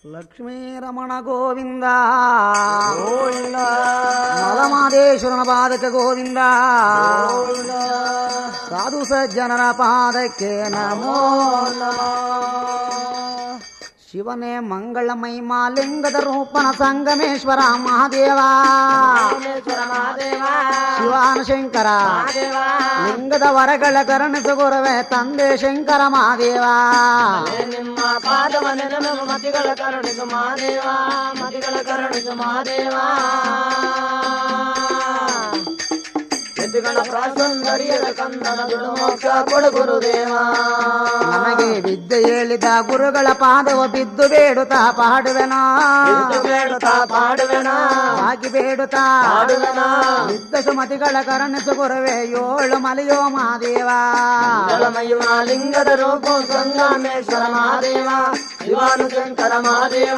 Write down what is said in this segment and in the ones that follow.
ಲಕ್ಷ್ಮೀ ರಮಣ ಗೋವಿಂದ ಮಲಮಾದೇಶ್ವರನ ಪಾದಕ ಗೋವಿಂದ ಸಾಧು ಸಜ್ಜನರ ಪಾದಕ್ಕೆ ನಮೋ ಶಿವನೇ ಮಂಗಳ ಮಹಿಮಾ ಲಿಂಗದ ರೂಪನ ಸಂಗಮೇಶ್ವರ ಮಹಾದೇವ ಶಿವಾನ ಶಂಕರ ಲಿಂಗದ ವರಗಳ ಕರುಣಿಸು ಗುರುವೆ ತಂದೆ ಶಂಕರ ಮಹಾದೇವ ನಿಮ್ಮ ಪಾದವನೆ ನಮ್ಮ ಮತಿಗಳ ಕರುಣಿಸು ಮಾದೇವ ಮತಿಗಳ ಕರುಣಿಸು ಮಾದೇವ ಎದ್ದುಗಳ ಪ್ರಾಸೌಂದರ್ಯದ ಕಂದನ ದುಡುಮೋಕ್ಷ ಕೊಡು ಗುರುದೇವ ನಮಗೆ ವಿದ್ಯೆ ಹೇಳಿದ ಗುರುಗಳ ಪಾದವ ಬಿದ್ದು ಬೇಡುತ್ತಾ ಪಾಡುವೆನಾ ಬಿದ್ದು ಬೇಡುತ್ತಾ ಪಾಡುವೆನ ಹಾಕಿ ಬೇಡುತ್ತಾ ಪಾಡುವೆನ ಬಿದ್ದ ಸುಮತಿಗಳ ಕರುಣಿಸು ಗುರುವೆ ಏಳು ಮಲೆಯೋ ಮಹಾದೇವ ಜಲಮಹಿಮ ಲಿಂಗದ ರೂಪ ಸಂಗಮೇಶ್ವರ ಮಹಾದೇವ ಶಿವಾನು ಶಂಕರ ಮಹಾದೇವ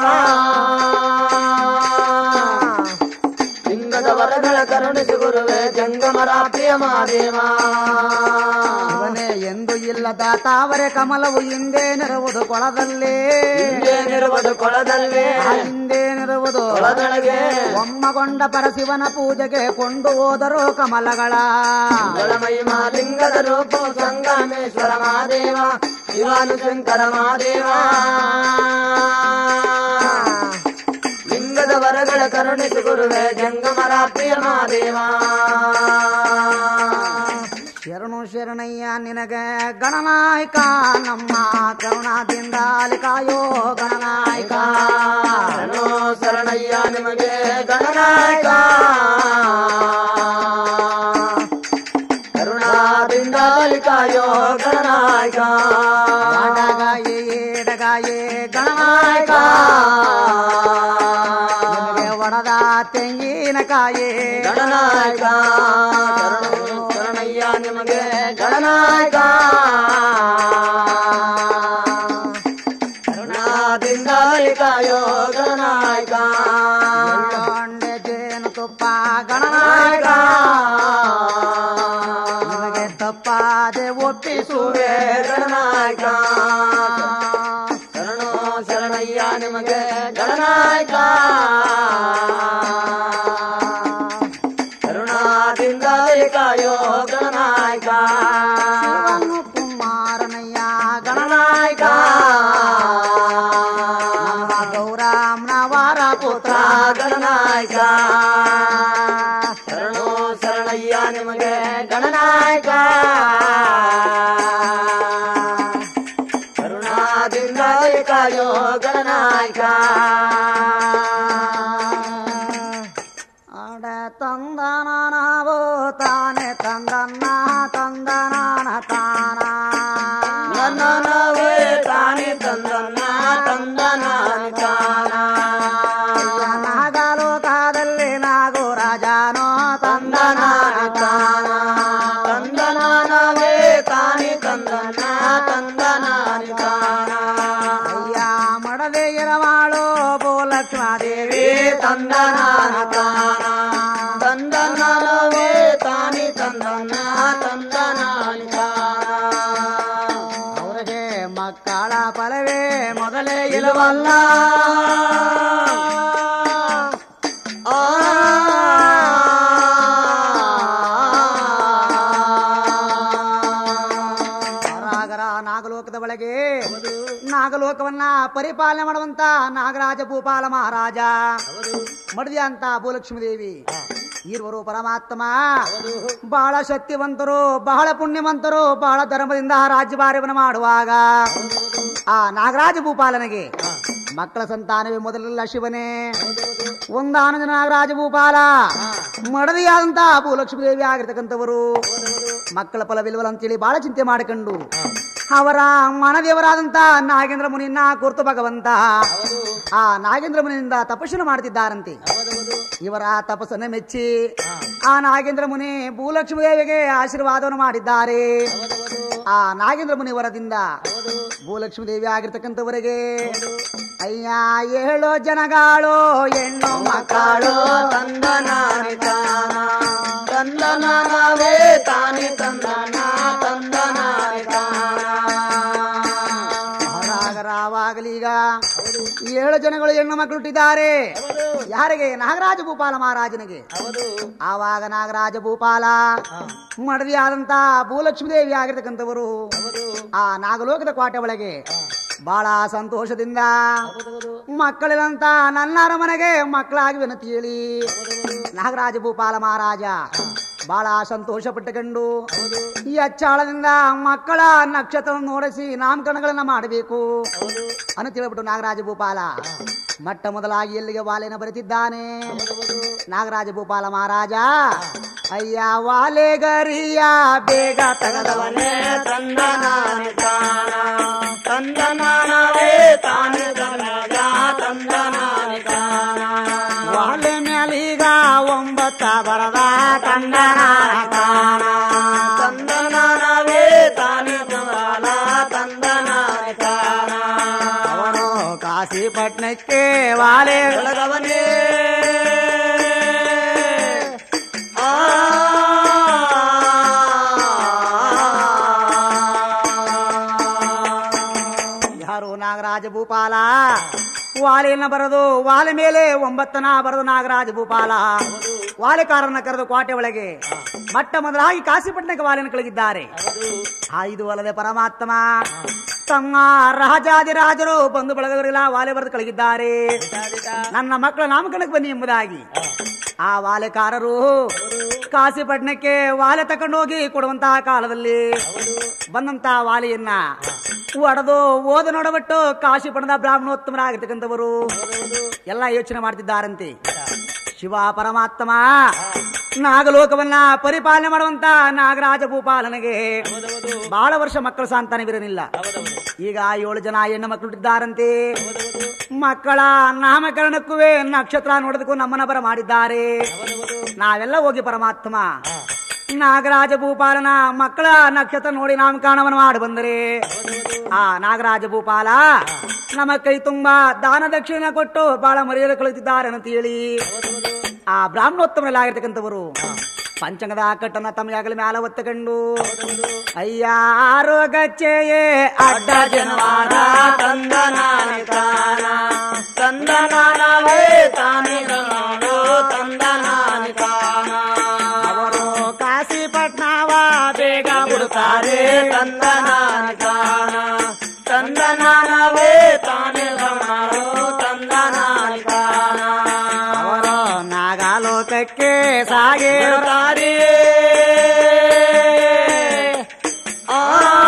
ಲಿಂಗದ ವರಗಳ ಕರುಣಿಸು ಗುರುವೆ ಜಂಗಮರ ಪ್ರಿಯ ಮಹಾದೇವ ಅವನೇ ಎಂದು ಇಲ್ಲದ ತಾವರೆ ಕಮಲವು ಹಿಂದೇನಿರುವುದು ಕೊಳದಲ್ಲಿ ಹಿಂದೇನಿರುವುದು ಕೊಳದಲ್ಲಿ ಆ ಹಿಂದೇನಿರುವುದು ಕೊಳದೊಳಗೆ ಒಮ್ಮಗೊಂಡ ಪರಶಿವನ ಪೂಜೆಗೆ ಕೊಂಡು ಹೋದರು ಕಮಲಗಳ ಜಲಮಹಿಮ ಲಿಂಗದ ರೂಪ ಸಂಗಮೇಶ್ವರ ಮಹಾದೇವ ಶಿವಾನು ಶಂಕರ ಮಹಾದೇವ ಲಿಂಗದ ವರಗಳ ಕರುಣಿಸು ಗುರುವೆ ಜಂಗಮರ ಪ್ರಿಯ ಮಹಾದೇವ ಶರಣು ಶರಣಯ್ಯ ನಿನಗ ಗಣನಾಯಕ ನಮ್ಮ ಕರುಣಾದಿಂದ ಕಾಯೋ ಗಣನಾಯಕ ಶರಣೋ ಶರಣಯ್ಯ ನಿಮಗೆ ಗಣನಾಯಕ ಕರುಣಾದಿಂದ ಕಾಯೋ ಗಣನಾಯಕ ಆಡಗಾಯೇ ಏಡಗಾಯೇ ಗಣನಾಯಕ ನಿನಗೆ ಒಡದ ತೆಂಗಿನಕಾಯೇ ಗಣನಾಯಕ ಶರಣೋ ಶರಣಯ್ಯ ನಿಮಗೆ ಗಣನಾಯಕ ಕರುಣಾದಿಂದ ಕಾಯೋ ಗಣನಾಯಕ ಎಳ್ಳೊಂಡೆ ಜೇನು ತುಪ್ಪ ಗಣನಾಯಕ ನಿನಗೆ ತಪ್ಪಾದೆ ಒಪ್ಪಿಸುವೆ ಗಣನಾಯಕ ಶರಣೋ ಶರಣಯ್ಯ ನಿಮಗೆ ಗಣನಾಯಕ ಕರುಣಾದಿಂದ ಕಾಯೋ ಗಣನಾಯಕ ಶಿವನು ಕುಮಾರನಯ್ಯ ಗಣನಾಯಕ ನಮ್ಮ ಗೌರಾಮ್ನವರ ಪುತ್ರ ಗಣನಾಯಕ ಶರಣೋ ಶರಣಯ್ಯ ನಿಮಗೆ ಗಣನಾಯಕ ಕರುಣಾದಿಂದ ಕಾಯೋ ಗಣನಾಯಕ ಆಡ ತಂದನ ನಾವು ತಾನೆ ತಂದನ್ನ ತಂದನಾನ ತಾನ ನನ್ನ ನಾವೇ ತಾನೇ ತಂದನ್ನ ತಂದನಾನಿ ತಾನ ನಾಗಲೋಕದಲ್ಲಿ ನಾಗೋ ರಾಜನೋ ತಂದನಾನ ತಂದನಾನ ತಾನ ತಂದನ ನಾವೇ ತಾನೇ ತಂದನ್ನ ತಂದನಾನಿ ತಾನ ಅಯ್ಯ ಮಡದೆ ಇರವಾಳು ಭೂಲಕ್ಷ್ಮಾದೇವಿ ದೇವಿ ತಂದನಾನ ತಾನ ತಂದನ ನಾವೇ ತಾನೇ ತಂದನ್ನ ತಂದನಾನಿ ತಾನ ಅವರಿಗೆ ಮಕ್ಕಳ ಫಲವೇ ಮೊದಲೇ ಇಲ್ಲವಲ್ಲ ಆ ನಾಗರ ನಾಗಲೋಕದ ಒಳಗೆ ನಾಗಲೋಕವನ್ನ ಪರಿಪಾಲನೆ ಮಾಡುವಂತ ನಾಗರಾಜ ಭೂಪಾಲ ಮಹಾರಾಜ ಮಡದಿ ಅಂತ ಭೂಲಕ್ಷ್ಮೀ ದೇವಿ ಇರುವರು ಪರಮಾತ್ಮ ಬಹಳ ಶಕ್ತಿವಂತರು ಬಹಳ ಪುಣ್ಯವಂತರು ಬಹಳ ಧರ್ಮದಿಂದ ರಾಜ್ಯಭಾರ್ಯವನ್ನು ಮಾಡುವಾಗ ಆ ನಾಗರಾಜ ಭೂಪಾಲನಿಗೆ ಮಕ್ಕಳ ಸಂತಾನವೇ ಮೊದಲೆಲ್ಲ ಶಿವನೇ ಒಂದಾನಂದ ನಾಗರಾಜ ಭೂಪಾಲ ಮಡದಿಯಾದಂತ ಭೂಲಕ್ಷ್ಮೀ ದೇವಿ ಆಗಿರ್ತಕ್ಕಂಥವರು ಮಕ್ಕಳ ಫಲವಿಲ್ವಲ್ಲ ಅಂತೇಳಿ ಬಹಳ ಚಿಂತೆ ಮಾಡಿಕೊಂಡು ಅವರ ಮನದೇವರಾದಂತ ನಾಗೇಂದ್ರ ಮುನಿಯನ್ನ ಕುರ್ತು ಭಗವಂತ ಆ ನಾಗೇಂದ್ರ ಮುನಿಯಿಂದ ತಪಸ್ಸನ್ನು ಮಾಡ್ತಿದ್ದಾರಂತೆ ಇವರ ತಪಸ್ಸನ್ನು ಮೆಚ್ಚಿ ಆ ನಾಗೇಂದ್ರ ಮುನಿ ಭೂಲಕ್ಷ್ಮಿ ದೇವಿಗೆ ಆಶೀರ್ವಾದವನ್ನು ಮಾಡಿದ್ದಾರೆ ಆ ನಾಗೇಂದ್ರ ಮುನಿ ವರದಿಂದ ಭೂಲಕ್ಷ್ಮಿ ದೇವಿ ಆಗಿರ್ತಕ್ಕಂಥವರಿಗೆ ಅಯ್ಯ ಏಳು ಜನಗಾಳು ಹೆಣ್ಣು ಮಕ್ಕಳು ಕಾಳು ತಂದನಾನಿ ತಾನ ತಂದನ ನಾವೇ ತಾನೇ ತಂದನ ತಂದನಾನಿ ತಾನ ರಾಗರಾವಾಗಲೀಗ ಏಳು ಜನಗಳು ಹೆಣ್ಣು ಮಕ್ಕಳು ಹುಟ್ಟಿದ್ದಾರೆ ಯಾರಿಗೆ ನಾಗರಾಜ ಭೂಪಾಲ ಮಹಾರಾಜನಿಗೆ ಆವಾಗ ನಾಗರಾಜ ಭೂಪಾಲ ಮಡದಿ ಆದಂತ ಭೂಲಕ್ಷ್ಮೀ ದೇವಿ ಆಗಿರ್ತಕ್ಕಂಥವರು ಆ ನಾಗಲೋಕದ ಕೋಟೆ ಒಳಗೆ ಬಹಳ ಸಂತೋಷದಿಂದ ಮಕ್ಕಳಿಲ್ಲಂತ ನನ್ನ ಅರಮನೆಗೆ ಮಕ್ಕಳಾಗಿ ವಿನತಿ ಹೇಳಿ ನಾಗರಾಜ ಭೂಪಾಲ ಮಹಾರಾಜ ಬಹಳ ಸಂತೋಷ ಪಟ್ಟುಕೊಂಡು ಈ ಅಚ್ಚಾಳದಿಂದ ಮಕ್ಕಳ ನಕ್ಷತ್ರ ನೋಡಿಸಿ ನಾಮಕರಣಗಳನ್ನ ಮಾಡಬೇಕು ಅನ್ನು ತಿಳಿಬಿಟ್ಟು ನಾಗರಾಜ ಭೂಪಾಲ ಮೊಟ್ಟ ಮೊದಲಾಗಿ ಎಲ್ಲಿಗೆ ವಾಲೆನ ಬರೆದಿದ್ದಾನೆ ನಾಗರಾಜ ಭೂಪಾಲ ಮಹಾರಾಜ ಅಯ್ಯ ವಾಲೆಗರಿಯ ಬೇಗ ತಗದವನೇ ತಂದನಾನೆ ತಾನ ತಂದನಾನವೇ ತಾನೆ ತನಗ ತಂದನಾನೆ ತಾನ ವಾಲೆ ಮ್ಯಾಲೀಗ ಒಂಬತ್ತ ಬರದ ತಂದನ ತಾನ ತಂದನಾನವೇ ತಾನೆ ತನಗ ತಂದನಾನೆ ತಾನ ಅವನು ಕಾಶಿ ಪಟ್ನಕ್ಕೆ ವಾಲೆ ಬೆಳಗವನೇ ಆ ಯಾರು ನಾಗರಾಜ ಭೂಪಾಲ ವಾಲೆಯನ್ನ ಬರೆದು ವಾಲೆ ಮೇಲೆ ಒಂಬತ್ತನ ಬರೆದು ನಾಗರಾಜ ಭೂಪಾಲ ವಾಲೆಕಾರನ ಕರೆದು ಕೋಟೆ ಒಳಗೆ ಮಟ್ಟ ಮೊದಲಾಗಿ ಕಾಶಿಪಟ್ಟಣಕ್ಕೆ ವಾಲೆಯನ್ನು ಕಳಗಿದ್ದಾರೆ ಆ ಇದು ಅಲ್ಲದೆ ಪರಮಾತ್ಮ ತಮ್ಮ ರಾಜಾದಿರಾಜರು ಬಂಧು ಬಳಗವರೆಲ್ಲ ವಾಲೆ ಬರೆದು ಕಳಗಿದ್ದಾರೆ ನನ್ನ ಮಕ್ಕಳ ನಾಮಕರಣಕ್ಕೆ ಬನ್ನಿ ಎಂಬುದಾಗಿ ಆ ವಾಲೆಕಾರರು ಕಾಶಿಪಟ್ಟಣಕ್ಕೆ ವಾಲೆ ತಕೊಂಡು ಹೋಗಿ ಕೊಡುವಂತಹ ಕಾಲದಲ್ಲಿ ಬಂದಂತಹ ವಾಲೆಯನ್ನ ಒಡೆದು ಓದ ನೋಡಬಿಟ್ಟು ಕಾಶಿಪಟ್ಟಣದ ಬ್ರಾಹ್ಮಣೋತ್ತಮರಾಗಿರ್ತಕ್ಕಂಥವರು ಎಲ್ಲ ಯೋಚನೆ ಮಾಡ್ತಿದ್ದಾರಂತೆ ಶಿವ ಪರಮಾತ್ಮ ನಾಗಲೋಕವನ್ನ ಪರಿಪಾಲನೆ ಮಾಡುವಂತ ನಾಗರಾಜ ಭೂಪಾಲನಿಗೆ ಬಹಳ ವರ್ಷ ಮಕ್ಕಳ ಸಂತಾನವಿರಲಿಲ್ಲ ಈಗ ಏಳು ಜನ ಹೆಣ್ಣು ಮಕ್ಕಳು ಹುಟ್ಟಿದ್ದಾರಂತೆ ಮಕ್ಕಳ ನಾಮಕರಣಕ್ಕೂ ನಕ್ಷತ್ರ ನೋಡೋದಕ್ಕೂ ನಮ್ಮನ್ನ ಬರ ಮಾಡಿದ್ದಾರೆ ನಾವೆಲ್ಲ ಹೋಗಿ ಪರಮಾತ್ಮ ನಾಗರಾಜ ಭೂಪಾಲನ ಮಕ್ಕಳ ನಕ್ಷತ್ರ ನೋಡಿ ನಾಮಕರಣವನ್ನು ಮಾಡಿ ಬಂದರೆ ಆ ನಾಗರಾಜ ಭೂಪಾಲ ನಮ್ಮ ಕೈ ತುಂಬಾ ದಾನ ದಕ್ಷಿಣ ಕೊಟ್ಟು ಬಹಳ ಮರ್ಯಾದೆ ಕಳುತ್ತಿದ್ದಾರೆ ಅಂತ ಹೇಳಿ ಆ ಬ್ರಾಹ್ಮಣೋತ್ತಮರಲ್ಲಾಗಿರ್ತಕ್ಕಂಥವರು ಪಂಚಂಗದ ಕಟ್ಟನ ತಮ್ಮ ಮ್ಯಾಲ ಒತ್ತಕೊಂಡು ಅಯ್ಯ ಆರೋಗಚ್ಚೆಯೇ ಅಡ್ಡ ಜನವಾದ ತಂದನಾನೆ ತಾನ ತಂದನಾನವೇ ತಾನೆ ತನಗ ತಂದನಾನೆ ತಾನ ಅವರು ಕಾಶಿಪಟ್ನವ ಬೇಗ ಬಿಡುತ್ತಾರೆ ತಂದನಾನೆ ತಾನ ತಂದನಾನವೇ ತಾನೆ ತನಗ ತಂದನಾನೆ ತಾನ ಅವರು ನಾಗಾಲೋಕಕ್ಕೆ ಸಾಗಿ ಹೇಳುತ್ತಾರೆ ಆ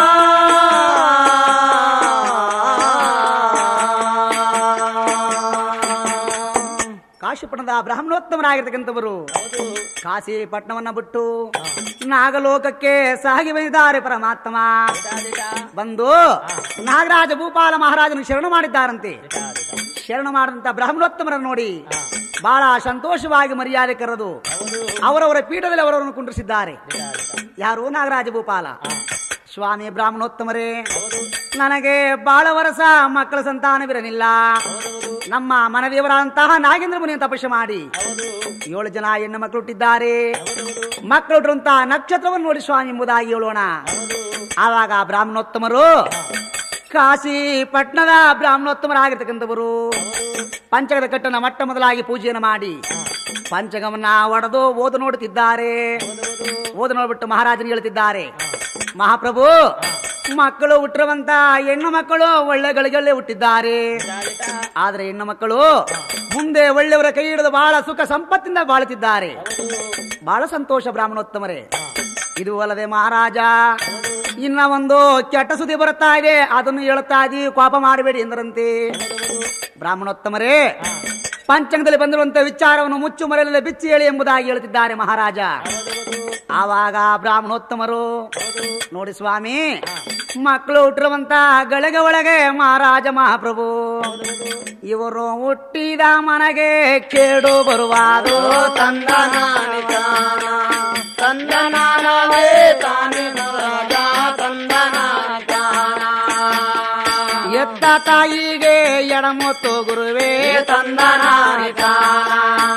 ಕಾಶಿಪಟ್ಟಣದ ಬ್ರಾಹ್ಮಣೋತ್ತಮರಾಗಿರ್ತಕ್ಕಂಥವರು ಕಾಶಿಪಟ್ಟಣವನ್ನ ಬಿಟ್ಟು ನಾಗಲೋಕಕ್ಕೆ ಸಾಗಿ ಬಂದಿದ್ದಾರೆ ಪರಮಾತ್ಮ ಬಂದು ನಾಗರಾಜ ಭೂಪಾಲ ಮಹಾರಾಜನು ಶರಣು ಮಾಡಿದ್ದಾರಂತೆ ಶರಣ ಮಾಡಿದಂತ ಬ್ರಾಹ್ಮಣೋತ್ತಮರನ್ನು ನೋಡಿ ಬಹಳ ಸಂತೋಷವಾಗಿ ಮರ್ಯಾದೆ ಕರೆದು ಅವರವರ ಪೀಠದಲ್ಲಿ ಅವರವರನ್ನು ಕುಂಡ್ರಿಸಿದ್ದಾರೆ ಯಾರು ನಾಗರಾಜ ಭೂಪಾಲ ಸ್ವಾಮಿ ಬ್ರಾಹ್ಮಣೋತ್ತಮರೇ ನನಗೆ ಬಹಳ ವರ್ಷ ಮಕ್ಕಳ ಸಂತಾನವಿರಲಿಲ್ಲ ನಮ್ಮ ಮನದೇವರಾದಂತಹ ನಾಗೇಂದ್ರ ಮುನಿಯ ತಪಸ್ಸು ಮಾಡಿ ಏಳು ಜನ ಹೆಣ್ಣು ಮಕ್ಕಳು ಹುಟ್ಟಿದ್ದಾರೆ ಮಕ್ಕಳು ಹುಟ್ಟಿರುವಂತಹ ನಕ್ಷತ್ರವನ್ನು ನೋಡಿ ಸ್ವಾಮಿ ಎಂಬುದಾಗಿ ಹೇಳೋಣ ಆವಾಗ ಬ್ರಾಹ್ಮಣೋತ್ತಮರು ಕಾಶಿ ಪಟ್ಟಣದ ಬ್ರಾಹ್ಮಣೋತ್ತಮರಾಗಿರ್ತಕ್ಕಂಥವರು ಪಂಚಗದ ಕಟ್ಟನ ಮೊಟ್ಟ ಮೊದಲಾಗಿ ಪೂಜೆಯನ್ನು ಮಾಡಿ ಪಂಚಗಮನ್ನ ಒಡೆದು ಓದು ನೋಡುತ್ತಿದ್ದಾರೆ ಓದು ನೋಡ್ಬಿಟ್ಟು ಮಹಾರಾಜನಿಗೆ ಹೇಳ್ತಿದ್ದಾರೆ ಮಹಾಪ್ರಭು ಮಕ್ಕಳು ಹುಟ್ಟಿರುವಂತ ಹೆಣ್ಣು ಮಕ್ಕಳು ಒಳ್ಳೆ ಗಳಿಗೆಲ್ಲೇ ಹುಟ್ಟಿದ್ದಾರೆ ಆದ್ರೆ ಹೆಣ್ಣು ಮಕ್ಕಳು ಮುಂದೆ ಒಳ್ಳೆಯವರ ಕೈ ಹಿಡಿದು ಬಹಳ ಸುಖ ಸಂಪತ್ತಿಂದ ಬಾಳುತ್ತಿದ್ದಾರೆ ಬಹಳ ಸಂತೋಷ ಬ್ರಾಹ್ಮಣೋತ್ತಮರೇ ಇದು ಅಲ್ಲದೆ ಮಹಾರಾಜ ಇನ್ನ ಒಂದು ಕೆಟ್ಟ ಸುದ್ದಿ ಬರುತ್ತಾ ಇದೆ ಅದನ್ನು ಹೇಳುತ್ತಾ ಇದೀವಿ ಕೋಪ ಮಾಡಬೇಡಿ ಎಂದರಂತೆ ಬ್ರಾಹ್ಮಣೋತ್ತಮರೇ ಪಂಚಂಗದಲ್ಲಿ ಬಂದಿರುವಂತ ವಿಚಾರವನ್ನು ಮುಚ್ಚು ಮರೆಯಲ್ಲೇ ಬಿಚ್ಚಿ ಹೇಳಿ ಎಂಬುದಾಗಿ ಹೇಳುತ್ತಿದ್ದಾರೆ ಮಹಾರಾಜ ಆವಾಗ ಬ್ರಾಹ್ಮಣೋತ್ತಮರು ನೋಡಿ ಸ್ವಾಮಿ ಮಕ್ಕಳು ಹುಟ್ಟಿರುವಂತ ಗಳಿಗೆ ಒಳಗೆ ಮಹಾರಾಜ ಮಹಾಪ್ರಭು ಇವರು ಹುಟ್ಟಿದ ಮನೆಗೆ ಕೇಡು ಬರುವಾದು ತಂದನಾನೆ ತಾನ ತಂದನಾನವೇ ತಾನೆ ರಾಜ ತಂದನಾನೆ ತಾನ ಎತ್ತ ತಾಯಿಗೆ ಎಡಮೊತ್ತು ಗುರುವೇ ತಂದನಾನೆ ತಾನ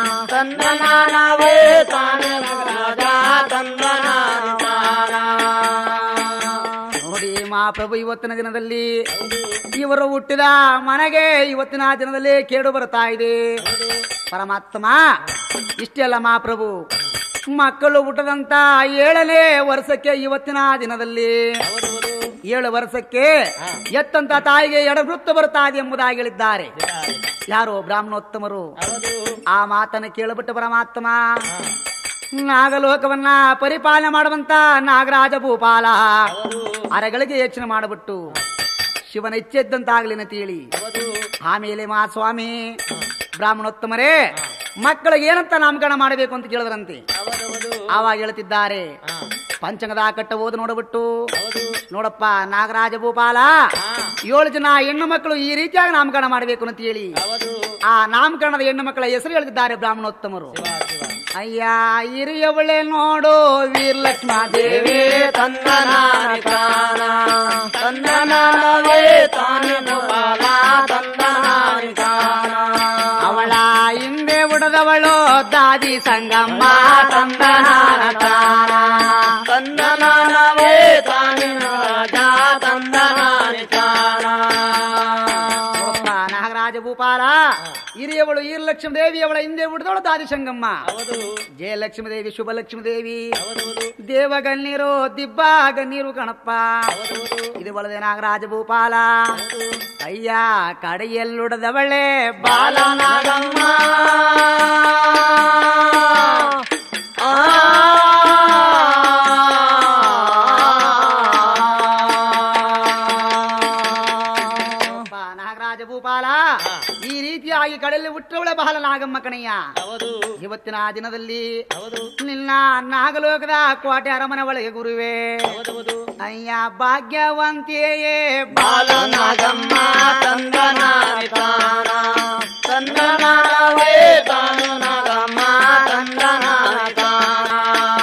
ತಂದನಾನವೇ ತಾನೆ ರಾಜ ತಂದನಾನೆ ತಾನ ನೋಡಿ ಮಾ ಮಹಾಪ್ರಭು ಇವತ್ತಿನ ದಿನದಲ್ಲಿ ಇವರು ಹುಟ್ಟಿದ ಮನೆಗೆ ಇವತ್ತಿನ ದಿನದಲ್ಲಿ ಕೇಡು ಬರ್ತಾ ಇದೆ ಪರಮಾತ್ಮ ಇಷ್ಟೆಲ್ಲ ಮಹಾಪ್ರಭು ಮಕ್ಕಳು ಹುಟ್ಟದಂತ ಏಳನೇ ವರ್ಷಕ್ಕೆ ಇವತ್ತಿನ ದಿನದಲ್ಲಿ ಏಳು ವರ್ಷಕ್ಕೆ ಎತ್ತಂತ ತಾಯಿಗೆ ಎಡವೃತ್ತ ಬರ್ತಾ ಇದೆ ಎಂಬುದಾಗಿ ಹೇಳಿದ್ದಾರೆ ಯಾರು ಬ್ರಾಹ್ಮಣೋತ್ತಮರು ಆ ಮಾತನ್ನು ಕೇಳಬಿಟ್ಟು ಪರಮಾತ್ಮ ನಾಗಲೋಕವನ್ನ ಪರಿಪಾಲನೆ ಮಾಡುವಂತ ನಾಗರಾಜ ಭೂಪಾಲ ಅರಗಳಿಗೆ ಯೋಚನೆ ಮಾಡಿಬಿಟ್ಟು ಶಿವನ ಇಚ್ಛೆದ್ದಂತಾಗ್ಲಿ ಅಂತ ಹೇಳಿ ಆಮೇಲೆ ಮಾ ಸ್ವಾಮಿ ಬ್ರಾಹ್ಮಣೋತ್ತಮರೇ ಮಕ್ಕಳಿಗೆ ಏನಂತ ನಾಮಕರಣ ಮಾಡಬೇಕು ಅಂತ ಕೇಳಿದ್ರಂತೆ ಆವಾಗ ಹೇಳ್ತಿದ್ದಾರೆ ಪಂಚಂಗದ ಕಟ್ಟ ಓದು ನೋಡಬಿಟ್ಟು ನೋಡಪ್ಪ ನಾಗರಾಜ ಭೂಪಾಲ ಏಳು ಜನ ಹೆಣ್ಣು ಮಕ್ಕಳು ಈ ರೀತಿಯಾಗಿ ನಾಮಕರಣ ಮಾಡಬೇಕು ಅಂತ ಹೇಳಿ ಆ ನಾಮಕರಣದ ಹೆಣ್ಣು ಮಕ್ಕಳ ಹೆಸರು ಹೇಳ್ತಿದ್ದಾರೆ ಬ್ರಾಹ್ಮಣೋತ್ತಮರು ಅಯ್ಯ ಹಿರಿಯವಳೆ ನೋಡು ವೀರಲಕ್ಷ್ಮ ದೇವಿ ತಂದನಾನಿ ತಾನ ತಂದನಾನವೇ ತಾನೇನು ಬಾಲ ತಂದನಾನಿ ತಾನ ಅವಳ ಹಿಂದೆ ಉಡದವಳು ದಾದಿ ಸಂಗಮ್ಮ ತಂದನಾನ ತಾನ ತಂದನಾನವೇ ತಾನೇನು ರಾಜ ತಂದನಾನಿ ತಾನ ನೋಡಪ್ಪ, ನಾಗರಾಜ ಭೂಪಾಲ ಹಿರಿಯವಳು ಈರಲಕ್ಷ್ಮಿ ದೇವಿ ಅವಳ ಹಿಂದೆ ಉಡದವಳು ದಾದಿ ಸಂಗಮ್ಮ ಜಯಲಕ್ಷ್ಮಿ ದೇವಿ ಶುಭಲಕ್ಷ್ಮಿ ದೇವಿ ದೇವಗಣ್ಣೀರು ದಿಬ್ಬ ಗಣ್ಣೀರು ಕಣಪ್ಪ ಇದು ಬಲದೆ ನಾಗರಾಜ ಭೂಪಾಲ ಅಯ್ಯ ಕಡೆಯಲ್ಲುಡದವಳೆ ಬಾಲ ಬಾಲನಾಗಮ್ಮ ಆ ಒಬ್ಬ ನಾಗರಾಜ ಭೂಪಾಲ ಈ ರೀತಿಯಾಗಿ ಕಡೆಯಲ್ಲಿ ಹುಟ್ಟವಳೆ ಬಹಳ ನಾಗಮ್ಮ ಕಣಯ್ಯ ಇವತ್ತಿನ ದಿನದಲ್ಲಿ ನಿನ್ನ ನಾಗಲೋಕದ ಕೋಟೆ ಅರಮನೆ ಒಳಗೆ ಗುರುವೆ ಅಯ್ಯ ಭಾಗ್ಯವಂತಿಯೇ ಬಾಲನಾಗಮ್ಮ ತಂದನಾನಿ ತಾನ ತಂದನಾನವೇ ತಾನು ನಾಗಮ್ಮ ತಂದನಾನಿ ತಾನ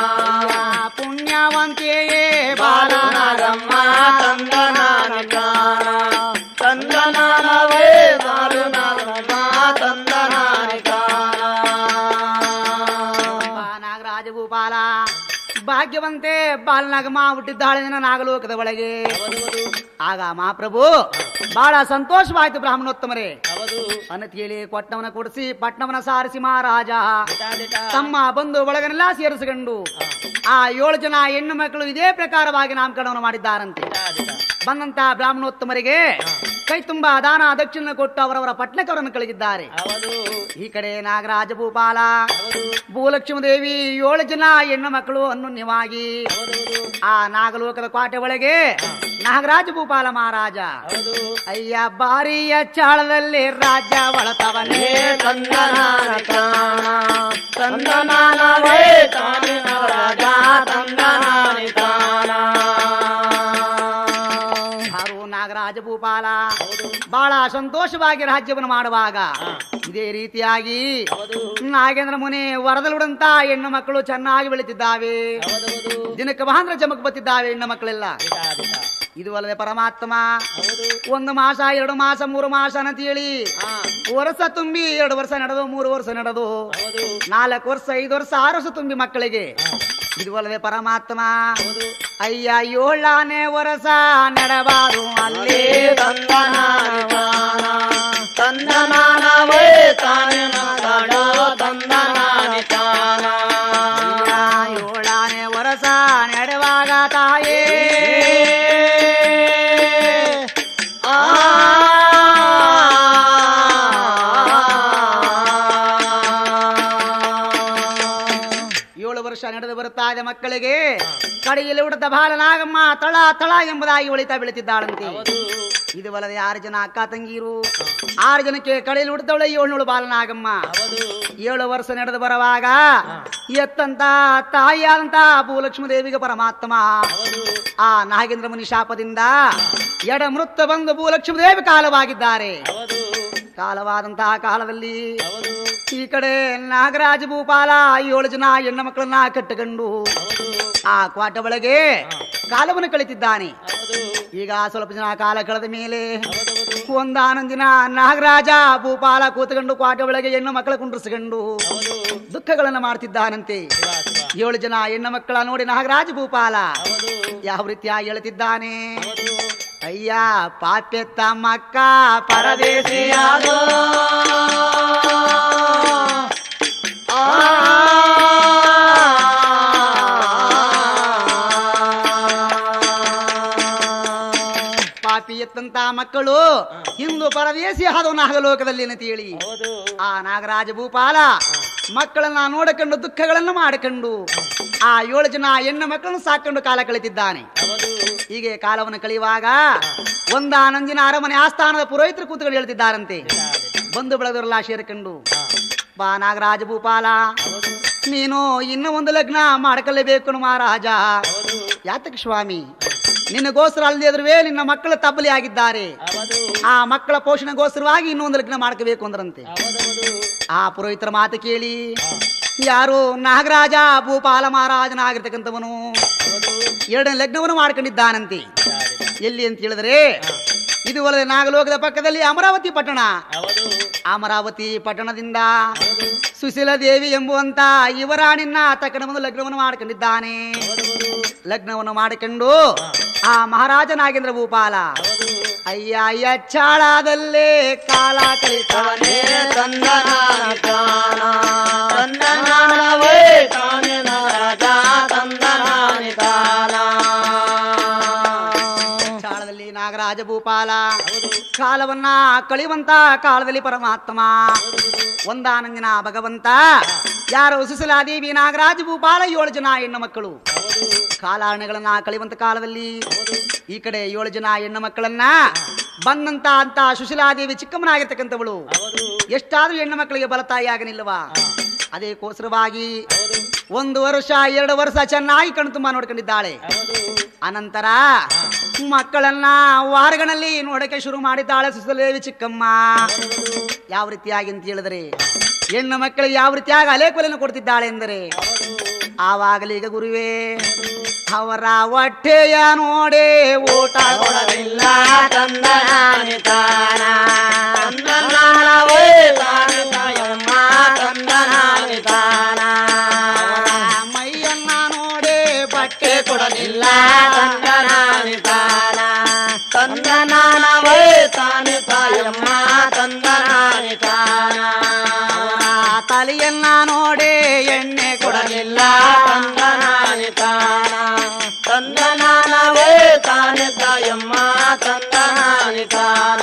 ಪುಣ್ಯವಂತಿಯೇ ಬಾಲನಾಗಮ್ಮ ತಂದನಾನಿ ತಾನ ತಂದನಾನವೇ ಬಾಲು ನಾಗಮ್ಮ ತಂದನಾನಿ ತಾನ ಒಬ್ಬ ನಾಗರಾಜ ಭೂಪಾಲ ಭಾಗ್ಯವಂತೆ ಬಾಲನಾಗಮ್ಮ ಹುಟ್ಟಿದ್ದಾಳೆ ನಿನ್ನ ನಾಗಲೋಕದ ಒಳಗೆ ಆಗ ಮಹಾಪ್ರಭು ಬಹಳ ಸಂತೋಷವಾಯ್ತು ಬ್ರಾಹ್ಮಣೋತ್ತಮರೇ ಅನ್ನತ್ ಹೇಳಿ ಕೊಟ್ಟವನ ಕೊಡಿಸಿ ಪಟ್ಟಣವನ ಸಾರಿಸಿ ಮಹಾರಾಜ ತಮ್ಮ ಬಂಧು ಬಳಗನೆಲ್ಲ ಸೇರಿಸಿಕೊಂಡು ಆ ಏಳು ಜನ ಹೆಣ್ಣು ಮಕ್ಕಳು ಇದೇ ಪ್ರಕಾರವಾಗಿ ನಾಮಕರಣವನ್ನು ಮಾಡಿದ್ದಾರಂತೆ ಬಂದಂತ ಬ್ರಾಹ್ಮಣೋತ್ತಮರಿಗೆ ಕೈ ತುಂಬಾ ದಾನ ದಕ್ಷಿಣ ಕೊಟ್ಟು ಅವರವರ ಪಟ್ಟಣಕವರನ್ನು ಕಳಿಸಿದ್ದಾರೆ ಈ ಕಡೆ ನಾಗರಾಜ ಭೂಪಾಲ ಭೂಲಕ್ಷ್ಮಿ ದೇವಿ ಏಳು ಜನ ಹೆಣ್ಣು ಮಕ್ಕಳು ಅನ್ಯೋನ್ಯವಾಗಿ ಆ ನಾಗಲೋಕದ ಕೋಟೆ ಒಳಗೆ ನಾಗರಾಜ ಭೂಪಾಲ ಮಹಾರಾಜ ಅಯ್ಯ ಬಾರಿಯ ಚಾಳದಲ್ಲಿ ರಾಜ್ಯ ಒಳತವನೇ ತಂದನಾನಿ ತಾನ ತಂದನಾನವೇ ತಾನಿನ ರಾಜ ತಂದನಾನಿ ತಾನ ಯಾರು ನಾಗರಾಜ ಭೂಪಾಲ ಬಹಳ ಸಂತೋಷವಾಗಿ ರಾಜ್ಯವನ್ನು ಮಾಡುವಾಗ ಇದೇ ರೀತಿಯಾಗಿ ನಾಗೇಂದ್ರ ಮುನಿ ವರದಲುಡಂತ ಹೆಣ್ಣು ಮಕ್ಕಳು ಚೆನ್ನಾಗಿ ಬೆಳೀತಿದ್ದಾವೆ ದಿನಕ್ಕೆ ಮಹಾಂದ್ರ ಜಮಕ್ ಬತ್ತಿದ್ದಾವೆ ಹೆಣ್ಣು ಮಕ್ಕಳೆಲ್ಲ ಇದು ಅಲ್ಲದೆ ಪರಮಾತ್ಮ ಒಂದು ಮಾಸ ಎರಡು ಮಾಸ ಮೂರು ಮಾಸ ಅಂತ ಹೇಳಿ ವರ್ಷ ತುಂಬಿ ಎರಡು ವರ್ಷ ನಡೆದು ಮೂರು ವರ್ಷ ನಡೆದು ನಾಲ್ಕು ವರ್ಷ ಐದು ವರ್ಷ ಆರು ವರ್ಷ ತುಂಬಿ ಮಕ್ಕಳಿಗೆ ಇದು ಅಲ್ಲದೆ ಪರಮಾತ್ಮ ಅಯ್ಯ ಏಳನೇ ವರ್ಷ ನಡೆಬಾರು ಅಲ್ಲಿ ತಂದನಾನಿ ತಾನ ತಂದನಾನವೇ ತಾನಿನ ಕಾಡೋ ತಂದನಾನಿ ತಾನ ಏಳನೇ ವರ್ಷ ನಡೆವಾಗ ತಾಯೇ ಆ ಏಳು ವರ್ಷ ನಡೆದು ಬರುತ್ತಾ ಇದೆ ಮಕ್ಕಳಿಗೆ ಕಡೆಯಲ್ಲಿ ಉಡದ ಬಾಲನಾಗಮ್ಮ ತಳ ತಳ ಎಂಬುದಾಗಿ ಉಳಿತಾ ಬೆಳೆತಿದ್ದಾಳಂತೆ ಇದು ಬಲದೆ ಆರು ಜನ ಅಕ್ಕ ತಂಗೀರು ಆರು ಜನಕ್ಕೆ ಕಡೆಯಲ್ಲಿ ಉಡ್ದವಳೆ ಏಳ್ನೂಳು ಬಾಲನಾಗಮ್ಮ ಏಳು ವರ್ಷ ನಡೆದು ಬರುವಾಗ ಎತ್ತಂತ ತಾಯಿಯಾದಂತ ಭೂಲಕ್ಷ್ಮಿ ದೇವಿಗೆ ಪರಮಾತ್ಮ ಆ ನಾಗೇಂದ್ರ ಮುನಿ ಶಾಪದಿಂದ ಎಡ ಮೃತ ಬಂದು ಭೂಲಕ್ಷ್ಮಿ ದೇವಿ ಕಾಲವಾಗಿದ್ದಾರೆ ಕಾಲವಾದಂತಹ ಕಾಲದಲ್ಲಿ ಈ ಕಡೆ ನಾಗರಾಜ ಭೂಪಾಲ ಏಳು ಜನ ಹೆಣ್ಣು ಮಕ್ಕಳನ್ನ ಕಟ್ಟಿಕೊಂಡು ಆ ಕ್ವಾಟ ಒಳಗೆ ಕಾಲವನ್ನು ಕಳಿತಿದ್ದಾನೆ ಈಗ ಸ್ವಲ್ಪ ಜನ ಕಾಲ ಕಳೆದ ಮೇಲೆ ಒಂದಾನೊಂದ್ ದಿನ ನಾಗರಾಜ ಭೂಪಾಲ ಕೂತ್ಕೊಂಡು ಕ್ವಾಟ ಒಳಗೆ ಹೆಣ್ಣು ಮಕ್ಕಳ ಕುಂಡ್ರಿಸಿಕೊಂಡು ದುಃಖಗಳನ್ನ ಮಾಡ್ತಿದ್ದಾನಂತೆ ಏಳು ಜನ ಹೆಣ್ಣು ಮಕ್ಕಳ ನೋಡಿ ನಾಗರಾಜ ಭೂಪಾಲ ಯಾವ ರೀತಿಯಾಗಿ ಹೇಳ್ತಿದ್ದಾನೆ ಅಯ್ಯ ಪಾಪೆತ್ತ ಮಕ್ಕ ಪರದೇಶಿಯಾದೋ ಪಾಪಿ ಎತ್ತಂತ ಮಕ್ಕಳು ಹಿಂದೂ ಪರದೇಶಿ ಆದವು ನಾಗಲೋಕದಲ್ಲಿ ಏನಂತೇಳಿ ಹೌದು ಆ ನಾಗರಾಜ ಭೂಪಾಲ ಮಕ್ಕಳನ್ನ ನೋಡಿಕೊಂಡು ದುಃಖಗಳನ್ನು ಮಾಡಿಕೊಂಡು ಆ ಏಳು ಜನ ಹೆಣ್ಣು ಮಕ್ಕಳನ್ನು ಸಾಕೊಂಡು ಕಾಲ ಕಳಿತಿದ್ದಾನೆ ಹೌದು ಹೀಗೆ ಕಾಲವನ್ನು ಕಳೆಯುವಾಗ ಒಂದಾನಂದಿನ ಅರಮನೆ ಆಸ್ಥಾನದ ಪುರೋಹಿತರು ಕೂತ್ಕೊಂಡು ಹೇಳ್ತಿದ್ದಾರಂತೆ ಬಂಧು ಬಳಗರೆಲ್ಲ ಸೇರಿಕೊಂಡು ಬಾ ನಾಗರಾಜ ಭೂಪಾಲ ಹೌದು ನೀನು ಇನ್ನೂ ಒಂದು ಲಗ್ನ ಮಾಡ್ಕೊಳ್ಳೇಬೇಕು ಮಹಾರಾಜ ಹೌದು ಯಾತಕ್ಕೆ ಸ್ವಾಮಿ ನಿನ್ನಗೋಸ್ಕರ ಅಲ್ಲದೆ ಎದುರುವೆ ನಿನ್ನ ಮಕ್ಕಳು ತಬ್ಬಲಿ ಆಗಿದ್ದಾರೆ ಹೌದು ಆ ಮಕ್ಕಳ ಪೋಷಣೆಗೋಸ್ಕರವಾಗಿ ಇನ್ನೊಂದು ಲಗ್ನ ಮಾಡ್ಕೋಬೇಕು ಅಂದ್ರಂತೆ ಹೌದು ಆ ಪುರೋಹಿತರ ಮಾತು ಕೇಳಿ ಯಾರು ನಾಗರಾಜ ಭೂಪಾಲ ಮಹಾರಾಜನಾಗಿರ್ತಕ್ಕಂಥವನು ಹೌದು ಎರಡನೇ ಲಗ್ನವನ್ನು ಮಾಡ್ಕೊಂಡಿದ್ದಾನಂತೆ ಎಲ್ಲಿ ಅಂತ ಹೇಳಿದ್ರೆ ಇದು ಅಲ್ಲದೆ ನಾಗಲೋಕದ ಪಕ್ಕದಲ್ಲಿ ಅಮರಾವತಿ ಪಟ್ಟಣ ಹೌದು ಅಮರಾವತಿ ಪಟ್ಟಣದಿಂದ ಸುಶೀಲ ದೇವಿ ಎಂಬುವಂತ ಯುವರಾಣಿನ ತಕ್ಕನ ಒಂದು ಲಗ್ನವನ್ನು ಮಾಡ್ಕೊಂಡಿದ್ದಾನೆ ಲಗ್ನವನ್ನು ಮಾಡಿಕೊಂಡು ಆ ಮಹಾರಾಜ ನಾಗೇಂದ್ರ ಭೂಪಾಲ ಅಯ್ಯ ಅಯ್ಯ ಚಾಳದಲ್ಲೇ ಕಾಲ ಕಲಿತಾನೆ ತಂದನಾನ ತಾನ ತಂದನಾನವೇ ತಾನೆ ನಾರಾಜ ತಂದನಾನಿ ತಾನ ಚಾಳದಲ್ಲಿ ನಾಗರಾಜ ಭೂಪಾಲ ಕಾಲವನ್ನ ಕಳಿಯುವಂತ ಕಾಲದಲ್ಲಿ ಪರಮಾತ್ಮ ಒಂದಾನಂದಿನ ಭಗವಂತ ಯಾರು ಸುಶೀಲಾದೇವಿ ನಾಗರಾಜ ಭೂಪಾಲ ಏಳು ಜನ ಹೆಣ್ಣು ಮಕ್ಕಳು ಕಾಲಾರಣೆಗಳನ್ನ ಕಳೆಯುವಂತ ಕಾಲದಲ್ಲಿ ಈ ಕಡೆ ಏಳು ಜನ ಹೆಣ್ಣು ಮಕ್ಕಳನ್ನ ಬಂದಂತ ಅಂತ ಸುಶೀಲಾದೇವಿ ಚಿಕ್ಕಮ್ಮನಾಗಿರ್ತಕ್ಕಂಥವಳು ಎಷ್ಟಾದ್ರೂ ಹೆಣ್ಣು ಮಕ್ಕಳಿಗೆ ಬಲತಾಯಿ ಆಗನಿಲ್ವಾ ಅದಕ್ಕೋಸ್ಕರವಾಗಿ ಒಂದು ವರ್ಷ ಎರಡು ವರ್ಷ ಚೆನ್ನಾಗಿ ಕಣ್ಣು ತುಂಬ ನೋಡ್ಕೊಂಡಿದ್ದಾಳೆ ಅನಂತರ ಮಕ್ಕಳನ್ನ ವಾರಗಳಲ್ಲಿ ನೋಡಕ್ಕೆ ಶುರು ಮಾಡಿದ್ದಾಳೆ ಸುಶೀಲಾದೇವಿ ಚಿಕ್ಕಮ್ಮ ಯಾವ ರೀತಿಯಾಗಿ ಅಂತ ಹೇಳಿದ್ರೆ ಹೆಣ್ಣು ಮಕ್ಕಳಿಗೆ ಯಾವ ರೀತಿಯಾಗಿ ಅಲೆ ಕೊಲೆಯನ್ನು ಕೊಡ್ತಿದ್ದಾಳೆ ಎಂದರೆ ಆವಾಗಲೇ ಈಗ ಗುರುವೇ ಅವರ ಹೊಟ್ಟೆಯ ನೋಡೆ ಊಟ ಕೊಡಲಿಲ್ಲ ತಂದನಾನಿ ತಾನ ತಂದನಾನವೇ ತಾನೆ ತಾಯಮ್ಮ ತಂದನಾನಿ ತಾನ ಮೈಯನ್ನ ನೋಡೆ ಬಟ್ಟೆ ಕೊಡಲಿಲ್ಲ ತಂದನಾನಿ ತಾನ ತಂದನಾನವೇ ತಾನೆ ತಾಯಮ್ಮ ತಂದನಾನಿ ತಾನ ತಲೆಯನ್ನ ನೋಡೆ ಎಣ್ಣೆ ಕೊಡಲಿಲ್ಲ ಕೊಡಲಿಲ್ಲ ತಂದನಾನಿ ತಾನ ತಂದನಾನವೇ ತಾನೆ ತಾಯಮ್ಮ ತಂದನಾನಿ ತಾನ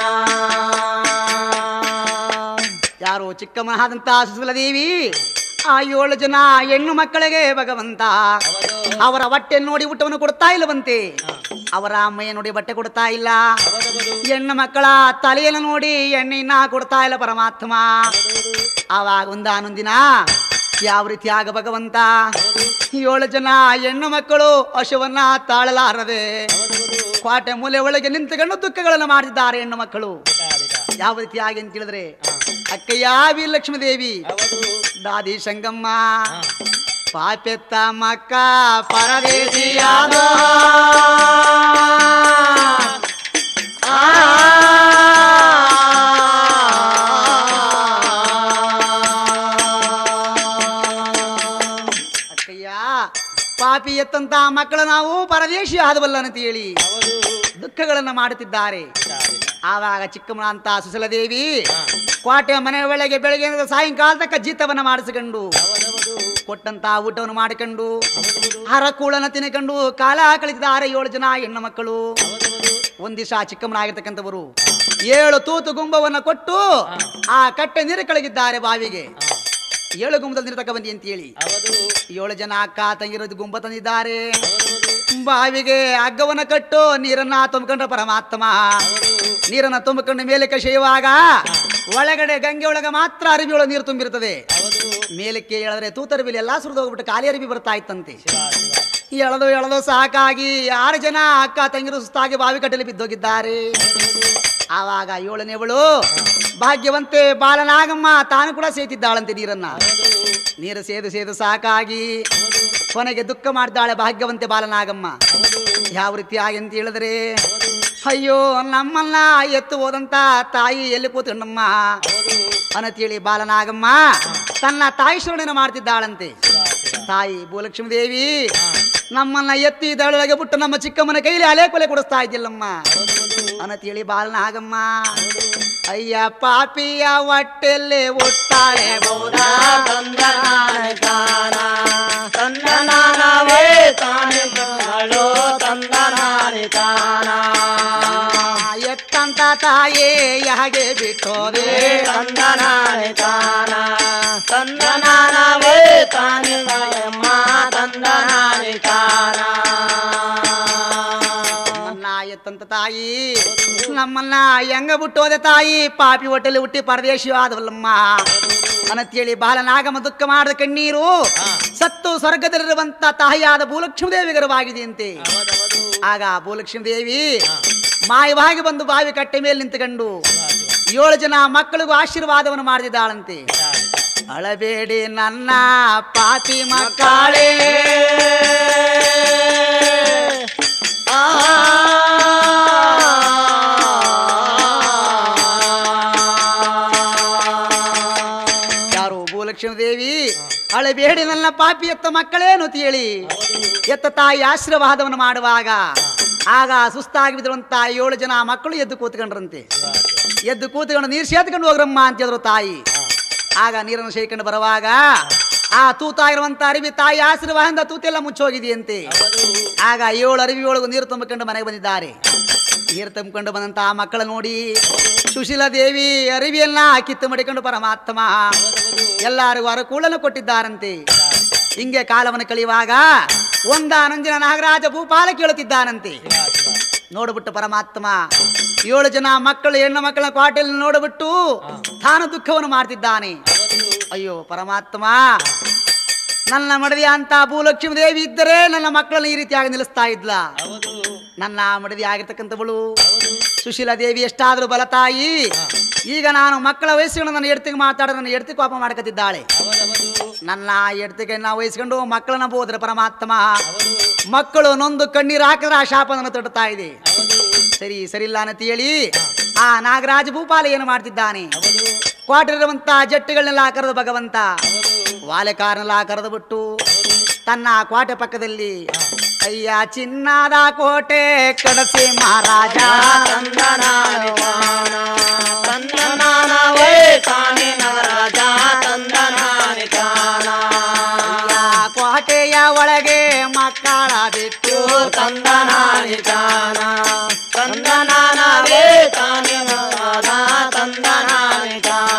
ಯಾರು ಚಿಕ್ಕಮ್ಮನಾದಂತ ಸುಶೀಲದೇವಿ ಆ ಏಳು ಜನ ಹೆಣ್ಣು ಮಕ್ಕಳಿಗೆ ಭಗವಂತ ಅವರ ಹೊಟ್ಟೆ ನೋಡಿ ಊಟವನ್ನು ಕೊಡ್ತಾ ಇಲ್ಲವಂತೆ ಅವರ ಅಮ್ಮಯ್ಯ ನೋಡಿ ಬಟ್ಟೆ ಕೊಡ್ತಾ ಇಲ್ಲ ಹೆಣ್ಣು ಮಕ್ಕಳ ತಲೆಯನ್ನು ನೋಡಿ ಎಣ್ಣೆಯನ್ನ ಕೊಡ್ತಾ ಇಲ್ಲ ಪರಮಾತ್ಮ ಆವಾಗ ಒಂದಾನೊಂದಿನ ಯಾವ ರೀತಿ ಆಗ ಭಗವಂತ ಏಳು ಜನ ಹೆಣ್ಣು ಮಕ್ಕಳು ಹಶುವನ್ನ ತಾಳಲಾರದೆ ಕೋಟೆ ಮೂಲೆ ಒಳಗೆ ನಿಂತುಕೊಂಡು ದುಃಖಗಳನ್ನು ಮಾಡಿದ್ದಾರೆ ಹೆಣ್ಣು ಮಕ್ಕಳು ಯಾವ ರೀತಿಯಾಗಿ ಅಂತ ಹೇಳಿದ್ರೆ ಅಕ್ಕಯ್ಯ ವಿ ಲಕ್ಷ್ಮೀ ದೇವಿ ದಾದಿ ಸಂಗಮ್ಮ ಪಾಪೆತ್ತ ಮಕ್ಕ ಪರದೇಶಿಯಾದ ಅಕ್ಕಯ್ಯ ಪಾಪಿ ಎತ್ತಂತ ಮಕ್ಕಳು ನಾವು ಪರದೇಶಿ ಆದವಲ್ಲ ಅಂತ ಹೇಳಿ ದುಃಖಗಳನ್ನ ಮಾಡುತ್ತಿದ್ದಾರೆ ಆವಾಗ ಚಿಕ್ಕಮ್ಮನ ಅಂತ ಸುಶಲದೇವಿ ಕೋಟೆ ಮನೆ ಒಳಗೆ ಬೆಳಗ್ಗೆ ಸಾಯಂಕಾಲ ತಕ್ಕ ಜೀತವನ್ನ ಮಾಡಿಸಿಕೊಂಡು ಕೊಟ್ಟಂತ ಊಟವನ್ನು ಮಾಡಿಕೊಂಡು ಹರಕೂಳನ ತಿನ್ಕೊಂಡು ಕಾಲ ಕಳಿತಿದ್ದಾರೆ ಏಳು ಜನ ಹೆಣ್ಣು ಮಕ್ಕಳು ಒಂದ್ ದಿವಸ ಚಿಕ್ಕಮ್ಮನಾಗಿರ್ತಕ್ಕಂಥವರು ಏಳು ತೂತು ಗುಂಬವನ್ನ ಕೊಟ್ಟು ಆ ಕಟ್ಟೆ ನೀರು ಕಳಗಿದ್ದಾರೆ ಬಾವಿಗೆ ಏಳು ಗುಂಬದಲ್ಲಿ ನೀರು ತಕ ಬಂದಿ ಅಂತ ಹೇಳಿ ಏಳು ಜನ ಅಕ್ಕ ತಂಗಿರೋದು ಗುಂಬ ತಂದಿದ್ದಾರೆ ಬಾವಿಗೆ ಹಗ್ಗವನ್ನ ಕಟ್ಟು ನೀರನ್ನ ತುಂಬಿಕೊಂಡ್ರ ಪರಮಾತ್ಮ ನೀರನ್ನ ತುಂಬಿಕೊಂಡ ಮೇಲೆ ಕಷೆಯುವಾಗ ಒಳಗಡೆ ಗಂಗೆ ಒಳಗ ಮಾತ್ರ ಅರಿವಿ ಒಳಗೆ ನೀರು ತುಂಬಿರ್ತದೆ ಮೇಲಕ್ಕೆ ಎಳೆದ್ರೆ ತೂತರಬಿಲಿ ಎಲ್ಲಾ ಸುರಿದು ಹೋಗ್ಬಿಟ್ಟು ಖಾಲಿ ಅರಿವಿ ಬರ್ತಾ ಇತ್ತಂತೆ ಎಳೆದು ಎಳೆದು ಸಾಕಾಗಿ ಆರು ಜನ ಅಕ್ಕ ತಂಗಿರು ಸುಸ್ತಾಗಿ ಬಾವಿ ಕಟ್ಟಲಿ ಬಿದ್ದೋಗಿದ್ದಾರೆ ಆವಾಗ ಏಳನೇವಳು ಭಾಗ್ಯವಂತೆ ಬಾಲನಾಗಮ್ಮ ತಾನು ಕೂಡ ಸೇತಿದ್ದಾಳಂತೆ ನೀರನ್ನ ನೀರು ಸೇದು ಸೇದು ಸಾಕಾಗಿ ಕೊನೆಗೆ ದುಃಖ ಮಾಡ್ತಾಳೆ ಭಾಗ್ಯವಂತೆ ಬಾಲನಾಗಮ್ಮ ಯಾವ ರೀತಿ ಆಗಿ ಅಂತ ಹೇಳಿದ್ರೆ ಅಯ್ಯೋ ನಮ್ಮನ್ನ ಎತ್ತು ಹೋದಂತ ತಾಯಿ ಎಲ್ಲಿ ಕೂತ್ಕೊಂಡಮ್ಮ ಅನ್ನತೇಳಿ ಬಾಲನಾಗಮ್ಮ ತನ್ನ ತಾಯಿ ಶರಣೆಯನ್ನು ಮಾಡ್ತಿದ್ದಾಳಂತೆ ತಾಯಿ ಭೂಲಕ್ಷ್ಮೀ ದೇವಿ ನಮ್ಮನ್ನ ಎತ್ತಿ ದಳೊಳಗೆ ಬಿಟ್ಟು ನಮ್ಮ ಚಿಕ್ಕಮ್ಮನ ಕೈಲಿ ಅಲೆ ಕೊಲೆ ಕೊಡಿಸ್ತಾ ಇದ್ದಿಲ್ಲಮ್ಮ ಅನತಿಳಿ ಬಾಲನಾಗಮ್ಮ ಅಯ್ಯ ಪಾಪಿಯ ಹೊಟ್ಟೆಲ್ಲಿ ಹುಟ್ಟಾಳೆ ಬಹುದಾ ತಂದನಾನೆ ತಾನ ತಂದನಾನವೇ ತಾನೆ ಮಗಳು ತಂದನಾನೆ ತಾನ ಎತ್ತಂತ ತಾಯಿ ಯಾಗೆ ಬಿಟ್ಟೋದೆ ತಂದನಾನೆ ತಾನ ತಂದನಾನವೇ ತಾನೆ ಮಗಳಮ್ಮ ತಂದನಾನೆ ತಾನ ನಮ್ಮನ್ನ ಎತ್ತಂತ ತಾಯಿ ನಮ್ಮನ್ನ ಹೆಂಗ ಬಿಟ್ಟೋದೆ ತಾಯಿ ಪಾಪಿ ಹೊಟ್ಟೆಲಿ ಹುಟ್ಟಿ ಪರದೇಶಿವಾದವಲ್ಲಮ್ಮ ಅನಂತೇಳಿ ಬಾಲನಾಗಮ ದುಃಖ ಮಾಡದ ಕಣ್ಣೀರು ಸತ್ತು ಸ್ವರ್ಗದಲ್ಲಿರುವಂತ ತಾಯಿಯಾದ ಭೂಲಕ್ಷ್ಮೀ ದೇವಿ ಗರ್ಭವಾಗಿದೆಯಂತೆ ಆಗ ಭೂಲಕ್ಷ್ಮೀ ದೇವಿ ಮಾಯವಾಗಿ ಬಂದು ಬಾವಿ ಕಟ್ಟೆ ಮೇಲೆ ನಿಂತುಕೊಂಡು ಏಳು ಜನ ಮಕ್ಕಳಿಗೂ ಆಶೀರ್ವಾದವನ್ನು ಮಾಡಿದ್ದಾಳಂತೆ ಅಳಬೇಡಿ ನನ್ನ ಪಾಪಿ ಮಕ್ಕಳೇ ಯಾರು ಭೂಲಕ್ಷ್ಮೀ ದೇವಿ ಅಳಬೇಡಿ ನನ್ನ ಪಾಪಿ ಎತ್ತ ಮಕ್ಕಳೇನು ಹೇಳಿ ಎತ್ತ ತಾಯಿ ಆಶೀರ್ವಾದವನ್ನು ಮಾಡುವಾಗ ಆಗ ಸುಸ್ತಾಗಿ ಬಿದ್ದಿರುವಂತ ಏಳು ಜನ ಮಕ್ಕಳು ಎದ್ದು ಕೂತ್ಕೊಂಡ್ರಂತೆ ಎದ್ದು ಕೂತ್ಕೊಂಡು ನೀರು ಸೇದ್ಕೊಂಡು ಹೋಗ್ರಮ್ಮ ಅಂತಿದ್ರು ತಾಯಿ ಆಗ ನೀರನ್ನು ಸೇರ್ಕೊಂಡು ಬರುವಾಗ ಆ ತೂತಾಗಿರುವಂತ ಅರಿವಿ ತಾಯಿ ಆಶೀರ್ವಾದದಿಂದ ತೂತೆಲ್ಲ ಮುಚ್ಚೋಗಿದೆಯಂತೆ ಆಗ ಏಳು ಅರಿವಿ ಒಳಗೂ ನೀರು ತುಂಬಿಕೊಂಡು ಮನೆಗೆ ಬಂದಿದ್ದಾರೆ ನೀರು ತುಂಬಿಕೊಂಡು ಬಂದಂತ ಆ ಮಕ್ಕಳ ನೋಡಿ ಸುಶೀಲಾ ದೇವಿ ಅರಿವಿಯನ್ನ ಕಿತ್ತು ಮಡಿಕೊಂಡು ಪರಮಾತ್ಮ ಎಲ್ಲರಿಗೂ ಅರಕೂಳನ್ನು ಕೊಟ್ಟಿದ್ದಾರಂತೆ ಹಿಂಗೆ ಕಾಲವನ್ನು ಕಳೆಯುವಾಗ ಒಂದಾನೊಂದಿನ ನಾಗರಾಜ ಭೂಪಾಲ ಕೇಳುತ್ತಿದ್ದಾನಂತೆ ನೋಡ್ಬಿಟ್ಟು ಪರಮಾತ್ಮ ಏಳು ಜನ ಮಕ್ಕಳು ಹೆಣ್ಣು ಮಕ್ಕಳ ಕ್ವಾಟೆಲ್ ನೋಡ್ಬಿಟ್ಟು ತಾನು ದುಃಖವನ್ನು ಮಾಡ್ತಿದ್ದಾನೆ ಅಯ್ಯೋ ಪರಮಾತ್ಮ ನನ್ನ ಮಡದಿ ಅಂತ ಭೂಲಕ್ಷ್ಮಿ ದೇವಿ ಇದ್ದರೆ ನನ್ನ ಮಕ್ಕಳನ್ನ ಈ ರೀತಿಯಾಗಿ ನಿಲ್ಲಿಸ್ತಾ ಇದ್ಲ ನನ್ನ ಮಡದಿ ಆಗಿರ್ತಕ್ಕಂಥವಳು ಸುಶೀಲಾ ದೇವಿ ಎಷ್ಟಾದ್ರೂ ಬಲತಾಯಿ ಈಗ ನಾನು ಮಕ್ಕಳ ವಯಸ್ಸಿನ ನನ್ನ ಎಡ್ತಿಗೆ ಮಾತಾಡಿದ್ರೆ ನನ್ನ ಎಡ್ತಿ ಕೋಪ ಮಾಡ್ಕೊತಿದ್ದಾಳೆ ನನ್ನ ಎಡ್ತಿಗೆ ನಾ ವಹಿಸ್ಕೊಂಡು ಮಕ್ಕಳನ್ನ ಬೋದ್ರೆ ಪರಮಾತ್ಮ ಮಕ್ಕಳು ನೊಂದು ಕಣ್ಣೀರು ಹಾಕಿದ್ರೆ ಆ ಶಾಪ ನನ್ನ ತೊಡ್ತಾ ಇದೆ ಸರಿ ಸರಿಲ್ಲ ಅಂತ ಹೇಳಿ ಆ ನಾಗರಾಜ ಭೂಪಾಲ ಏನು ಮಾಡ್ತಿದ್ದಾನೆ ಕ್ವಾಟರಿರುವಂತ ಜಟ್ಟುಗಳನ್ನೆಲ್ಲ ಕರೆದು ಭಗವಂತ ವಾಲೆಕಾರನೆಲ್ಲ ಕರೆದು ಬಿಟ್ಟು ತನ್ನ ಕೋಟೆ ಪಕ್ಕದಲ್ಲಿ ಅಯ್ಯ ಚಿನ್ನದ ಕೋಟೆ ಕಡಸಿ ಮಹಾರಾಜ ತಂದನಾನೆ ತಾನ ತಂದನಾನವೇ ತಾನೆ ನವರಾಜ ತಂದನಾನೆ ತಾನ ಅಯ್ಯ ಕೋಟೆಯ ಒಳಗೆ ಮಕ್ಕಳ ಬಿಟ್ಟು ತಂದನಾನೆ ತಾನ ತಂದನಾನವೇ ತಾನೆ ನವರಾಜ ತಂದನಾನೆ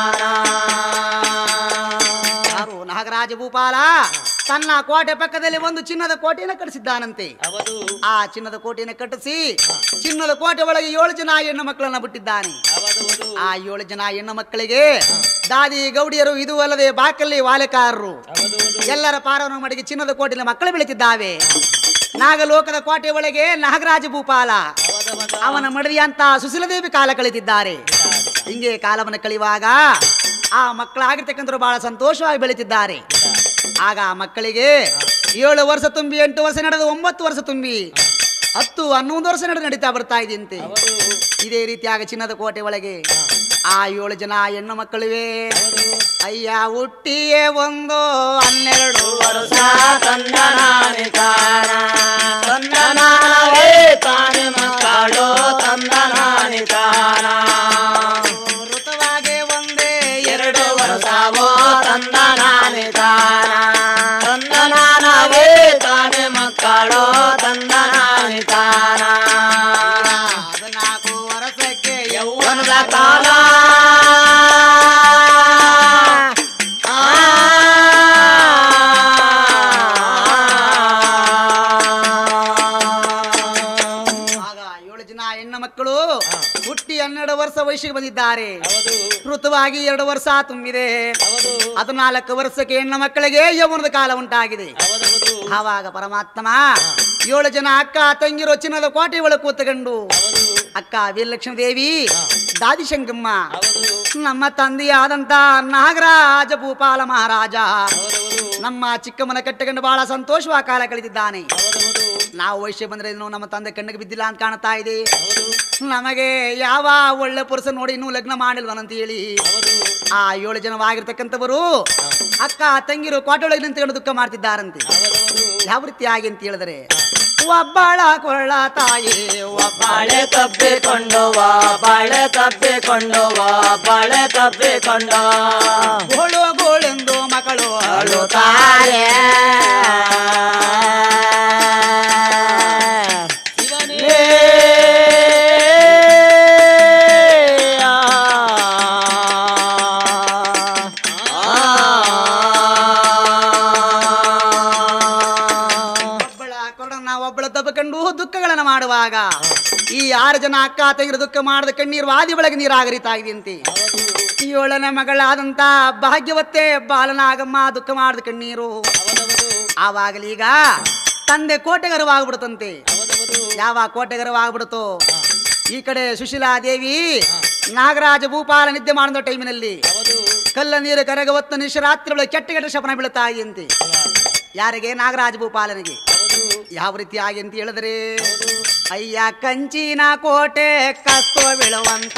ತಾನ ಯಾರು ನಾಗರಾಜ ಭೂಪಾಲ ತನ್ನ ಕೋಟೆ ಪಕ್ಕದಲ್ಲಿ ಒಂದು ಚಿನ್ನದ ಕೋಟೆಯನ್ನು ಕಟ್ಟಿಸಿದ್ದಾನಂತೆ ಅವದು ಆ ಚಿನ್ನದ ಕೋಟೆಯನ್ನು ಕಟ್ಟಿಸಿ ಚಿನ್ನದ ಕೋಟೆ ಒಳಗೆ ಏಳು ಜನ ಹೆಣ್ಣು ಮಕ್ಕಳನ್ನ ಬಿಟ್ಟಿದ್ದಾನೆ ಅವದು ಆ ಏಳು ಜನ ಹೆಣ್ಣು ಮಕ್ಕಳಿಗೆ ದಾದಿ ಗೌಡಿಯರು ಇದು ಅಲ್ಲದೆ ಬಾಕಲ್ಲಿ ವಾಲೆಕಾರರು ಅವದು ಎಲ್ಲರ ಪಾರವನ್ನು ಮಡಿಗೆ ಚಿನ್ನದ ಕೋಟೆಯಲ್ಲಿ ಮಕ್ಕಳು ಬೆಳೀತಿದ್ದಾವೆ ನಾಗಲೋಕದ ಕೋಟೆ ಒಳಗೆ ನಾಗರಾಜ ಭೂಪಾಲ ಅವನ ಮಡದಿ ಅಂತ ಸುಶೀಲದೇವಿ ಕಾಲ ಕಳೀತಿದ್ದಾರೆ ಹಿಂಗೆ ಕಾಲವನ್ನು ಕಳೆಯುವಾಗ ಆ ಮಕ್ಕಳಾಗಿರ್ತಕ್ಕಂಥವ್ರು ಬಹಳ ಸಂತೋಷವಾಗಿ ಬೆಳೀತಿದ್ದಾರೆ ಆಗ ಆ ಮಕ್ಕಳಿಗೆ ಏಳು ವರ್ಷ ತುಂಬಿ ಎಂಟು ವರ್ಷ ನಡೆದು ಒಂಬತ್ತು ವರ್ಷ ತುಂಬಿ ಹತ್ತು ಹನ್ನೊಂದು ವರ್ಷ ನಡೆದು ನಡೀತಾ ಬರ್ತಾ ಇದೆಯಂತೆ ಇದೇ ರೀತಿಯಾಗ ಚಿನ್ನದ ಕೋಟೆ ಒಳಗೆ ಆ ಏಳು ಜನ ಹೆಣ್ಣು ಮಕ್ಕಳಿವೆ ಅಯ್ಯ ಹುಟ್ಟಿಯೇ ಒಂದು ಹನ್ನೆರಡು ವರ್ಷ ತಂದನಾನೆ ತಾನ ತಂದನಾನವೇ ತಾನೆ ಮಕ್ಕಳು ತಂದನಾನೆ ತಾನ ಋತುವಾಗೆ ಒಂದೇ ಎರಡು ವರ್ಷವೋ ತಂದನಾನೆ ತಾನ ತಂದನಾನವೇ ತಾನೆ ಮಕ್ಕಳು ತಂದನಾನೆ ತಾನ ಹದಿನಾಲ್ಕು ವರ್ಷಕ್ಕೆ ಯೌವನದ ಕಾಲ ಆಗ ಏಳು ಜನ ಹೆಣ್ಣು ಮಕ್ಕಳು ಹುಟ್ಟಿ ಹನ್ನೆರಡು ವರ್ಷ ವಯಸ್ಸಿಗೆ ಬಂದಿದ್ದಾರೆ ಹೌದು ಋತುವಾಗಿ ಎರಡು ವರ್ಷ ತುಂಬಿದೆ ಹೌದು ಹದಿನಾಲ್ಕು ವರ್ಷಕ್ಕೆ ಹೆಣ್ಣು ಮಕ್ಕಳಿಗೆ ಯೌವನದ ಕಾಲ ಉಂಟಾಗಿದೆ ಹೌದು ಆವಾಗ ಪರಮಾತ್ಮ ಏಳು ಜನ ಅಕ್ಕ ತಂಗಿರೋ ಚಿನ್ನದ ಕೋಟೆ ಒಳಗೆ ಕೂತ್ಕೊಂಡು ಅಕ್ಕ ವೀರಲಕ್ಷ್ಮೀ ದೇವಿ ದಾದಿ ಶಂಕಮ್ಮ ನಮ್ಮ ತಂದೆಯಾದಂತ ನಾಗರಾಜ ಭೂಪಾಲ ಮಹಾರಾಜ ನಮ್ಮ ಚಿಕ್ಕಮ್ಮನ ಕಟ್ಟಿಕೊಂಡು ಬಹಳ ಸಂತೋಷವಾಗಿ ಕಾಲ ಕಳೆದಿದ್ದಾನೆ ನಾವು ವಯಸ್ಸು ಬಂದ್ರೆ ಇನ್ನು ನಮ್ಮ ತಂದೆ ಕಣ್ಣಿಗೆ ಬಿದ್ದಿಲ್ಲ ಅಂತ ಕಾಣ್ತಾ ಇದೆ ನಮಗೆ ಯಾವ ಒಳ್ಳೆ ಪುರುಷ ನೋಡಿ ಇನ್ನೂ ಲಗ್ನ ಮಾಡಿಲ್ವನಂತ ಹೇಳಿ ಆ ಏಳು ಜನವಾಗಿರ್ತಕ್ಕಂಥವರು ಅಕ್ಕ ತಂಗಿರು ಕೋಟೆ ಒಳಗೆ ನಿಂತ್ಕೊಂಡು ದುಃಖ ಮಾಡ್ತಿದ್ದಾರಂತೆ ಯಾವ ರೀತಿಯಾಗಿ ಅಂತ ಹೇಳಿದ್ರೆ ಒಬ್ಬಳ ಕೊಳ್ಳ ತಾಯಿ ಒಬ್ಬ ಬಾಳೆ ತಪ್ಪಿಕೊಂಡು ಬಾಳೆ ತಪ್ಪಿಕೊಂಡು ಬಾಳೆ ತಪ್ಪಿಕೊಂಡು ಗೋಳು ಗೋಳೆಂದು ಮಕ್ಕಳು ಅಳುತ್ತಾರೆ ಶಿವನೇ ಒಬ್ಬಳ ಕೊರಡನ್ನ ಒಬ್ಬಳ ತಬ್ಬಕಂಡು ದುಃಖಗಳನ್ನ ಮಾಡುವಾಗ ಈ ಆರು ಜನ ಅಕ್ಕ ತಂಗಿರ ದುಃಖ ಮಾಡದ ಕಣ್ಣೀರು ವಾದಿ ಒಳಗೆ ನೀರಾಗರಿತಾ ಇದೆಯಂತೆ ಏಳನ ಮಗಳಾದಂತ ಭಾಗ್ಯವತ್ತೆ ಬಾಲನಾಗಮ್ಮ ದುಃಖ ಮಾಡದ ಕಣ್ಣೀರು ಆವಾಗಲೀಗ ತಂದೆ ಕೋಟೆಗರವಾಗ್ಬಿಡುತ್ತಂತೆ ಯಾವ ಕೋಟೆಗರವಾಗ್ಬಿಡುತ್ತೋ ಈ ಕಡೆ ಸುಶೀಲಾ ದೇವಿ ನಾಗರಾಜ ಭೂಪಾಲ ನಿದ್ದೆ ಮಾಡಿದ ಟೈಮಿನಲ್ಲಿ ಕಲ್ಲ ನೀರು ಕರಗವತ್ತು ನಿಶರಾತ್ರಿ ಒಳಗೆ ಕೆಟ್ಟ ಕೆಟ್ಟ ಶಪನ ಬೀಳುತ್ತಾ ಇದೆಯಂತೆ ಯಾರಿಗೆ ನಾಗರಾಜ ಭೂಪಾಲನಿಗೆ ಯಾವ ರೀತಿ ಆಗಿ ಅಂತ ಹೇಳಿದ್ರೆ ಅಯ್ಯ ಕಂಚಿನ ಕೋಟೆ ಕಸ್ತೋ ಬೀಳುವಂತ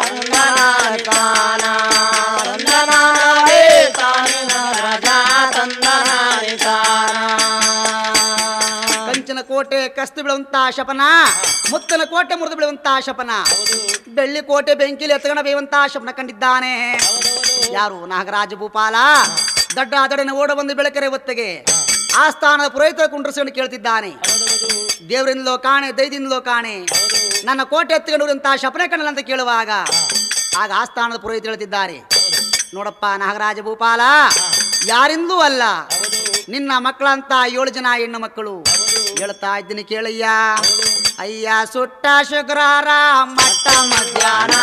ಕಂಚಿನ ಕೋಟೆ ಕಸ್ತು ಬೀಳುವಂತ ಶಪನ ಮುತ್ತನ ಕೋಟೆ ಮುರಿದು ಬೀಳುವಂತ ಶಪನ ಬೆಳ್ಳಿ ಕೋಟೆ ಬೆಂಕಿಲಿ ಎತ್ತಗಣ ಬೇಯುವಂತ ಶಪನ ಕಂಡಿದ್ದಾನೆ ಯಾರು ನಾಗರಾಜ ಭೂಪಾಲ ದೊಡ್ಡ ದೊಡ್ಡನೆ ಓಡ ಬಂದು ಬೆಳಕರೆ ಹೊತ್ತಿಗೆ ಆಸ್ಥಾನದ ಪುರೋಹಿತರ ಕುಂಡ್ರಸಿಕೊಂಡು ಕೇಳ್ತಿದ್ದಾನೆ ದೇವರಿಂದಲೋ ಕಾಣೆ ದೈದಿಂದಲೋ ಕಾಣೆ ನನ್ನ ಕೋಟೆ ಎತ್ತಿಕೊಂಡಂತ ಶಪನೆ ಕಣ್ಣಲ್ಲ ಅಂತ ಕೇಳುವಾಗ ಆಗ ಆಸ್ಥಾನದ ಪುರೋಹಿತ ಹೇಳ್ತಿದ್ದಾರೆ ನೋಡಪ್ಪ ನಾಗರಾಜ ಭೂಪಾಲ ಯಾರಿಂದಲೂ ಅಲ್ಲ ನಿನ್ನ ಮಕ್ಕಳಂತ ಏಳು ಜನ ಹೆಣ್ಣು ಮಕ್ಕಳು ಹೇಳ್ತಾ ಇದ್ದೀನಿ ಕೇಳಯ್ಯ ಅಯ್ಯ ಸುಟ್ಟ ಶುಕ್ರಾರ ಮಟ್ಟ ಮಧ್ಯಾಹ್ನ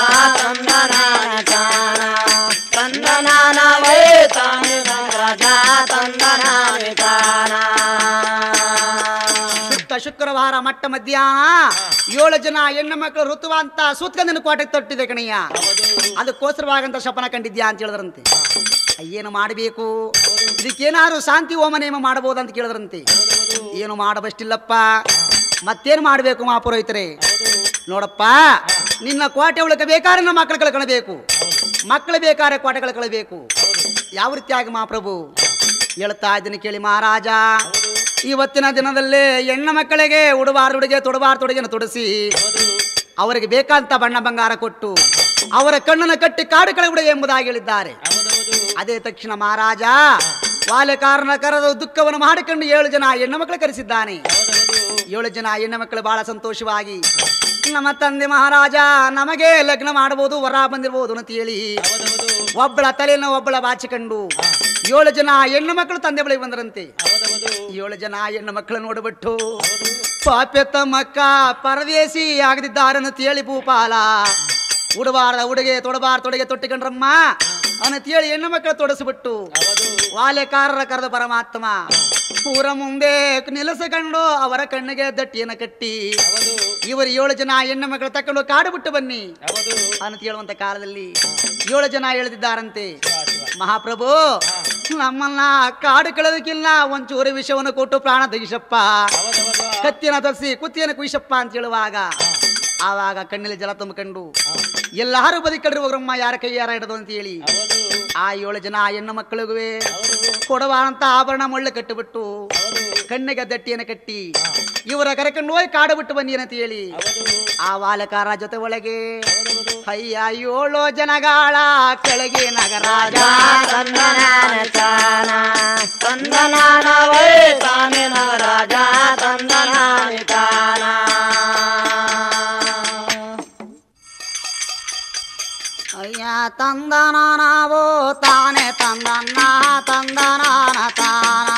ಸುತ್ತ ಶುಕ್ರವಾರ ಮಟ್ಟ ಮಧ್ಯಾಹ್ನ ಏಳು ಜನ ಹೆಣ್ಣು ಮಕ್ಕಳು ಋತುವ ಅಂತ ಸುತ್ತಕಂದಿನ ಕೋಟೆಗೆ ತೊಟ್ಟಿದೆ ಕಣಯ್ಯ ಅದಕ್ಕೋಸ್ಕರವಾಗಂತ ಶಪನ ಕಂಡಿದ್ಯಾ ಅಂತ ಹೇಳಿದ್ರಂತೆ ಏನು ಮಾಡಬೇಕು ಇದಕ್ಕೇನಾದ್ರು ಶಾಂತಿ ಹೋಮ ನೇಮ ಮಾಡಬಹುದು ಅಂತ ಕೇಳಿದ್ರಂತೆ ಏನು ಮಾಡಬಷ್ಟಿಲ್ಲಪ್ಪ ಮತ್ತೇನು ಮಾಡಬೇಕು ಮಹಾಪುರೋಹಿತರೆ ನೋಡಪ್ಪ ನಿನ್ನ ಕೋಟೆ ಒಳಗೆ ಬೇಕಾದ್ರೆ ನಮ್ಮ ಮಕ್ಕಳು ಕಳ್ಕೊಳ್ಬೇಕು ಮಕ್ಕಳು ಬೇಕಾದ್ರೆ ಕೋಟೆ ಕಳ್ಕೊಳ್ಬೇಕು ಯಾವ ರೀತಿಯಾಗಿ ಮಹಾಪ್ರಭು ಹೇಳ್ತಾ ಇದ್ದೀನಿ ಕೇಳಿ ಮಹಾರಾಜ ಇವತ್ತಿನ ದಿನದಲ್ಲಿ ಹೆಣ್ಣು ಮಕ್ಕಳಿಗೆ ಉಡುಬಾರ ಉಡುಗೆ ತೊಡಬಾರ ತೊಡುಗೆನ ತೊಡಿಸಿ ಅವರಿಗೆ ಬೇಕಾದಂತ ಬಣ್ಣ ಬಂಗಾರ ಕೊಟ್ಟು ಅವರ ಕಣ್ಣನ್ನು ಕಟ್ಟಿ ಕಾಡು ಕಳೆಬಿಡ ಎಂಬುದಾಗಿ ಹೇಳಿದ್ದಾರೆ ಅದೇ ತಕ್ಷಣ ಮಹಾರಾಜ ವಾಲೆಕಾರನ ಕರೆದು ದುಃಖವನ್ನು ಮಾಡಿಕೊಂಡು ಏಳು ಜನ ಹೆಣ್ಣು ಮಕ್ಕಳು ಕರೆಸಿದ್ದಾನೆ ಏಳು ಜನ ಹೆಣ್ಣು ಮಕ್ಕಳು ಬಹಳ ಸಂತೋಷವಾಗಿ ನಮ್ಮ ತಂದೆ ಮಹಾರಾಜ ನಮಗೆ ಲಗ್ನ ಮಾಡಬಹುದು ವರ ಬಂದಿರಬಹುದು ಅಂತ ಹೇಳಿ ಒಬ್ಬಳ ತಲೆಯನ್ನು ಒಬ್ಬಳ ಬಾಚಿಕೊಂಡು ಏಳು ಜನ ಹೆಣ್ಣು ಮಕ್ಕಳು ತಂದೆ ಬಳಿಗೆ ಬಂದರಂತೆ ಏಳು ಜನ ಹೆಣ್ಣು ಮಕ್ಕಳು ನೋಡಿಬಿಟ್ಟು ಪಾಪೆ ತಮ್ಮಕ್ಕ ಪರದೇಸಿ ಆಗದಿದ್ದಾರೆ ಅಂತ ಹೇಳಿ ಭೂಪಾಲ ಉಡಬಾರದ ಉಡುಗೆ ತೊಡಬಾರ ತೊಡುಗೆ ತೊಟ್ಟಿಕೊಂಡ್ರಮ್ಮ ಅಂತ ಹೇಳಿ ಹೆಣ್ಣು ಮಕ್ಕಳು ತೊಡಸ್ಬಿಟ್ಟು ವಾಲೆಕಾರರ ಕರೆದ ಪರಮಾತ್ಮ ಊರ ಮುಂದೆ ನಿಲ್ಲಿಸಿಕೊಂಡು ಅವರ ಕಣ್ಣಿಗೆ ದಟ್ಟಿಯನ್ನು ಕಟ್ಟಿ ಇವರು ಏಳು ಜನ ಹೆಣ್ಣು ಮಕ್ಕಳು ತಕೊಂಡು ಕಾಡು ಬಿಟ್ಟು ಬನ್ನಿ ಅಂತ ಹೇಳುವಂತ ಕಾಲದಲ್ಲಿ ಏಳು ಜನ ಎಳೆದಿದ್ದಾರಂತೆ ಮಹಾಪ್ರಭು ನಮ್ಮನ್ನ ಕಾಡು ಕಳೆದಕ್ಕಿಲ್ಲ ಒಂಚೂರು ವಿಷವನ್ನು ಕೊಟ್ಟು ಪ್ರಾಣ ತೆಗಿಸಪ್ಪ ಕತ್ತಿನ ತರಿಸಿ ಕುತ್ತಿಯನ್ನು ಕುಯ್ಸಪ್ಪ ಅಂತ ಹೇಳುವಾಗ ಆವಾಗ ಕಣ್ಣಲ್ಲಿ ಜಲ ತುಂಬಿಕೊಂಡು ಎಲ್ಲಾರು ಬದುಕಡ್ರಿ ಹೋಗ್ರಮ್ಮ ಯಾರ ಕೈ ಯಾರ ಹಿಡದು ಅಂತ ಹೇಳಿ ಆ ಏಳು ಜನ ಹೆಣ್ಣು ಮಕ್ಕಳಿಗೂ ಕೊಡವಾದಂತ ಆಭರಣ ಮುಳ್ಳು ಕಟ್ಟಿಬಿಟ್ಟು ಕಣ್ಣಿಗೆ ದಟ್ಟಿಯನ್ನು ಕಟ್ಟಿ ಇವರ ಕರೆಕೊಂಡು ಹೋಗಿ ಕಾಡು ಬಿಟ್ಟು ಬನ್ನಿ ಅಂತ ಹೇಳಿ ಆ ಬಾಲಕಾರ ಜೊತೆ ಒಳಗೆ ಅಯ್ಯ ಏಳು ಜನಗಾಳ ಕೆಳಗೆ ನಗರಾಜ ಅಯ್ಯ ತಂದನ ನಾವು ತಾನೆ ತಂದನ್ನ ತಂದನಾನ ತಾನ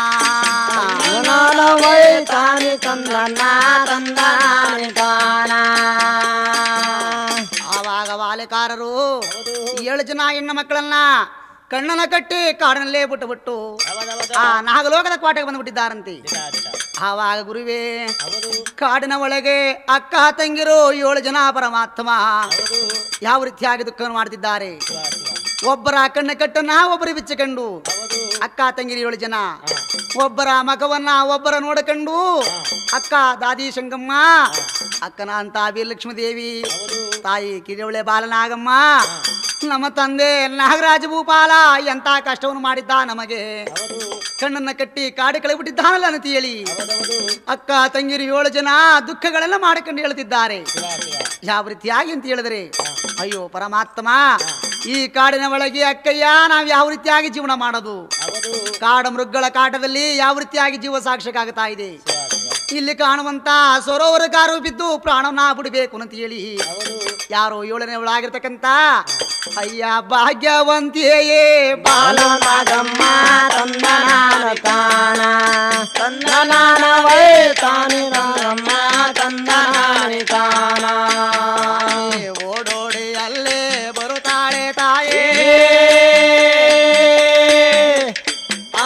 ಆವಾಗ ಬಾಲಿಕಾರರು ಏಳು ಜನ ಹೆಣ್ಣು ಮಕ್ಕಳನ್ನ ಕಣ್ಣನ ಕಟ್ಟಿ ಕಾಡಿನಲ್ಲೇ ಬಿಟ್ಟು ಬಿಟ್ಟು ಆ ನಾಗಲೋಕದ ಕೋಟೆಗೆ ಬಂದ್ಬಿಟ್ಟಿದ್ದಾರಂತೆ ಆವಾಗ ಗುರುವೇ ಕಾಡಿನ ಒಳಗೆ ಅಕ್ಕ ತಂಗಿರು ಏಳು ಜನ ಪರಮಾತ್ಮ ಯಾವ ರೀತಿಯಾಗಿ ದುಃಖವನ್ನು ಮಾಡ್ತಿದ್ದಾರೆ ಒಬ್ಬರ ಕಣ್ಣ ಕಟ್ಟನ್ನ ಒಬ್ಬರು ಬಿಚ್ಚಿಕೊಂಡು ಅಕ್ಕ ತಂಗಿರಿ ಏಳು ಜನ ಒಬ್ಬರ ಮಗವನ್ನ ಒಬ್ಬರ ನೋಡಕೊಂಡು ಅಕ್ಕ ದಾದಿ ಶಂಗಮ್ಮ ಅಕ್ಕನ ಅಂತ ಲಕ್ಷ್ಮೀ ದೇವಿ ತಾಯಿ ಕಿರಿಯವಳೆ ಬಾಲನಾಗಮ್ಮ ನಮ್ಮ ತಂದೆ ನಾಗರಾಜ ಭೂಪಾಲ ಎಂತ ಕಷ್ಟವನ್ನು ಮಾಡಿದ್ದ ನಮಗೆ ಕಣ್ಣನ್ನ ಕಟ್ಟಿ ಕಾಡಿ ಕಳೆಬಿಟ್ಟಿದ್ದಾನಲ್ಲ ಅಂತ ಹೇಳಿ ಅಕ್ಕ ತಂಗಿರು ಏಳು ಜನ ದುಃಖಗಳೆಲ್ಲ ಮಾಡಿಕೊಂಡು ಹೇಳ್ತಿದ್ದಾರೆ ಯಾವ ರೀತಿಯಾಗಿ ಅಂತ ಹೇಳಿದ್ರೆ ಅಯ್ಯೋ ಪರಮಾತ್ಮ ಈ ಕಾಡಿನ ಒಳಗೆ ಅಕ್ಕಯ್ಯ ನಾವ್ ಯಾವ ರೀತಿಯಾಗಿ ಜೀವನ ಮಾಡೋದು ಕಾಡ ಮೃಗಗಳ ಕಾಟದಲ್ಲಿ ಯಾವ ರೀತಿಯಾಗಿ ಜೀವ ಸಾಕ್ಷಿಗಾಗ್ತಾ ಇದೆ ಇಲ್ಲಿ ಕಾಣುವಂತ ಸರೋವರ ಕಾರು ಬಿದ್ದು ಪ್ರಾಣವನ್ನ ಬಿಡಬೇಕು ಅಂತ ಹೇಳಿ ಯಾರೋ ಏಳನೇ ಒಳಗಿರ್ತಕ್ಕಂತ ಅಯ್ಯ ಭಾಗ್ಯವಂತಿಯೇ ಬಾಲ ಬಾಲನಾಗಮ್ಮ ತಂದನಾನ ತಾನ ತಂದನಾನ ವೈ ತಾನಿ ನಾಗಮ್ಮ ತಂದನಾನಿ ತಾನ ಓಡೋಡಿ ಅಲ್ಲೇ ಬರುತ್ತಾಳೆ ತಾಯೇ ಆ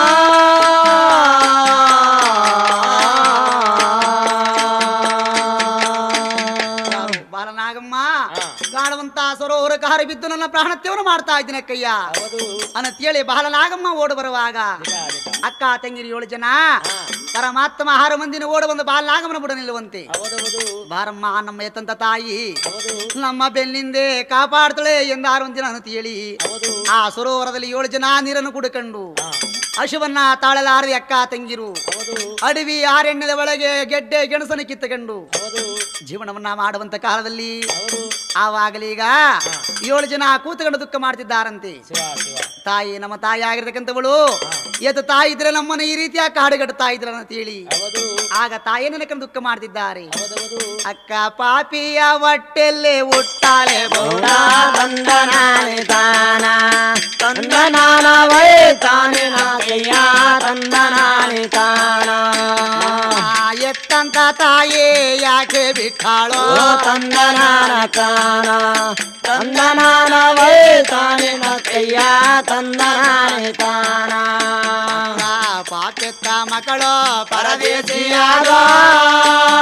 ಯಾರು? ಬಾಲನಾಗಮ್ಮ ಕಾಣುವಂತ ಸರೋವರ ಕಾರು ಬಿದ್ದು ನನ್ನ ಪ್ರಾಣತ್ಯವನ್ನು ಮಾಡ್ತಾ ಇದ್ದೀನಿ ಅಕ್ಕಯ್ಯ ಅನ್ನತೇಳಿ ಬಾಲನಾಗಮ್ಮ ಓಡು ಬರುವಾಗ ಅಕ್ಕ ತಂಗಿರಿ ಏಳು ಜನ ಪರಮಾತ್ಮ ಆರು ಮಂದಿನ ಓಡು ಬಂದು ಬಾಲನಾಗಮ್ಮನ ಬುಡ ನಿಲ್ಲುವಂತೆ ಬಾರಮ್ಮ ನಮ್ಮ ಎತ್ತಂತ ತಾಯಿ ನಮ್ಮ ಬೆನ್ನಿಂದೆ ಕಾಪಾಡ್ತಾಳೆ ಎಂದು ಆರು ದಿನ ಅಂತ ಹೇಳಿ ಆ ಸರೋವರದಲ್ಲಿ ಏಳು ಜನ ನೀರನ್ನು ಕುಡುಕೊಂಡು ಹಸುವನ್ನ ತಾಳಲಾರದೆ ಅಕ್ಕ ತಂಗಿರು ಅಡವಿ ಆರಣ್ಯದ ಒಳಗೆ ಗೆಡ್ಡೆ ಗೆಣಸನ್ನು ಕಿತ್ತಕೊಂಡು ಜೀವನವನ್ನ ಮಾಡುವಂತ ಕಾಲದಲ್ಲಿ ಆವಾಗಲೀಗ ಏಳು ಜನ ಕೂತುಕೊಂಡು ದುಃಖ ಮಾಡ್ತಿದ್ದಾರಂತೆ ತಾಯಿ ನಮ್ಮ ತಾಯಿ ಆಗಿರ್ತಕ್ಕಂಥವಳು ಎದ್ದು ತಾಯಿ ಇದ್ರೆ ನಮ್ಮನ್ನ ಈ ರೀತಿಯ ಕಾಡುಗಟ್ತಾ ಇದ್ರ ಅಂತ ಹೇಳಿ ಆಗ ತಾಯಿ ನೆನಕೊಂಡು ದುಃಖ ಮಾಡ್ತಿದ್ದಾರೆ ಅಕ್ಕ ಪಾಪಿಯ ಹೊಟ್ಟೆಲ್ಲೇ ಹುಟ್ಟಾಲೆ ಬಹುಡ ತಂದನಾನಿ ತಾನ ತಂದನಾನ ವೈ ತಾನಿ ನಾಗಯ್ಯ ತಂದನಾನಿ ತಾನ ಎತ್ತಂತ ತಾಯಿ ಯಾಕೆ ಬಿಟ್ಟಾಳೋ ಓ ತಂದನಾನ ಕಾನ ತಂದನಾನ ವೈ ತಾನಿ ನಾಗಯ್ಯ ತಂದನಾನಿ ತಾನ ಪಾಕೆತ್ತ ಮಕ್ಕಳು ಪರದೇಶಿಯಾದ ಪರದೇಶಿಯಾದ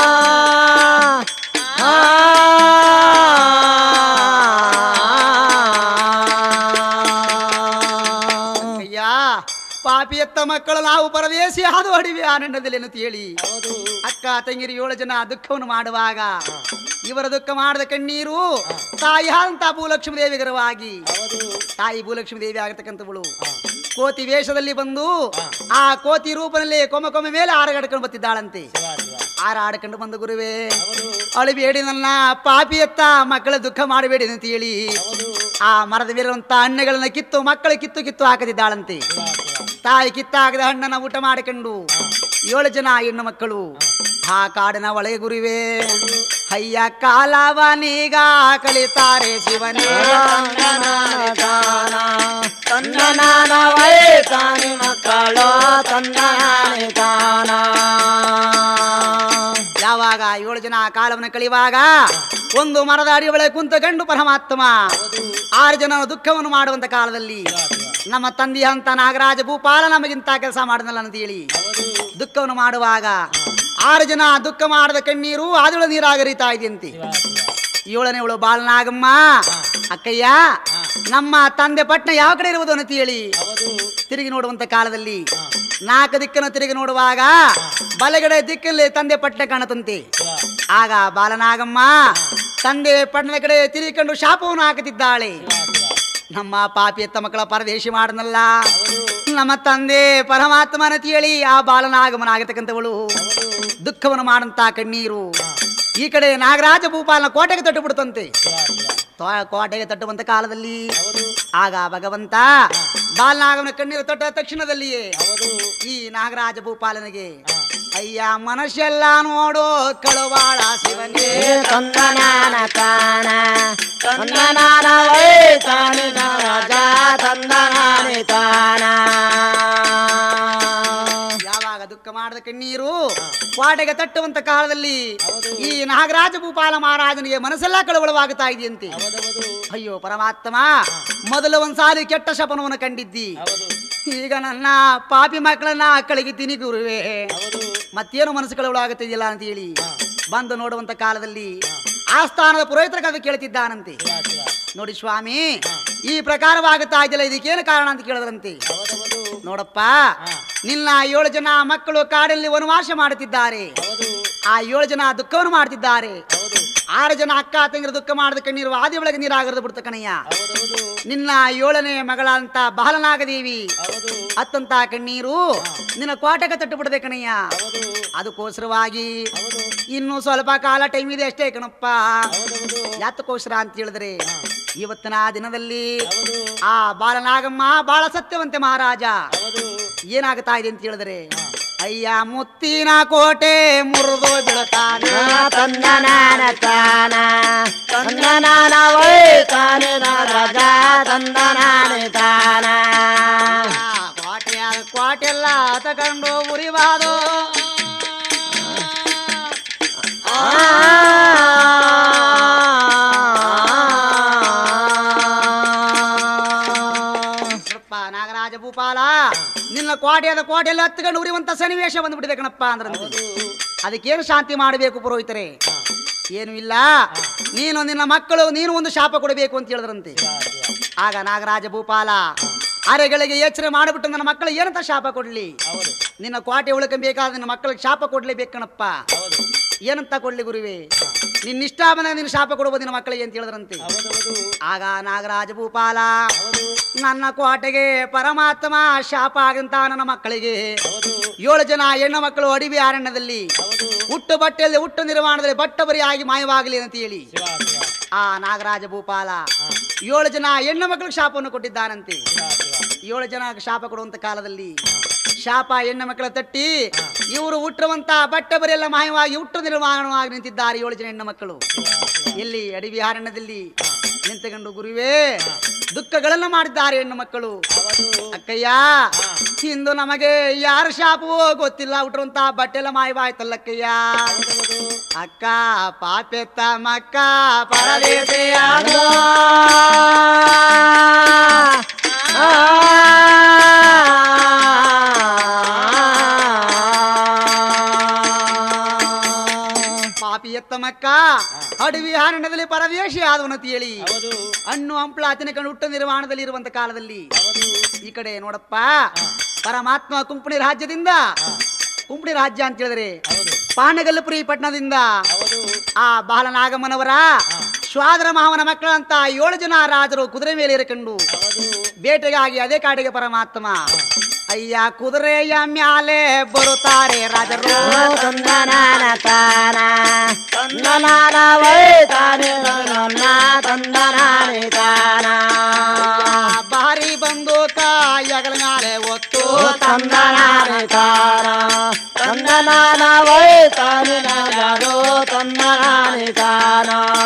ಅಯ್ಯ ಪಾಪಿ ಎತ್ತ ಮಕ್ಕಳು ನಾವು ಪರದೇಶಿ ಹಾದು ಹೊಡಿವಿ ಆನಂದದಲ್ಲಿ ಅಂತ ಹೇಳಿ ಅಕ್ಕ ತಂಗಿರಿ ಏಳು ಜನ ದುಃಖವನ್ನು ಮಾಡುವಾಗ ಇವರ ದುಃಖ ಮಾಡದ ಕಣ್ಣೀರು ತಾಯಿ ಅಂತ ಭೂಲಕ್ಷ್ಮಿ ದೇವಿಗರವಾಗಿ ತಾಯಿ ಭೂಲಕ್ಷ್ಮಿ ದೇವಿ ಆಗತಕ್ಕಂಥವಳು ಕೋತಿ ವೇಷದಲ್ಲಿ ಬಂದು ಆ ಕೋತಿ ರೂಪದಲ್ಲಿ ಕೊಮ್ಮ ಕೊಮ್ಮ ಮೇಲೆ ಆರಗಡ್ಕೊಂಡು ಬತ್ತಿದ್ದಾಳಂತೆ ಆರ ಆಡ್ಕೊಂಡು ಬಂದ ಗುರುವೇ ಅಳಿಬೇಡಿ ನನ್ನ ಪಾಪಿ ಎತ್ತ ಮಕ್ಕಳ ದುಃಖ ಮಾಡಬೇಡಿ ಅಂತ ಹೇಳಿ ಆ ಮರದ ಮೇಲಿರುವಂತ ಹಣ್ಣುಗಳನ್ನ ಕಿತ್ತು ಮಕ್ಕಳು ಕಿತ್ತು ಕಿತ್ತು ಹಾಕದಿದ್ದಾಳಂತೆ ತಾಯಿ ಕಿತ್ತಾಗದ ಹಣ್ಣನ್ನ ಊಟ ಮಾಡಿಕೊಂಡು ಏಳು ಜನ ಹೆಣ್ಣು ಮಕ್ಕಳು ಆ ಕಾಡಿನ ಒಳಗೆ ಗುರುವೇ ಅಯ್ಯ ಕಾಲವನೀಗ ಕಲಿತಾರೆ ಶಿವನೇ ತಂದನಾನ ವೈ ತಾನಿ ಮಕ್ಕಳು ತಂದನಾನಿ ತಾನ ಯಾವಾಗ ಏಳು ಜನ ಆ ಕಾಲವನ್ನು ಕಳೆಯುವಾಗ ಒಂದು ಮರದ ಅಡಿ ಒಳಗೆ ಕುಂತುಕೊಂಡು ಪರಮಾತ್ಮ ಆರು ಜನ ದುಃಖವನ್ನು ಮಾಡುವಂತ ಕಾಲದಲ್ಲಿ ನಮ್ಮ ತಂದೆಯ ಅಂತ ನಾಗರಾಜ ಭೂಪಾಲ ನಮಗಿಂತ ಕೆಲಸ ಮಾಡಿದ್ನಲ್ಲ ಅಂತ ಹೇಳಿ ದುಃಖವನ್ನು ಮಾಡುವಾಗ ಆರು ಜನ ದುಃಖ ಮಾಡದ ಕಣ್ಣೀರು ಆದಳು ನೀರಾಗರಿತಾ ಇದೆಯಂತೆ ಏಳನೇ ಅವಳು ಬಾಲನಾಗಮ್ಮ ಅಕ್ಕಯ್ಯ ನಮ್ಮ ತಂದೆ ಪಟ್ನ ಯಾವ ಕಡೆ ಇರುವುದು ಅಂತ ಹೇಳಿ ತಿರುಗಿ ನೋಡುವಂತ ಕಾಲದಲ್ಲಿ ನಾಲ್ಕು ದಿಕ್ಕನ್ನು ತಿರುಗಿ ನೋಡುವಾಗ ಬಲಗಡೆ ದಿಕ್ಕಲ್ಲಿ ತಂದೆ ಪಟ್ಟಣ ಕಾಣತಂತೆ ಆಗ ಬಾಲನಾಗಮ್ಮ ತಂದೆ ಪಟ್ಟಣದ ಕಡೆ ತಿರುಗಿಕೊಂಡು ಶಾಪವನ್ನು ಹಾಕುತ್ತಿದ್ದಾಳೆ ನಮ್ಮ ಪಾಪಿ ಎತ್ತ ಮಕ್ಕಳ ಪರದೇಶಿ ಮಾಡನಲ್ಲ ನಮ್ಮ ತಂದೆ ಪರಮಾತ್ಮನ ಹೇಳಿ ಆ ಬಾಲನಾಗಮನಾಗತಕ್ಕಂಥವಳು ದುಃಖವನ್ನು ಮಾಡಂತ ಕಣ್ಣೀರು ಈ ಕಡೆ ನಾಗರಾಜ ಭೂಪಾಲನ ಕೋಟೆಗೆ ತಟ್ಟು ಬಿಡುತ್ತಂತೆ ತೋ- ಕೋಟೆಗೆ ತಟ್ಟುವಂತ ಕಾಲದಲ್ಲಿ ಆಗ ಭಗವಂತ ಬಾಲನಾಗಮನ ಕಣ್ಣೀರು ತಟ್ಟ ತಕ್ಷಣದಲ್ಲಿಯೇ ಈ ನಾಗರಾಜ ಭೂಪಾಲನಿಗೆ ಅಯ್ಯ ಮನುಷ್ಯೆಲ್ಲ ನೋಡು ಕಳುವಾಳ ಶಿವನೇ ತಂದನಾನ ಕಾನ ತಂದನಾನ ವೈ ತಾನಿ ರಾಜ ತಂದನಾನಿ ತಾನ ಯಾವಾಗ ದುಃಖ ಮಾಡದ ಕಣ್ಣೀರು ಕೋಟೆಗೆ ತಟ್ಟುವಂತ ಕಾಲದಲ್ಲಿ ಈ ನಾಗರಾಜ ಭೂಪಾಲ ಮಹಾರಾಜನಿಗೆ ಮನಸ್ಸೆಲ್ಲ ಕಳವಳವಾಗುತ್ತಾ ಇದೆಯಂತೆ ಅಯ್ಯೋ ಪರಮಾತ್ಮ ಮೊದಲು ಒಂದ್ಸಾರಿ ಕೆಟ್ಟ ಶಪನವನ್ನು ಕಂಡಿದ್ದಿ ಈಗ ನನ್ನ ಪಾಪಿ ಮಕ್ಕಳನ್ನ ಕಳಗಿದ್ದೀನಿ ಗುರುವೇ ಮತ್ತೇನು ಮನಸ್ಸು ಕಳವಳಾಗುತ್ತಿದೆಯಲ್ಲ ಅಂತ ಹೇಳಿ ಬಂದು ನೋಡುವಂತ ಕಾಲದಲ್ಲಿ ಆಸ್ಥಾನದ ಪುರೋಹಿತರ ಕವಿ ಕೇಳ್ತಿದ್ದಾನಂತೆ ನೋಡಿ ಸ್ವಾಮಿ ಈ ಪ್ರಕಾರವಾಗುತ್ತಾ ಇದೆಯಲ್ಲ ಇದಕ್ಕೇನು ಕಾರಣ ಅಂತ ಕೇಳಿದ್ರಂತೆ ನೋಡಪ್ಪ ನಿನ್ನ ಏಳು ಜನ ಮಕ್ಕಳು ಕಾಡಲ್ಲಿ ವನವಾಸ ಮಾಡುತ್ತಿದ್ದಾರೆ ಆ ಏಳು ಜನ ದುಃಖವನ್ನು ಮಾಡ್ತಿದ್ದಾರೆ ಆರು ಜನ ಅಕ್ಕ ತಂಗಿರ ದುಃಖ ಮಾಡದ ಕಣ್ಣೀರು ಆದಿ ಒಳಗೆ ನೀರಾಗರದ ಬಿಡ್ತ ಕಣಯ್ಯ ಹೌದೌದು ನಿನ್ನ ಏಳನೇ ಮಗಳಂತ ಬಾಲನಾಗದೇವಿ ಹೌದು ಅತ್ತಂತ ಕಣ್ಣೀರು ನಿನ್ನ ಕೋಟಕ ತಟ್ಟು ಬಿಡದೆ ಕಣಯ್ಯ ಹೌದು ಅದಕ್ಕೋಸ್ಕರವಾಗಿ ಹೌದು ಇನ್ನು ಸ್ವಲ್ಪ ಕಾಲ ಟೈಮ್ ಇದೆ ಅಷ್ಟೇ ಕಣಪ್ಪ ಹೌದೌದು ಯಾತಕ್ಕೋಸ್ಕರ ಅಂತ ಹೇಳಿದ್ರೆ ಇವತ್ತಿನ ದಿನದಲ್ಲಿ ಹೌದು ಆ ಬಾಲನಾಗಮ್ಮ ಬಾಳ ಸತ್ಯವಂತೆ ಮಹಾರಾಜ ಹೌದು ಏನಾಗ್ತಾ ಇದೆ ಅಂತ ಹೇಳಿದ್ರೆ ಅಯ್ಯ ಮುತ್ತಿನ ಕೋಟೆ ಮುರಿದು ಬೀಳ್ತಾನೆ ತಂದನಾನ ತಾನ ತಂದನಾನ ವೈ ತಾನೆ ರಾಜ ತಂದನಾನೆ ತಾನ ಕೋಟೆ ಕೋಟೆಲ್ಲ ತಗೊಂಡು ಉರಿವಾದು ಸ್ವಲ್ಪ ನಾಗರಾಜ ಭೂಪಾಲ ನಿನ್ನ ಕೋಟೆಯಾದ ಕೋಟೆಯಲ್ಲಿ ಹತ್ಕೊಂಡು ಉರಿಯುವಂತ ಸನ್ನಿವೇಶ ಬಂದ್ಬಿಟ್ಟಿದೆ ಕಣಪ್ಪ ಅಂದ್ರೆ ಅದಕ್ಕೇನು ಶಾಂತಿ ಮಾಡಬೇಕು ಪುರೋಹಿತರೆ ಏನು ಇಲ್ಲ ನೀನು ನಿನ್ನ ಮಕ್ಕಳು ನೀನು ಒಂದು ಶಾಪ ಕೊಡಬೇಕು ಅಂತ ಹೇಳಿದ್ರಂತೆ ಆಗ ನಾಗರಾಜ ಭೂಪಾಲ ಅರೆಗಳಿಗೆ ಎಚ್ಚರ ಮಾಡಿಬಿಟ್ಟು ನನ್ನ ಮಕ್ಕಳು ಏನಂತ ಶಾಪ ಕೊಡ್ಲಿ ಹೌದು ನಿನ್ನ ಕೋಟೆ ಉಳ್ಕೊಬೇಕಾದ ನಿನ್ನ ಮಕ್ಕಳಿಗೆ ಶಾಪ ಕೊಡ್ಲೇಬೇಕು ಕಣಪ್ಪ ಹೌದು ಏನಂತ ಕೊಡ್ಲಿ ಗುರುವೆ ನಿನ್ನ ಇಷ್ಟ ಬಂದಾಗ ನಿನ್ನ ಶಾಪ ಕೊಡ್ಬೋದು ನಿನ್ನ ಮಕ್ಕಳಿಗೆ ಅಂತ ಹೇಳಿದ್ರಂತೆ ಹೌದೌದು ಆಗ ನಾಗರಾಜ ಭೂಪಾಲ ಹೌದು ನನ್ನ ಕೋಟೆಗೆ ಪರಮಾತ್ಮ ಶಾಪ ಆಗಂತ ನನ್ನ ಮಕ್ಕಳಿಗೆ ಹೌದು ಏಳು ಜನ ಹೆಣ್ಣು ಮಕ್ಕಳು ಅಡಿವಿ ಅರಣ್ಯದಲ್ಲಿ ಹೌದು ಹುಟ್ಟು ಬಟ್ಟೆಯಲ್ಲಿ ಹುಟ್ಟು ನಿರ್ಮಾಣದಲ್ಲಿ ಬಟ್ಟ ಬರಿಯಾಗಿ ಮಾಯವಾಗಲಿ ಅಂತ ಹೇಳಿ ಶಿವ ಶಿವ ಆ ನಾಗರಾಜ ಭೂಪಾಲ ಹಾ ಏಳು ಜನ ಹೆಣ್ಣು ಮಕ್ಕಳಿಗೆ ಶಾಪವನ್ನು ಕೊಟ್ಟಿದ್ದಾನಂತೆ ಶಿವ ಶಿವ ಏಳು ಜನ ಶಾಪ ಕೊಡುವಂತ ಕಾಲದಲ್ಲಿ ಶಾಪ ಹೆಣ್ಣು ಮಕ್ಕಳ ತಟ್ಟಿ ಇವರು ಹುಟ್ಟಿರುವಂತ ಬಟ್ಟೆ ಬರೆಯೆಲ್ಲ ಮಾಯವಾಗಿ ಹುಟ್ಟು ನಿರ್ಮಾಣವಾಗಿ ನಿಂತಿದ್ದಾರೆ ಏಳು ಜನ ಹೆಣ್ಣು ಮಕ್ಕಳು ಎಲ್ಲಿ ಅಡವಿ ಅರಣ್ಯದಲ್ಲಿ ನಿಂತುಕೊಂಡು ಗುರುವೇ ದುಃಖಗಳನ್ನ ಮಾಡಿದ್ದಾರೆ ಹೆಣ್ಣು ಮಕ್ಕಳು ಹೌದು ಅಕ್ಕಯ್ಯ ಇಂದು ನಮಗೆ ಯಾರ ಶಾಪವೋ ಗೊತ್ತಿಲ್ಲ ಹುಟ್ಟಿರುವಂತ ಬಟ್ಟೆ ಎಲ್ಲ ಮಾಯವಾಯ್ತಲ್ಲಕ್ಕಯ್ಯ ಹೌದೌದು ಅಕ್ಕ ಪಾಪೆತ್ತ ಮಕ್ಕ ಪರದೇಶಿಯಾದ ಪಾಪಿ ಎತ್ತ ಮಕ್ಕ ಅಡವಿ ಅರಣ್ಯದಲ್ಲಿ ಪರದೇಶಿ ಆದವನತಿ ಹೇಳಿ ಹೌದು ಹಣ್ಣು ಹಂಪಳ ತಿನ್ಕೊಂಡು ಹುಟ್ಟು ನಿರ್ಮಾಣದಲ್ಲಿ ಇರುವಂತ ಕಾಲದಲ್ಲಿ ಹೌದು ಈ ಕಡೆ ನೋಡಪ್ಪ ಪರಮಾತ್ಮ ಕುಂಪಣಿ ರಾಜ್ಯದಿಂದ ಕುಂಪಣಿ ರಾಜ್ಯ ಅಂತ ಹೇಳಿದ್ರೆ ಹೌದು ಪಾನಗಲ್ಲಪುರಿ ಪಟ್ಟಣದಿಂದ ಹೌದು ಆ ಬಾಲನಾಗಮ್ಮನವರ ಶ್ವಾದರ ಮಾವನ ಮಕ್ಕಳಂತ ಏಳು ಜನ ರಾಜರು ಕುದುರೆ ಮೇಲೆ ಇರಕೊಂಡು ಹೌದು ಬೇಟೆಗಾಗಿ ಅದೇ ಕಾಡಿಗೆ ಪರಮಾತ್ಮ ಅಯ್ಯ ಕುದುರೆಯ ಮ್ಯಾಲೆ ಬರುತ್ತಾರೆ ರಾಜರು ತಂದನಾನ ತಾನ ತಂದನಾನ ವೈ ತಾನೆ ನನ್ನ ತಂದನಾನೆ ತಾನ ಬಾರಿ ಬಂದೂಕ ಎಗಲ ಮ್ಯಾಲೆ ಒತ್ತು ತಂದನಾನೆ ತಾನ ತಂದನಾನ ವೈ ತಾನೆ ನಗರು ತಂದನಾನೆ ತಾನ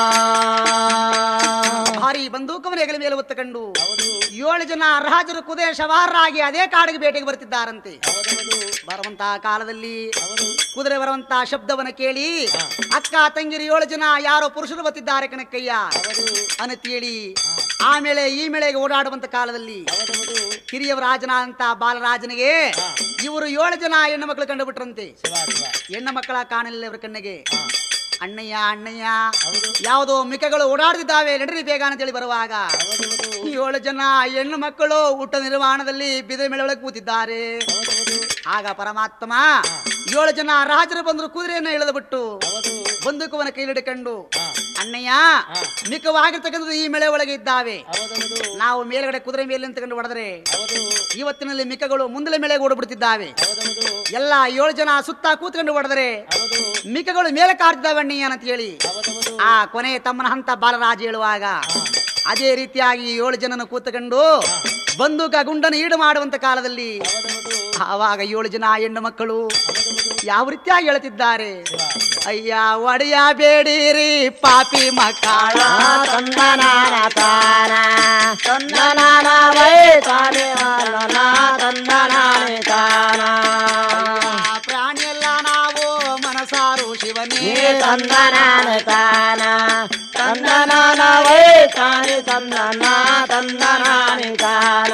ಭಾರಿ ಬಂದೂಕವನ್ನು ಹೆಗಲ ಮೇಲೆ ಒತ್ತಕೊಂಡು ಹೌದು ಏಳು ಜನ ರಾಜರು ಕುದುರೆ ಸವಾರರಾಗಿ ಅದೇ ಕಾಡಿಗೆ ಬೇಟೆಗೆ ಬರ್ತಿದ್ದಾರಂತೆ ಹೌದೌದು ಬರುವಂತ ಕಾಲದಲ್ಲಿ ಹೌದು ಕುದುರೆ ಬರುವಂತ ಶಬ್ದವನ್ನ ಕೇಳಿ ಅಕ್ಕ ತಂಗಿರಿ ಏಳು ಜನ ಯಾರೋ ಪುರುಷರು ಬರ್ತಿದ್ದಾರೆ ಕಣಕ್ಕಯ್ಯ ಹೌದು ಅನ್ನತೇಳಿ ಆಮೇಲೆ ಈ ಮೇಳೆಗೆ ಓಡಾಡುವಂತ ಕಾಲದಲ್ಲಿ ಹೌದೌದು ಹಿರಿಯ ರಾಜನ ಅಂತ ಬಾಲರಾಜನಿಗೆ ಇವರು ಏಳು ಜನ ಹೆಣ್ಣು ಮಕ್ಕಳು ಕಂಡು ಬಿಟ್ರಂತೆ ಶಿವ ಶಿವ ಹೆಣ್ಣು ಮಕ್ಕಳ ಕಾಣಲಿಲ್ಲ ಇವರ ಕಣ್ಣಿಗೆ ಹಾ ಅಣ್ಣಯ್ಯ ಅಣ್ಣಯ್ಯ ಹೌದು ಯಾವುದೋ ಮಿಕ್ಕಗಳು ಓಡಾಡ್ತಿದ್ದಾವೆ ನಡ್ರಿ ಬೇಗ ಅಂತೇಳಿ ಬರುವಾಗ ಹೌದೌದು ಏಳು ಜನ ಹೆಣ್ಣು ಮಕ್ಕಳು ಊಟ ನಿರ್ಮಾಣದಲ್ಲಿ ಬಿದೆ ಮೇಳೊಳಗೆ ಕೂತಿದ್ದಾರೆ ಹೌದೌದು ಆಗ ಪರಮಾತ್ಮ ಏಳು ಜನ ರಾಜರು ಬಂದ್ರು ಕುದುರೆಯನ್ನು ಎಳೆದು ಬಿಟ್ಟು ಹೌದು ಬಂದೂಕವನ್ನ ಕೈಲಿಡಿಕೊಂಡು ಹಾ ಅಣ್ಣಯ್ಯ ಮಿಕ್ಕವಾಗಿರ್ತಕ್ಕಂಥದ್ದು ಈ ಮೇಳೆ ಒಳಗೆ ಇದ್ದಾವೆ ಹೌದೌದು ನಾವು ಮೇಲ್ಗಡೆ ಕುದುರೆ ಮೇಲೆ ನಿಂತ್ಕೊಂಡು ಹೊಡೆದ್ರೆ ಹೌದು ಇವತ್ತಿನಲ್ಲಿ ಮಿಕ್ಕಗಳು ಮುಂದಲೆ ಮೇಳೆಗೆ ಓಡ್ಬಿಡ್ತಿದ್ದಾವೆ ಹೌದೌದು ಎಲ್ಲ ಏಳು ಜನ ಸುತ್ತ ಕೂತ್ಕೊಂಡು ಹೊಡೆದ್ರೆ ಹೌದು ಮಿಕ್ಕಗಳು ಮೇಲೆ ಕಾಡ್ತಿದ್ದಾವೆ ಅಣ್ಣಯ್ಯ ಅಂತ ಹೇಳಿ ಹೌದೌದು ಆ ಕೊನೆ ತಮ್ಮನ ಹಂತ ಬಾಲರಾಜ ಹೇಳುವಾಗ ಅದೇ ರೀತಿಯಾಗಿ ಏಳು ಜನನ ಕೂತ್ಕೊಂಡು ಬಂದೂಕ ಗುಂಡನ್ನು ಈಡು ಮಾಡುವಂತ ಕಾಲದಲ್ಲಿ ಹೌದೌದು ಆವಾಗ ಏಳು ಜನ ಹೆಣ್ಣು ಮಕ್ಕಳು ಯಾವ ರೀತಿಯಾಗಿ ಹೇಳ್ತಿದ್ದಾರೆ ಅಯ್ಯ ಒಡೆಯ ಬೇಡಿರಿ ಪಾಪಿ ಮಕ್ಕಳ ತಂದನಾನ ತಾನ ತಂದನಾನ ವೈ ತಾನೆ ವಾಲನ ತಂದನಾನೆ ತಾನ ಪ್ರಾಣಿಯೆಲ್ಲ ನಾವು ಮನಸಾರು ಶಿವನೇ ನೀ ತಂದನಾನ ತಾನ ತಂದನಾನ ವೈ ತಾನೆ ತಂದನ ತಂದನಾನೆ ತಾನ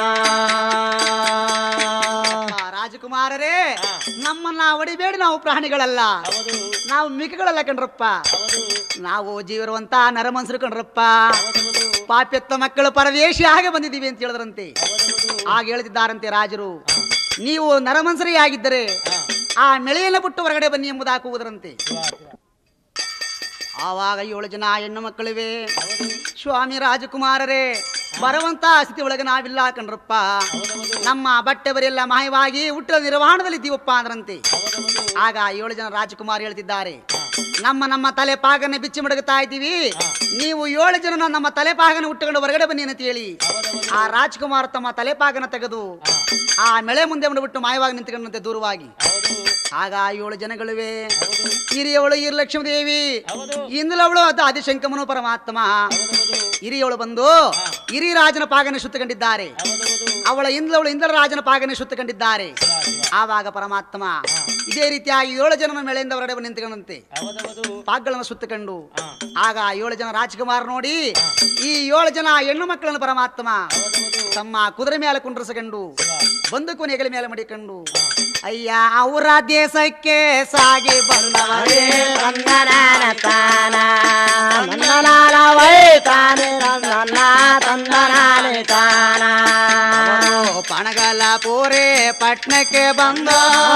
ಆ ರಾಜಕುಮಾರರೇ ನಮ್ಮನ್ನ ಹೊಡಿಬೇಡಿ ನಾವು ಪ್ರಾಣಿಗಳಲ್ಲ ಹೌದು ನಾವು ಮಿಕ್ಕಗಳಲ್ಲ ಕಣ್ರಪ್ಪ ಹೌದು ನಾವು ಜೀವಿರುವಂತ ನರಮನ್ಸರು ಕಣ್ರಪ್ಪ ಹೌದೌದು ಪಾಪ್ಯತ್ತ ಮಕ್ಕಳು ಪರದೇಶಿ ಹಾಗೆ ಬಂದಿದ್ದೀವಿ ಅಂತ ಹೇಳಿದ್ರಂತೆ ಹೌದೌದು ಆಗ ಹೇಳ್ತಿದ್ದಾರಂತೆ ರಾಜರು ನೀವು ನರಮನ್ಸರೇ ಆಗಿದ್ದರೆ ಹಾ ಆ ಮೆಳೆಯನ್ನು ಬಿಟ್ಟು ಹೊರಗಡೆ ಬನ್ನಿ ಎಂಬುದು ಹಾಕುವುದರಂತೆ ಶಿವ ಶಿವ ಆವಾಗ ಏಳು ಜನ ಹೆಣ್ಣು ಮಕ್ಕಳಿವೆ ಸ್ವಾಮಿ ರಾಜಕುಮಾರರೇ ಬರುವಂತ ಸ್ಥಿತಿ ಒಳಗೆ ನಾವಿಲ್ಲ ಕಣ್ರಪ್ಪ ನಮ್ಮ ಬಟ್ಟೆ ಬರೆಯೆಲ್ಲ ಮಾಯವಾಗಿ ಹುಟ್ಟದ ನಿರ್ವಹಣದಲ್ಲಿ ಇದ್ದೀವಪ್ಪ ಅಂದ್ರಂತೆ ಆಗ ಏಳು ಜನ ರಾಜಕುಮಾರ್ ಹೇಳ್ತಿದ್ದಾರೆ ನಮ್ಮ ನಮ್ಮ ತಲೆ ಪಾಗನ್ನ ಬಿಚ್ಚಿ ಮಡಗುತ್ತಾ ಇದ್ದೀವಿ ನೀವು ಏಳು ಜನ ನಮ್ಮ ತಲೆ ಪಾಗನ ಉಟ್ಟುಕೊಂಡು ಹೊರಗಡೆ ಬನ್ನಿ ಅಂತ ಹೇಳಿ ಆ ರಾಜ್ಕುಮಾರ್ ತಮ್ಮ ತಲೆ ಪಾಗನ ತೆಗೆದು ಆ ಮಳೆ ಮುಂದೆ ಬಿಟ್ಟು ಮಾಯವಾಗಿ ನಿಂತ್ಕೊಂಡಂತೆ ದೂರವಾಗಿ ಆಗ ಏಳು ಜನಗಳಿವೆ ಹಿರಿಯವಳು ಲಕ್ಷ್ಮೀ ದೇವಿ ಇಂದಲವಳು ಅದು ಆದಿಶಂಕಮನು ಪರಮಾತ್ಮ ಹಿರಿಯವಳು ಬಂದು ಹಿರಿ ರಾಜನ ಪಾಗನೆ ಸುತ್ತಕೊಂಡಿದ್ದಾರೆ ಅವಳ ಇಂದಲವಳು ಇಂದ್ರ ರಾಜನ ಪಾಗನೆ ಸುತ್ತಕೊಂಡಿದ್ದಾರೆ ಆವಾಗ ಪರಮಾತ್ಮ ಇದೇ ರೀತಿಯಾಗಿ ಏಳು ಜನನ ಮೇಳೆಯಿಂದ ಹೊರಗಡೆ ಬಂದು ನಿಂತ್ಕೊಂಡಂತೆ ಪಾಗ್ಗಳನ್ನು ಸುತ್ತಕೊಂಡು ಆಗ ಏಳು ಜನ ರಾಜಕುಮಾರ್ ನೋಡಿ ಈ ಏಳು ಜನ ಹೆಣ್ಣು ಮಕ್ಕಳನ್ನು ಪರಮಾತ್ಮ ತಮ್ಮ ಕುದುರೆ ಮೇಲೆ ಕುಂಡ್ರಿಸಿಕೊಂಡು ಬಂದೂಕು ನೆಗಲ ಮೇಲೆ ಮಡಿಕೊಂಡು ಅಯ್ಯ ಅವರ ದೇಶಕ್ಕೆ ಸಾಗಿ ಬಂದವರೇ ತಂದನಾನ ತಾನ ನಂದನಾನ ವೈ ತಾನೆ ನಂದನ ತಂದನಾನೆ ತಾನ ಅವರು ಪಣಗಲ ಪೂರೆ ಪಟ್ನಕ್ಕೆ ಬಂದ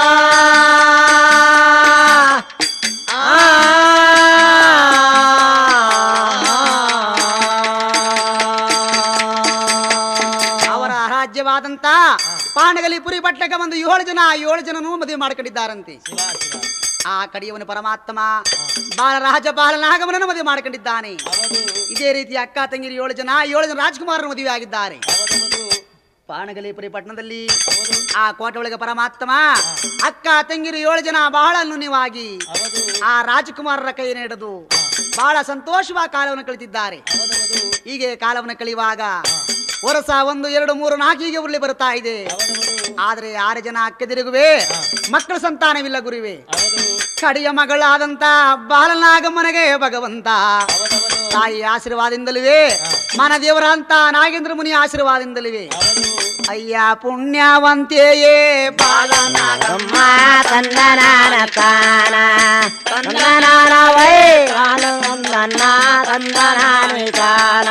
ಅವರ ರಾಜ್ಯವಾದಂತ ಪಾಣಗಲಿಪುರಿ ಪಟ್ಟಣಕ್ಕೆ ಬಂದು ಏಳು ಜನ ಏಳು ಜನನೂ ಮದುವೆ ಮಾಡ್ಕೊಂಡಿದ್ದಾರಂತೆ ಆ ಕಡೆಯವನು ಪರಮಾತ್ಮ ಬಾಲರಾಜ ಬಾಲನಾಗಮನನ್ನು ಮದುವೆ ಮಾಡ್ಕೊಂಡಿದ್ದಾನೆ ಇದೇ ರೀತಿ ಅಕ್ಕ ತಂಗಿರಿ ಏಳು ಜನ ಏಳು ಜನ ರಾಜ್ಕುಮಾರನ ಮದುವೆ ಆಗಿದ್ದಾರೆ ಪಾಣಗಲಿಪುರಿ ಪಟ್ಟಣದಲ್ಲಿ ಆ ಕೋಟೆ ಒಳಗೆ ಪರಮಾತ್ಮ ಅಕ್ಕ ತಂಗಿರು ಏಳು ಜನ ಬಹಳ ನುನಿವಾಗಿ ಆ ರಾಜಕುಮಾರರ ಕೈ ಹಿಡಿದು ಬಹಳ ಸಂತೋಷವಾಗಿ ಕಾಲವನ್ನು ಕಳಿತಿದ್ದಾರೆ ಹೀಗೆ ಕಾಲವನ್ನು ಕಳೆಯುವಾಗ ವರ್ಷ ಒಂದು ಎರಡು ಮೂರು ನಾಲ್ಕು ಹೀಗೆ ಉರುಳಿ ಬರುತ್ತಾ ಇದೆ ಆದ್ರೆ ಆರು ಜನ ಅಕ್ಕದಿರುಗುವೆ ಮಕ್ಕಳ ಸಂತಾನವಿಲ್ಲ ಗುರುವೆ ಕಡೆಯ ಮಗಳಾದಂತ ಬಾಲನಾಗಮ್ಮನಿಗೆ ಭಗವಂತ ತಾಯಿ ಆಶೀರ್ವಾದದಿಂದಲೇ ಮನ ದೇವರಂತ ನಾಗೇಂದ್ರ ಮುನಿ ಆಶೀರ್ವಾದದಿಂದಲೇ ಅಯ್ಯ ಪುಣ್ಯವಂತೆಯೇ ಬಾಲನಾಗ ಅಮ್ಮ ತಂದನಾನ ತಾನ ತಂದನಾನ ವೈ ತಾನು ನಂದನ ತಂದನಾನೆ ತಾನ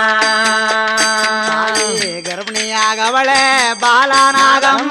ತಾಯಿ ಗರ್ಭಿಣಿಯಾಗವಳೆ ಬಾಲನಾಗಮ್ಮ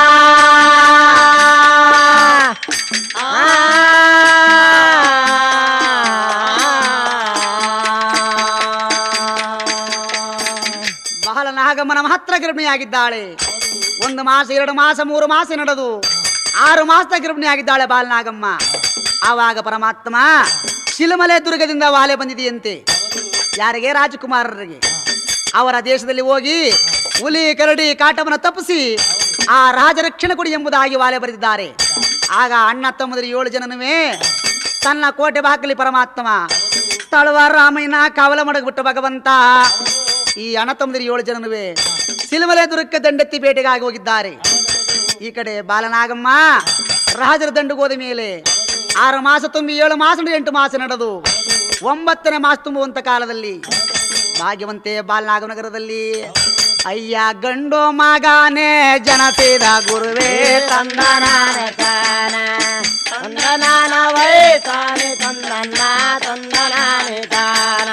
ಬಾಲನಾಗಮ್ಮನ ಹತ್ರ ಗರ್ಭಿಣಿಯಾಗಿದ್ದಾಳೆ ಒಂದು ಮಾಸ ಎರಡು ಮಾಸ ಮೂರು ಮಾಸ ನಡೆದು ಆರು ಮಾಸದ ಗರ್ಭಿಣಿಯಾಗಿದ್ದಾಳೆ ಬಾಲನಾಗಮ್ಮ ಆವಾಗ ಪರಮಾತ್ಮ ಶಿಲಮಲೆ ದುರ್ಗದಿಂದ ವಾಲೆ ಬಂದಿದೆಯಂತೆ ಯಾರಿಗೆ ರಾಜಕುಮಾರರಿಗೆ ಅವರ ದೇಶದಲ್ಲಿ ಹೋಗಿ ಹುಲಿ ಕರಡಿ ಕಾಟವನ್ನು ತಪ್ಪಿಸಿ ಆ ರಾಜರಕ್ಷಣೆ ಕೊಡಿ ಎಂಬುದಾಗಿ ವಾಲೆ ಬರೆದಿದ್ದಾರೆ ಆಗ ಅಣ್ಣ ತಮ್ಮದರು ಏಳು ಜನನುವೇ ತನ್ನ ಕೋಟೆ ಬಾಕಲಿ ಪರಮಾತ್ಮ ತಳವಾರ ರಾಮಯ್ಯನ ಕಾವಲ ಮಡಗ್ಬಿಟ್ಟು ಭಗವಂತ ಈ ಅಣ್ಣ ತಮ್ಮದರು ಏಳು ಜನನುವೇ ಸಿಲುಮಲೆ ದುರ್ಗಕ್ಕೆ ದಂಡೆತ್ತಿ ಬೇಟೆಗಾಗಿ ಹೋಗಿದ್ದಾರೆ ಈ ಕಡೆ ಬಾಲನಾಗಮ್ಮ ರಾಜರ ದಂಡುಗೆ ಹೋದ ಮೇಲೆ ಆರು ಮಾಸ ತುಂಬಿ ಏಳು ಮಾಸ ನಡೆದು ಎಂಟು ಮಾಸ ನಡೆದು ಒಂಬತ್ತನೇ ಮಾಸ ತುಂಬುವಂತ ಕಾಲದಲ್ಲಿ ಭಾಗ್ಯವಂತೆ ಬಾಲನಾಗನಗರದಲ್ಲಿ ಅಯ್ಯ ಗಂಡು ಮಗನೇ ಜನತೆದ ಗುರುವೇ ತಂದನಾನೆ ತಾನ ತಂದನಾನ ವೈ ತಾನೆ ತಂದನ್ನ ತಂದನಾನೆ ತಾನ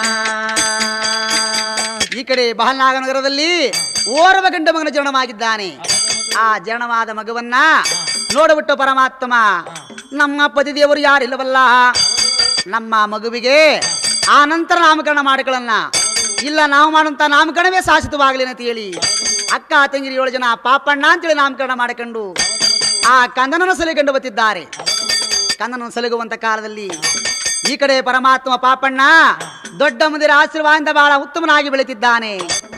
ಈ ಕಡೆ ಬಹಲ್ನಾಗನಗರದಲ್ಲಿ ಓರ್ವ ಗಂಡ ಮಗನ ಜನನವಾಗಿದ್ದಾನೆ ಆ ಜನನವಾದ ಮಗುವನ್ನ ನೋಡಬಿಟ್ಟು ಪರಮಾತ್ಮ ನಮ್ಮ ಪತಿದೇವರು ಯಾರಿಲ್ಲವಲ್ಲ ನಮ್ಮ ಮಗುವಿಗೆ ಆ ನಂತರ ನಾಮಕರಣ ಮಾಡಿಕೊಳ್ಳನ್ನ ಇಲ್ಲ ನಾವು ಮಾಡುವಂತ ನಾಮಕರಣವೇ ಶಾಶ್ವತವಾಗಲಿ ಅಂತ ಹೇಳಿ ಅಕ್ಕ ತಂಗಿರಿ ಏಳು ಜನ ಪಾಪಣ್ಣ ಅಂತೇಳಿ ನಾಮಕರಣ ಮಾಡಿಕೊಂಡು ಆ ಕಂದನನ್ನು ಸಲಿಕೊಂಡು ಬತ್ತಿದ್ದಾರೆ ಕಂದನನ್ನು ಸಲಗುವಂತ ಕಾಲದಲ್ಲಿ ಈ ಕಡೆ ಪರಮಾತ್ಮ ಪಾಪಣ್ಣ ದೊಡ್ಡ ಮುಂದಿರ ಆಶೀರ್ವಾದದಿಂದ ಬಹಳ ಉತ್ತಮನಾಗಿ ಬೆಳೆತಿದ್ದಾನೆ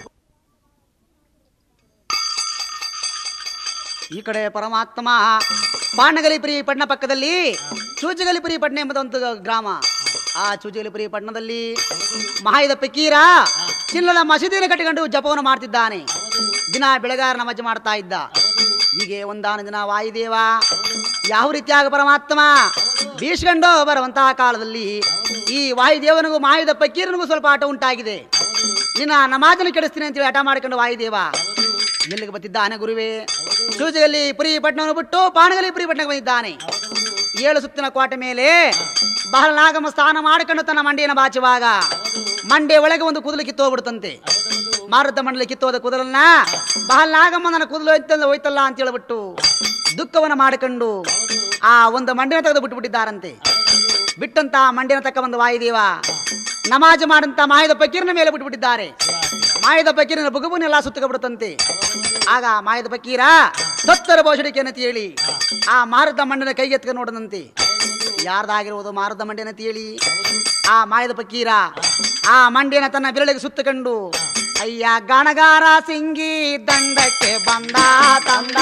ಈ ಕಡೆ ಪರಮಾತ್ಮ ಪಾಂಡಗಲಿಪುರಿ ಪಟ್ಟಣ ಪಕ್ಕದಲ್ಲಿ ಚೂಚಗಲಿಪುರಿ ಪಟ್ಟಣ ಎಂಬುದ ಒಂದು ಗ್ರಾಮ ಆ ಚೂಚಗಲಿಪುರಿ ಪಟ್ಟಣದಲ್ಲಿ ಮಹಾಯುಧ ಪಕೀರ ಚಿನ್ನದ ಮಸೀದಿಯನ್ನು ಕಟ್ಟಿಕೊಂಡು ಜಪವನ್ನು ಮಾಡ್ತಿದ್ದಾನೆ ದಿನ ಬೆಳಗಾರ ನಮಾಜ್ ಮಾಡ್ತಾ ಇದ್ದ ಹೀಗೆ ಒಂದಾನ ದಿನ ವಾಯುದೇವ ಯಾವ ರೀತಿಯಾಗ ಪರಮಾತ್ಮ ಬೀಸ್ಕೊಂಡು ಬರುವಂತಹ ಕಾಲದಲ್ಲಿ ಈ ವಾಯುದೇವನಿಗೂ ಮಾಯುಧ ಪಕೀರನಿಗೂ ಸ್ವಲ್ಪ ಆಟ ಉಂಟಾಗಿದೆ ನಿನ್ನ ನಮಾಜನ್ನು ಕೆಡಿಸ್ತೀನಿ ಅಂತೇಳಿ ಹಠ ಮಾಡ್ಕೊಂಡು ವಾಯುದೇವ ಎಲ್ಲಿಗೆ ಬತ್ತಿದ್ದಾನೆ ಗುರುವೇ ಸೂಜೆಯಲ್ಲಿ ಪುರಿ ಪಟ್ಟಣವನ್ನು ಬಿಟ್ಟು ಪಾಣಗಲಿ ಪುರಿ ಪಟ್ಟಣಕ್ಕೆ ಬಂದಿದ್ದಾನೆ ಏಳು ಸುತ್ತಿನ ಕೋಟೆ ಮೇಲೆ ಬಹಳ ನಾಗಮ್ಮ ಸ್ನಾನ ಮಾಡಿಕೊಂಡು ತನ್ನ ಮಂಡಿಯನ್ನು ಬಾಚುವಾಗ ಮಂಡೆ ಒಳಗೆ ಒಂದು ಕೂದಲು ಕಿತ್ತೋಗ್ಬಿಡ್ತಂತೆ ಮಾರುತ ಮಂಡಲಿ ಕಿತ್ತೋದ ಕೂದಲನ್ನ ಬಹಳ ನಾಗಮ್ಮ ನನ್ನ ಕೂದಲು ಹೋಯ್ತಲ್ಲ ಹೋಯ್ತಲ್ಲ ಅಂತ ಹೇಳ್ಬಿಟ್ಟು ದುಃಖವನ್ನು ಮಾಡಿಕೊಂಡು ಆ ಒಂದು ಮಂಡಿನ ತೆಗೆದು ಬಿಟ್ಟು ಬಿಟ್ಟಿದ್ದಾರಂತೆ ಬಿಟ್ಟಂತ ಮಂಡ್ಯನ ತಕ್ಕ ಒಂದು ವಾಯುದೇವ ನಮಾಜ್ ಮಾಡಂತ ಮಾಯದ ಪಕೀರನ ಮೇಲೆ ಬಿಟ್ಬಿಟ್ಟಿದ್ದಾರೆ ಮಾಯದ ಪಕೀರನ ಬುಗುಬುನೆಲ್ಲ ಸುತ್ತಕೊಂಡ್ಬಿಡುತ್ತಂತೆ ಆಗ ಮಾಯದ ಪಕೀರ ದತ್ತರ ಬೋಷಡಿಕೆ ಅಂತ ಹೇಳಿ ಆ ಮಾರದ ಮಂಡನ ಕೈಗೆತ್ಕ ನೋಡದಂತೆ ಯಾರ್ದಾಗಿರುವುದು ಮಾರದ ಮಂಡ್ಯನ ಹೇಳಿ ಆ ಮಾಯದ ಪಕೀರ ಆ ಮಂಡ್ಯನ ತನ್ನ ಬೆರಳಿಗೆ ಸುತ್ತಕೊಂಡು ಅಯ್ಯ ಗಣಗಾರ ಸಿಂಗಿ ದಂಡಕ್ಕೆ ಬಂದ ತಂದ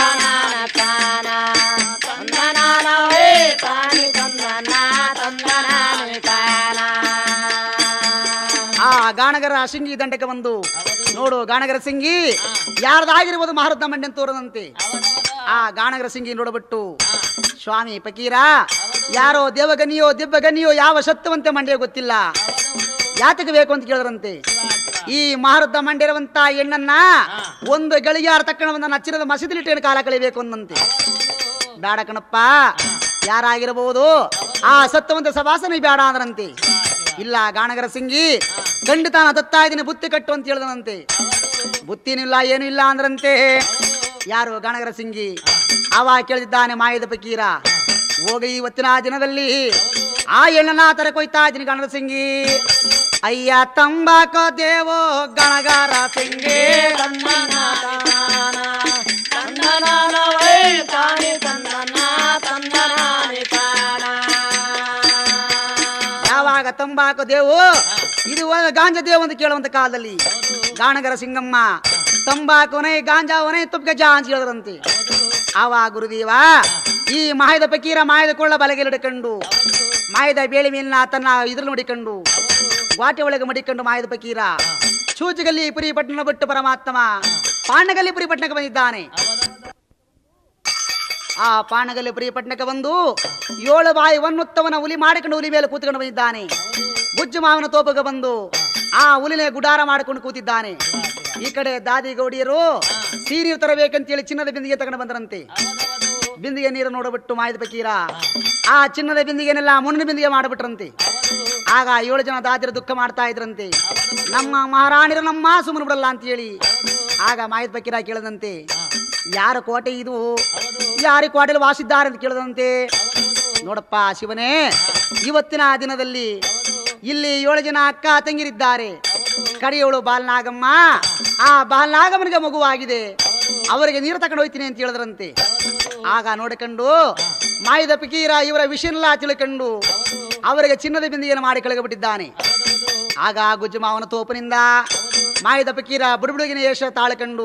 ಆ ಗಾಣಗರ ಸಿಂಗಿ ದಂಡಕ್ಕೆ ಬಂದು ನೋಡು ಗಾಣಗರ ಸಿಂಗಿ ಯಾರ್ದಾಗಿರ್ಬೋದು ಮಹಾರತ್ನ ಮಂಡ್ಯನ್ ತೋರದಂತೆ ಆ ಗಾಣಗರ ಸಿಂಗಿ ನೋಡಬಿಟ್ಟು ಸ್ವಾಮಿ ಫಕೀರ ಯಾರೋ ದೇವಗನಿಯೋ ದಿವ್ಯಗನಿಯೋ ಯಾವ ಸತ್ಯವಂತೆ ಮಂಡ್ಯ ಗೊತ್ತಿಲ್ಲ ಯಾತಕ್ಕೆ ಬೇಕು ಅಂತ ಕೇಳಿದ್ರಂತೆ ಈ ಮಹಾರದ್ದ ಮಂಡ್ಯರವಂತ ಹೆಣ್ಣನ್ನ ಒಂದು ಗಳಿಗಾರ ತಕ್ಕಣ ಒಂದು ನಚ್ಚಿರದ ಮಸೀದಿಲಿಟ್ಟೇನು ಕಾಲ ಕಳಿಬೇಕು ಅಂದಂತೆ ಬೇಡ ಕಣಪ್ಪ ಯಾರಾಗಿರಬಹುದು ಆ ಸತ್ಯವಂತ ಸಭಾಸನ ಬೇಡ ಅಂದ್ರಂತೆ ಇಲ್ಲ ಗಾಣಗರ ಸಿಂಗಿ ಖಂಡಿತ ನಾ ತತ್ತಾ ಇದೀನಿ ಬುತ್ತಿ ಕಟ್ಟು ಅಂತ ಹೇಳಿದನಂತೆ ಬುತ್ತಿನಿಲ್ಲ ಏನು ಇಲ್ಲ ಅಂದ್ರಂತೆ ಯಾರು ಗಾಣಗರ ಸಿಂಗಿ ಅವ ಕೇಳಿದ್ದಾನೆ ಮಾಯದ ಫಕೀರ ಹೋಗಿ ಇವತ್ತಿನ ದಿನದಲ್ಲಿ ಆ ಹೆಣ್ಣನ ತರ ಕೊಯ್ತಾ ಇದ್ದೀನಿ ಗಣರ ಸಿಂಗಿ ಅಯ್ಯ ತಂಬಾಕೋ ದೇವೋ ಗಣಗಾರ ಸಿಂಗಿ ಯಾವಾಗ ತಂಬಾಕು ದೇವು ಇದು ಒಂದು ಗಾಂಜಾ ದೇವು ಅಂತ ಕೇಳುವಂತ ಕಾಲದಲ್ಲಿ ಗಾಣಗರ ಸಿಂಗಮ್ಮ ತಂಬಾಕುನೇ ಗಾಂಜಾವನೇ ತುಪ್ಪ ಜಾ ಅಂತ ಹೇಳಿದ್ರಂತೆ ಆವ ಗುರುದೇವ ಈ ಮಾಯದ ಫಕೀರ ಮಾಯದ ಕೊಳ್ಳ ಬಲಗೆ ಹಿಡ್ಕೊಂಡು ಮಾಯದ ಬೇಳೆ ಮೇಲಿನ ತನ್ನ ಇದ್ರಲ್ಲಿ ಮಡಿಕೊಂಡು ಗ್ವಾಟೆ ಒಳಗೆ ಮಡಿಕೊಂಡು ಮಾಯದ ಫಕೀರ ಚೂಚಗಲ್ಲಿ ಪುರಿ ಪಟ್ಟಣ ಬಿಟ್ಟು ಪರಮಾತ್ಮ ಪಾಂಡಗಲ್ಲಿ ಪುರಿ ಪಟ್ಟಣಕ್ಕೆ ಬಂದಿದ್ದಾನೆ ಆ ಪಾಣಗಲ್ಲಿ ಪಟ್ಟಣಕ್ಕೆ ಬಂದು ಏಳು ಬಾಯಿ ಒನ್ನುತ್ತವನ ಹುಲಿ ಮಾಡಿಕೊಂಡು ಹುಲಿ ಮೇಲೆ ಕೂತ್ಕೊಂಡು ಬಂದಿದ್ದಾನೆ ಗುಜ್ಜು ಮಾವನ ತೋಪಗೆ ಬಂದು ಆ ಹುಲಿನೇ ಗುಡಾರ ಮಾಡಿಕೊಂಡು ಕೂತಿದ್ದಾನೆ ಈ ಕಡೆ ದಾದಿ ಗೌಡಿಯರು ಸೀನೀರು ತರಬೇಕಂತೇಳಿ ಚಿನ್ನದ ಬಿಂದಿಗೆ ತಗೊಂಡು ಬಂದರಂತೆ ಬಿಂದಿಗೆ ನೀರು ನೋಡಬಿಟ್ಟು ಮಾಯದ ಫಕೀರ ಆ ಚಿನ್ನದ ಬಿಂದಿಗೆನೆಲ್ಲ ಮುನ್ನ ಬಿಂದಿಗೆ ಮಾಡಿಬಿಟ್ರಂತೆ ಆಗ ಏಳು ಜನ ದಾದಿರು ದುಃಖ ಮಾಡ್ತಾ ಇದ್ರಂತೆ ನಮ್ಮ ಮಹಾರಾಣಿರು ನಮ್ಮ ಸುಮ್ಮನೆ ಬಿಡಲ್ಲ ಅಂತ ಹೇಳಿ ಆಗ ಮಾಯದ ಫಕೀರ ಕೇಳದಂತೆ ಯಾರ ಕೋಟೆ ಇದು ಯಾರ ಕೋಟೆಯಲ್ಲಿ ವಾಸಿದ್ದಾರೆ ಅಂತ ಕೇಳದಂತೆ ನೋಡಪ್ಪ ಶಿವನೇ ಇವತ್ತಿನ ದಿನದಲ್ಲಿ ಇಲ್ಲಿ ಏಳು ಜನ ಅಕ್ಕ ತಂಗಿರಿದ್ದಾರೆ ಕಡೆಯವಳು ಬಾಲನಾಗಮ್ಮ ಆ ಬಾಲನಾಗಮ್ಮನಿಗೆ ಮಗುವಾಗಿದೆ ಅವರಿಗೆ ನೀರು ತಕೊಂಡು ಹೋಯ್ತೀನಿ ಅಂತ ಹೇಳಿದ್ರಂತೆ ಆಗ ನೋಡಿಕೊಂಡು ಮಾಯದ ಫಕೀರ ಇವರ ವಿಷಯನೆಲ್ಲ ತಿಳ್ಕೊಂಡು ಅವರಿಗೆ ಚಿನ್ನದ ಬಿಂದಿಗೆಯನ್ನು ಮಾಡಿ ಕೆಳಗೆ ಆಗ ಗುಜ್ಜು ಮಾವನ ತೋಪನಿಂದ ಮಾಯದ ಫಕೀರ ಬುಡುಬುಡುಗಿನ ಯಶ ತಾಳ್ಕೊಂಡು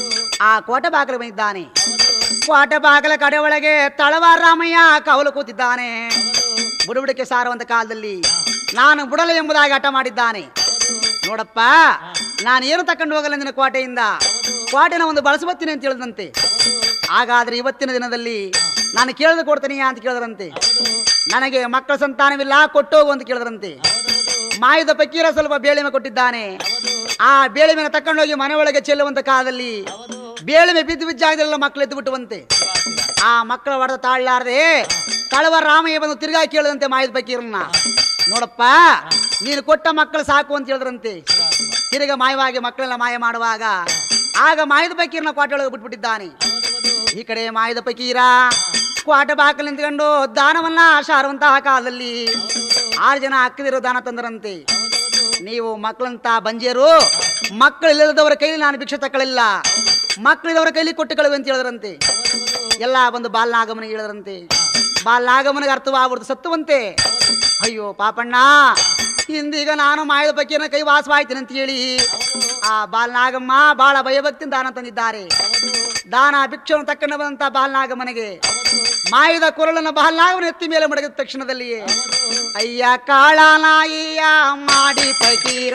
ಆ ಕೋಟೆ ಬಾಗಿಲು ಬಂದಿದ್ದಾನೆ ಕೋಟೆ ಬಾಗಿಲ ಕಡೆ ಒಳಗೆ ತಳವಾರ ರಾಮಯ್ಯ ಕವಲು ಕೂತಿದ್ದಾನೆ ಬುಡುಬುಡಿಕೆ ಸಾರುವಂತ ಕಾಲದಲ್ಲಿ ನಾನು ಬುಡಲ ಎಂಬುದಾಗಿ ಹಠ ಮಾಡಿದ್ದಾನೆ ನೋಡಪ್ಪ ನಾನು ಏನು ತಕೊಂಡು ಹೋಗಲ್ಲ ನಿನ್ನ ಕೋಟೆಯಿಂದ ಕೋಟೆನ ಒಂದು ಬಳಸಬತ್ತೀನಿ ಅಂತ ಹೇಳಿದಂತೆ ಹಾಗಾದ್ರೆ ಇವತ್ತಿನ ದಿನದಲ್ಲಿ ನಾನು ಕೇಳಿದ ಕೊಡ್ತೀನಿ ಅಂತ ಕೇಳಿದ್ರಂತೆ ನನಗೆ ಮಕ್ಕಳ ಸಂತಾನವಿಲ್ಲ ಕೊಟ್ಟೋಗು ಅಂತ ಕೇಳಿದ್ರಂತೆ ಮಾಯದ ಪಕ್ಕೀರ ಸ್ವಲ್ಪ ಬೇಳೆಮೆ ಕೊಟ್ಟಿದ್ದಾನೆ ಆ ಬೇಳೆಮೆನ ತಕೊಂಡೋಗಿ ಮನೆ ಒಳಗೆ ಚೆಲ್ಲುವಂತ ಕಾಲದಲ್ಲಿ ಬೇಳೆಮೆ ಬಿದ್ದು ಬಿದ್ದಾಗದೆಲ್ಲ ಮಕ್ಕಳು ಎದ್ದು ಬಿಟ್ಟುವಂತೆ ಆ ಮಕ್ಕಳ ಹೊಡೆದ ತಾಳ್ಲಾರದೆ ಕಳವ ರಾಮಯ್ಯ ಬಂದು ತಿರ್ಗಾ ಕೇಳಿದಂತೆ ಮಾಯದ ಪಕ್ಕೀರನ್ನ ನೋಡಪ್ಪ ನೀನು ಕೊಟ್ಟ ಮಕ್ಕಳು ಸಾಕು ಅಂತ ಹೇಳಿದ್ರಂತೆ ತಿರುಗ ಮಾಯವಾಗಿ ಮಕ್ಕಳೆಲ್ಲ ಮಾಯ ಮಾಡುವಾಗ ಆಗ ಮಾಯದ ಪಕ್ಕೀರನ ಕೋಟೆ ಒಳಗೆ ಬಿಟ್ಬಿಟ್ಟಿದ್ದಾನೆ ಈ ಕಡೆ ಮಾಯದ ಪಕೀರ ಕ್ವಾಟ ಬಾಕಲ್ ನಿಂತ್ಕೊಂಡು ದಾನವನ್ನ ಶಾರುವಂತಹ ಕಾಲದಲ್ಲಿ ಆರು ಜನ ಅಕ್ಕದಿರೋ ದಾನ ತಂದರಂತೆ ನೀವು ಮಕ್ಕಳಂತ ಬಂಜೇರು ಮಕ್ಕಳಿಲ್ಲದವರ ಕೈಲಿ ನಾನು ಭಿಕ್ಷೆ ತಕೊಳ್ಳಿಲ್ಲ ಮಕ್ಕಳಿದವರ ಕೈಲಿ ಕೊಟ್ಟು ಕಳುವೆ ಅಂತ ಹೇಳಿದ್ರಂತೆ ಎಲ್ಲ ಬಂದು ಬಾಲನಾಗಮನಿಗೆ ಹೇಳಿದ್ರಂತೆ ಬಾಲನಾಗಮನಿಗೆ ಅರ್ಥವಾಗ್ಬಿಡ್ತು ಸತ್ತುವಂತೆ ಅಯ್ಯೋ ಪಾಪಣ್ಣ ಇಂದೀಗ ನಾನು ಮಾಯದ ಪಕ್ಕೀರನ ಕೈ ವಾಸವಾಯ್ತೀನಿ ಅಂತ ಹೇಳಿ ಆ ಬಾಲನಾಗಮ್ಮ ಬಹಳ ಭಯಭಕ್ತಿಯಿಂದ ದಾನ ತಂದಿದ್ದಾರೆ ದಾನ ಭಿಕ್ಷವನ್ನು ತಕ್ಕಂಡು ಬಂದಂತ ಬಾಲನಾಗಮ್ಮನಿಗೆ ಮಾಯದ ಕೊರಳನ್ನು ಬಾಲನಾಗಮನ ಎತ್ತಿ ಮೇಲೆ ಮಡಗಿದ ತಕ್ಷಣದಲ್ಲಿಯೇ ಅಯ್ಯ ಕಾಳನಾಯಿಯ ಮಾಡಿ ಫಕೀರ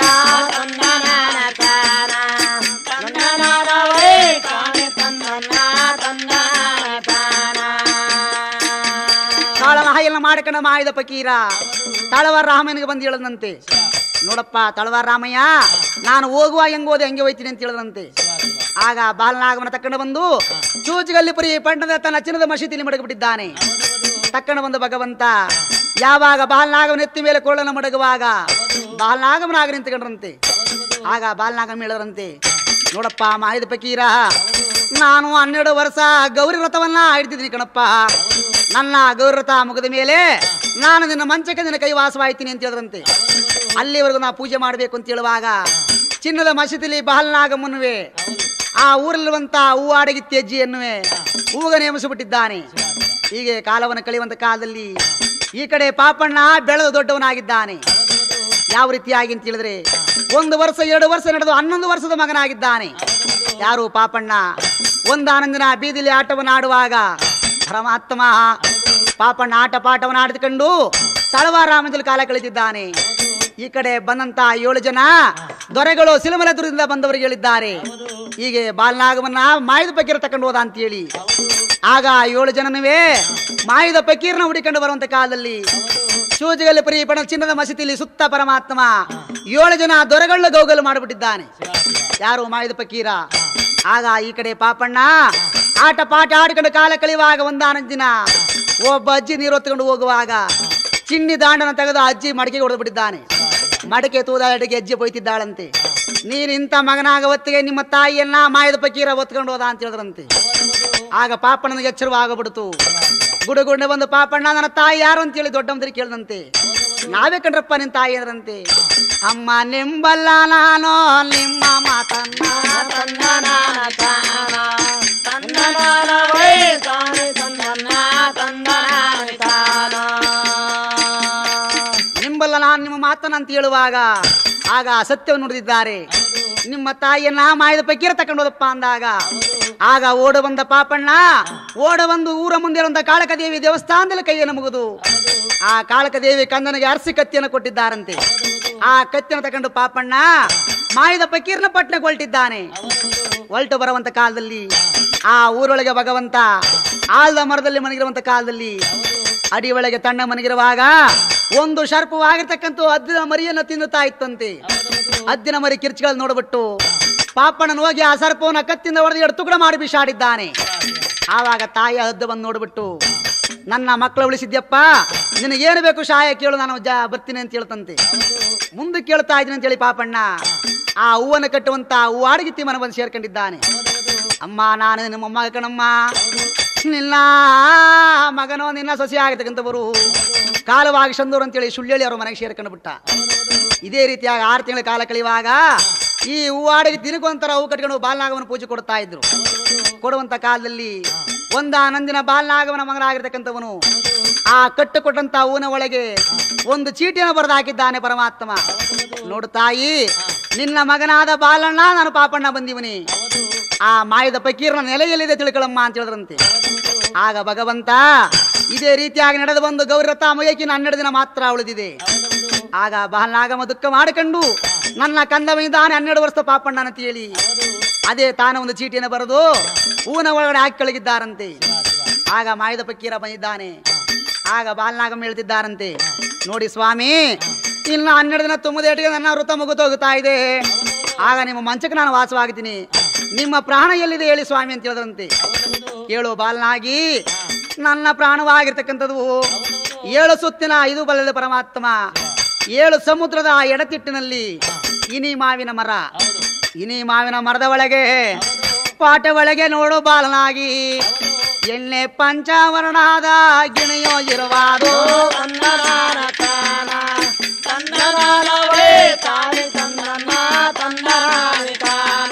ಕಾಳನಾಯಿಯನ್ನ ಮಾಡಿಕೊಂಡ ಮಾಯದ ಫಕೀರ ತಳವಾರ ರಾಮನಿಗೆ ಬಂದು ಹೇಳದಂತೆ ನೋಡಪ್ಪ ತಳವಾರ ರಾಮಯ್ಯ ನಾನು ಹೋಗುವ ಹೆಂಗ್ ಹೋದೆ ಹಂಗೆ ಹೋಯ್ತೀನಿ ಅಂತ ಹೇಳಿದಂತೆ ಆಗ ಬಾಲನಾಗಮನ ತಕೊಂಡು ಬಂದು ಚೂಚುಗಲ್ಲಿ ಪುರಿ ಪಟ್ಟಣದ ತನ್ನ ಚಿನ್ನದ ಮಸೀದಿಲಿ ಮಡಗಿಬಿಟ್ಟಿದ್ದಾನೆ ತಕೊಂಡು ಬಂದ ಭಗವಂತ ಯಾವಾಗ ಬಾಲನಾಗಮನ ಎತ್ತಿ ಮೇಲೆ ಕೊಳ್ಳನ ಮಡಗುವಾಗ ಬಾಲನಾಗಮನ ಆಗ ನಿಂತ್ಕೊಂಡ್ರಂತೆ ಆಗ ಬಾಲನಾಗಮ ಹೇಳಿದ್ರಂತೆ ನೋಡಪ್ಪ ಮಾಹಿದ ಫಕೀರ ನಾನು ಹನ್ನೆರಡು ವರ್ಷ ಗೌರಿ ವ್ರತವನ್ನ ಹಿಡ್ತಿದ್ದೀನಿ ಕಣಪ್ಪ ನನ್ನ ಗೌರಿ ವ್ರತ ಮುಗಿದ ಮೇಲೆ ನಾನು ನಿನ್ನ ಮಂಚಕ್ಕೆ ನಿನ್ನ ಕೈವಾಸವಾಯ್ತೀನಿ ಅಂತ ಹೇಳಿದ್ರಂತೆ ಅಲ್ಲಿವರೆಗೂ ನಾ ಪೂಜೆ ಮಾಡಬೇಕು ಅಂತ ಹೇಳುವಾಗ ಚಿನ್ನದ ಮಸೀದಿಲಿ ಬಹಲ್ನಾಗ ಮುನ್ನುವೆ ಆ ಊರಲ್ಲಿರುವಂತ ಹೂ ಅಡಗಿತ್ತಿ ಅಜ್ಜಿ ಎನ್ನುವೆ ಹೂಗ ನೇಮಿಸಿಬಿಟ್ಟಿದ್ದಾನೆ ಹೀಗೆ ಕಾಲವನ್ನು ಕಳೆಯುವಂತ ಕಾಲದಲ್ಲಿ ಈ ಕಡೆ ಪಾಪಣ್ಣ ಬೆಳೆದು ದೊಡ್ಡವನಾಗಿದ್ದಾನೆ ಯಾವ ರೀತಿಯಾಗಿ ಅಂತ ಹೇಳಿದ್ರೆ ಒಂದು ವರ್ಷ ಎರಡು ವರ್ಷ ನಡೆದು ಹನ್ನೊಂದು ವರ್ಷದ ಮಗನಾಗಿದ್ದಾನೆ ಯಾರು ಪಾಪಣ್ಣ ಒಂದಾನಂದಿನ ಬೀದಿಲಿ ಆಟವನ್ನು ಆಡುವಾಗ ಪರಮಾತ್ಮ ಪಾಪಣ್ಣ ಆಟ ಪಾಠವನ್ನು ಆಡಿಕೊಂಡು ತಳವಾರಾಮಂಜಲು ಕಾಲ ಕಳೆದಿದ್ದಾನೆ ಈ ಕಡೆ ಬಂದಂತ ಏಳು ಜನ ದೊರೆಗಳು ಸಿಲಮಲ ದುರದಿಂದ ಬಂದವರಿಗೆ ಹೇಳಿದ್ದಾರೆ ಹೀಗೆ ಬಾಲನಾಗವನ್ನ ಮಾಯದ ಪಕ್ಕೀರ ತಕೊಂಡು ಹೋದ ಅಂತ ಹೇಳಿ ಆಗ ಏಳು ಜನನುವೇ ಮಾಯದ ಪಕ್ಕೀರ್ನ ಹುಡಿಕೊಂಡು ಬರುವಂತ ಕಾಲದಲ್ಲಿ ಸೂಜಿಗಲ್ಲಿ ಪರಿ ಪಣ ಚಿನ್ನದ ಮಸೀದಿಯಲ್ಲಿ ಸುತ್ತ ಪರಮಾತ್ಮ ಏಳು ಜನ ದೊರೆಗಳ ಗೌಗಲು ಮಾಡಿಬಿಟ್ಟಿದ್ದಾನೆ ಯಾರು ಮಾಯದ ಪಕ್ಕೀರ ಆಗ ಈ ಕಡೆ ಪಾಪಣ್ಣ ಆಟ ಪಾಠ ಆಡ್ಕೊಂಡು ಕಾಲ ಕಳೆಯುವಾಗ ಒಂದಾನೊಂದು ದಿನ ಒಬ್ಬ ಅಜ್ಜಿ ನೀರು ಹೊತ್ಕೊಂಡು ಹೋಗುವಾಗ ಚಿನ್ನಿ ದಾಂಡನ ತೆಗೆದು ಅಜ್ಜಿ ಮಡಕೆಗೆ ಹೊಡೆದು ಬಿಟ್ಟಿದ್ದಾನೆ ಮಡಕೆ ತೂದಾಡಿಗೆ ಅಜ್ಜಿ ಬೈತಿದ್ದಾಳಂತೆ ನೀನು ಇಂಥ ಮಗನಾಗ ಹೊತ್ತಿಗೆ ನಿಮ್ಮ ತಾಯಿಯನ್ನ ಮಾಯದ ಪಕ್ಕೀರ ಹೊತ್ಕೊಂಡು ಹೋದ ಅಂತ ಹೇಳಿದ್ರಂತೆ ಆಗ ಪಾಪಣ್ಣನಿಗೆ ಎಚ್ಚರವಾಗಬಿಡ್ತು ಗುಡುಗುಂಡೆ ಬಂದು ಪಾಪಣ್ಣ ನನ್ನ ತಾಯಿ ಯಾರು ಅಂತ ಹೇಳಿ ದೊಡ್ಡಮ್ಮದಿರಿ ಕೇಳಿದಂತೆ ನಾವೇ ಕಂಡ್ರಪ್ಪ ನಿನ್ ತಾಯಿ ಅಂದ್ರಂತೆ ಅಮ್ಮ ನಿಂಬಲ್ಲ ನಾನು ನಿಮ್ಮ ಮಾತನ್ನ ತಂದನಾನ ತಾನ ತಂದನಾನ ವೈ ತಾನೆ ತಂದನ ತಂದನಾನ ತಾನ ನಿಂಬಲ್ಲ ನಾನು ನಿಮ್ಮ ಮಾತನ್ನ ಅಂತ ಹೇಳುವಾಗ ಆಗ ಸತ್ಯವನ್ನು ನುಡಿದಿದ್ದಾರೆ ನಿಮ್ಮ ತಾಯಿಯನ್ನ ಮಾಯದ ಪಕ್ಕೀರ ತಕೊಂಡು ಹೋದಪ್ಪ ಅಂದಾಗ ಆಗ ಓಡ ಬಂದ ಪಾಪಣ್ಣ ಓಡ ಬಂದು ಊರ ಮುಂದೆ ಇರುವಂತ ಕಾಳಕದೇವಿ ದೇವಸ್ಥಾನದಲ್ಲಿ ಕೈಯನ್ನು ಮುಗಿದು ಆ ಕಾಳಕದೇವಿ ಕಂದನಿಗೆ ಅರಸಿ ಕತ್ತಿಯನ್ನು ಕೊಟ್ಟಿದ್ದಾರಂತೆ ಆ ಕತ್ತಿಯನ್ನು ತಕೊಂಡು ಪಾಪಣ್ಣ ಮಾಯದ ಪಕ್ಕೀರ್ನ ಪಟ್ಟಣಕ್ಕೆ ಹೊಲ್ಟಿದ್ದಾನೆ ಹೊಲ್ಟು ಬರುವಂತ ಕಾಲದಲ್ಲಿ ಆ ಊರೊಳಗೆ ಭಗವಂತ ಆಲ್ದ ಮರದಲ್ಲಿ ಮನಗಿರುವಂತ ಕಾಲದಲ್ಲಿ ಅಡಿ ಒಳಗೆ ತಣ್ಣ ಮನಗಿರುವಾಗ ಒಂದು ಶರ್ಪವಾಗಿರ್ತಕ್ಕಂಥ ಹದ್ದಿನ ಮರಿಯನ್ನು ತಿನ್ನುತ್ತಾ ಇತ್ತಂತೆ ಹದ್ದಿನ ಮರಿ ಕಿರ್ಚಿಗಳು ನೋಡ್ಬಿಟ್ಟು ಪಾಪಣ್ಣನ ಹೋಗಿ ಆ ಸರ್ಪವನ್ನ ಕತ್ತಿಂದ ಹೊಡೆದು ಎರಡು ತುಕಡ ಮಾಡಿ ಬಿಸಾಡಿದ್ದಾನೆ ಆವಾಗ ತಾಯಿ ಹದ್ದು ಬಂದು ನೋಡ್ಬಿಟ್ಟು ನನ್ನ ಮಕ್ಕಳು ಉಳಿಸಿದ್ಯಪ್ಪ ನಿನಗೇನು ಬೇಕು ಸಹಾಯ ಕೇಳು ನಾನು ಜಾ ಬರ್ತೀನಿ ಅಂತ ಹೇಳ್ತಂತೆ ಮುಂದೆ ಕೇಳ್ತಾ ಇದ್ದೀನಿ ಅಂತೇಳಿ ಪಾಪಣ್ಣ ಆ ಹೂವನ್ನು ಕಟ್ಟುವಂತ ಹೂ ಆಡಗಿತ್ತಿ ಮನ ಬಂದು ಸೇರ್ಕೊಂಡಿದ್ದಾನೆ ಅಮ್ಮ ನಾನು ನಿಮ್ಮ ಮೊಮ್ಮಗ ಕಣಮ್ಮ ನಿನ್ನ ಮಗನೋ ನಿನ್ನ ಸೊಸೆ ಆಗತಕ್ಕಂಥವರು ಕಾಲವಾಗಿ ಸಂದೂರು ಅಂತೇಳಿ ಸುಳ್ಳಿ ಅವ್ರ ಮನೆಗೆ ಸೇರ್ಕೊಂಡು ಬಿಟ್ಟ ಇದೇ ರೀತಿಯಾಗಿ ಆರು ತಿಂಗಳ ಕಾಲ ಕಳೆಯುವಾಗ ಈ ಹೂವಾಡಿಗೆ ದಿನಕ್ಕೊಂಥರ ಹೂ ಕಟ್ಕೊಂಡು ಬಾಲನಾಗವನ ಪೂಜೆ ಕೊಡ್ತಾ ಇದ್ರು ಕೊಡುವಂತ ಕಾಲದಲ್ಲಿ ಒಂದ ನಂದಿನ ಬಾಲನಾಗವನ ಮಗನಾಗಿರ್ತಕ್ಕಂಥವನು ಆ ಕಟ್ಟು ಕೊಟ್ಟಂತ ಹೂವಿನ ಒಳಗೆ ಒಂದು ಚೀಟಿಯನ್ನು ಬರೆದು ಹಾಕಿದ್ದಾನೆ ಪರಮಾತ್ಮ ನೋಡು ತಾಯಿ ನಿನ್ನ ಮಗನಾದ ಬಾಲಣ್ಣ ನಾನು ಪಾಪಣ್ಣ ಬಂದಿವನಿ ಆ ಮಾಯದ ಪಕೀರನ ನೆಲೆಯಲ್ಲಿದೆ ತಿಳ್ಕೊಳಮ್ಮ ಅಂತ ಹೇಳಿದ್ರಂತೆ ಆಗ ಭಗವಂತ ಇದೇ ರೀತಿಯಾಗಿ ನಡೆದು ಬಂದು ಗೌರತ ಮಗಕಿನ ಹನ್ನೆರಡು ದಿನ ಮಾತ್ರ ಉಳಿದಿದೆ ಆಗ ಬಾಲನಾಗಮ ದುಃಖ ಮಾಡಿಕೊಂಡು ನನ್ನ ಕಂದವಿದ್ದಾನೆ ಹನ್ನೆರಡು ವರ್ಷದ ಪಾಪಣ್ಣ ಅಂತ ಹೇಳಿ ಅದೇ ತಾನ ಒಂದು ಚೀಟಿಯನ್ನು ಬರೆದು ಹೂವಿನ ಒಳಗಡೆ ಹಾಕಿ ಕಳಗಿದ್ದಾರಂತೆ ಆಗ ಮಾಯದ ಪಕ್ಕೀರ ಬಂದಿದ್ದಾನೆ ಆಗ ಬಾಲನಾಗಮ್ಮ ಹೇಳ್ತಿದ್ದಾರಂತೆ ನೋಡಿ ಸ್ವಾಮಿ ಇನ್ನು ಹನ್ನೆರಡು ದಿನ ತುಂಬದೇಟಿಗೆ ನನ್ನ ವೃತ ಮುಗಿದೋಗುತ್ತಾ ಇದೆ ಆಗ ನಿಮ್ಮ ಮಂಚಕ್ಕೆ ನಾನು ವಾಸವಾಗಿದ್ದೀನಿ ನಿಮ್ಮ ಪ್ರಾಣ ಎಲ್ಲಿದೆ ಹೇಳಿ ಸ್ವಾಮಿ ಅಂತ ಹೇಳಿದ್ರಂತೆ ಕೇಳು ಬಾಲನಾಗಿ ನನ್ನ ಪ್ರಾಣವಾಗಿರ್ತಕ್ಕಂಥದ್ದು ಏಳು ಸುತ್ತಿನ ಐದು ಬಲ್ಲದ ಪರಮಾತ್ಮ ಏಳು ಸಮುದ್ರದ ಎಡತಿಟ್ಟಿನಲ್ಲಿ ಇನಿ ಮಾವಿನ ಮರ ಇನಿ ಮಾವಿನ ಮರದ ಒಳಗೆ ಪಾಠ ಒಳಗೆ ನೋಡು ಬಾಲನಾಗಿ ಎಣ್ಣೆ ಪಂಚಾವರಣಾದ ಗಿಣಿಯೋ ಇರುವಾದು ತಂದನಾನ ತಾನ ತಂದನಾನ ವೈ ತಾನೆ ತಂದನ ತಂದನಾನ ತಾನ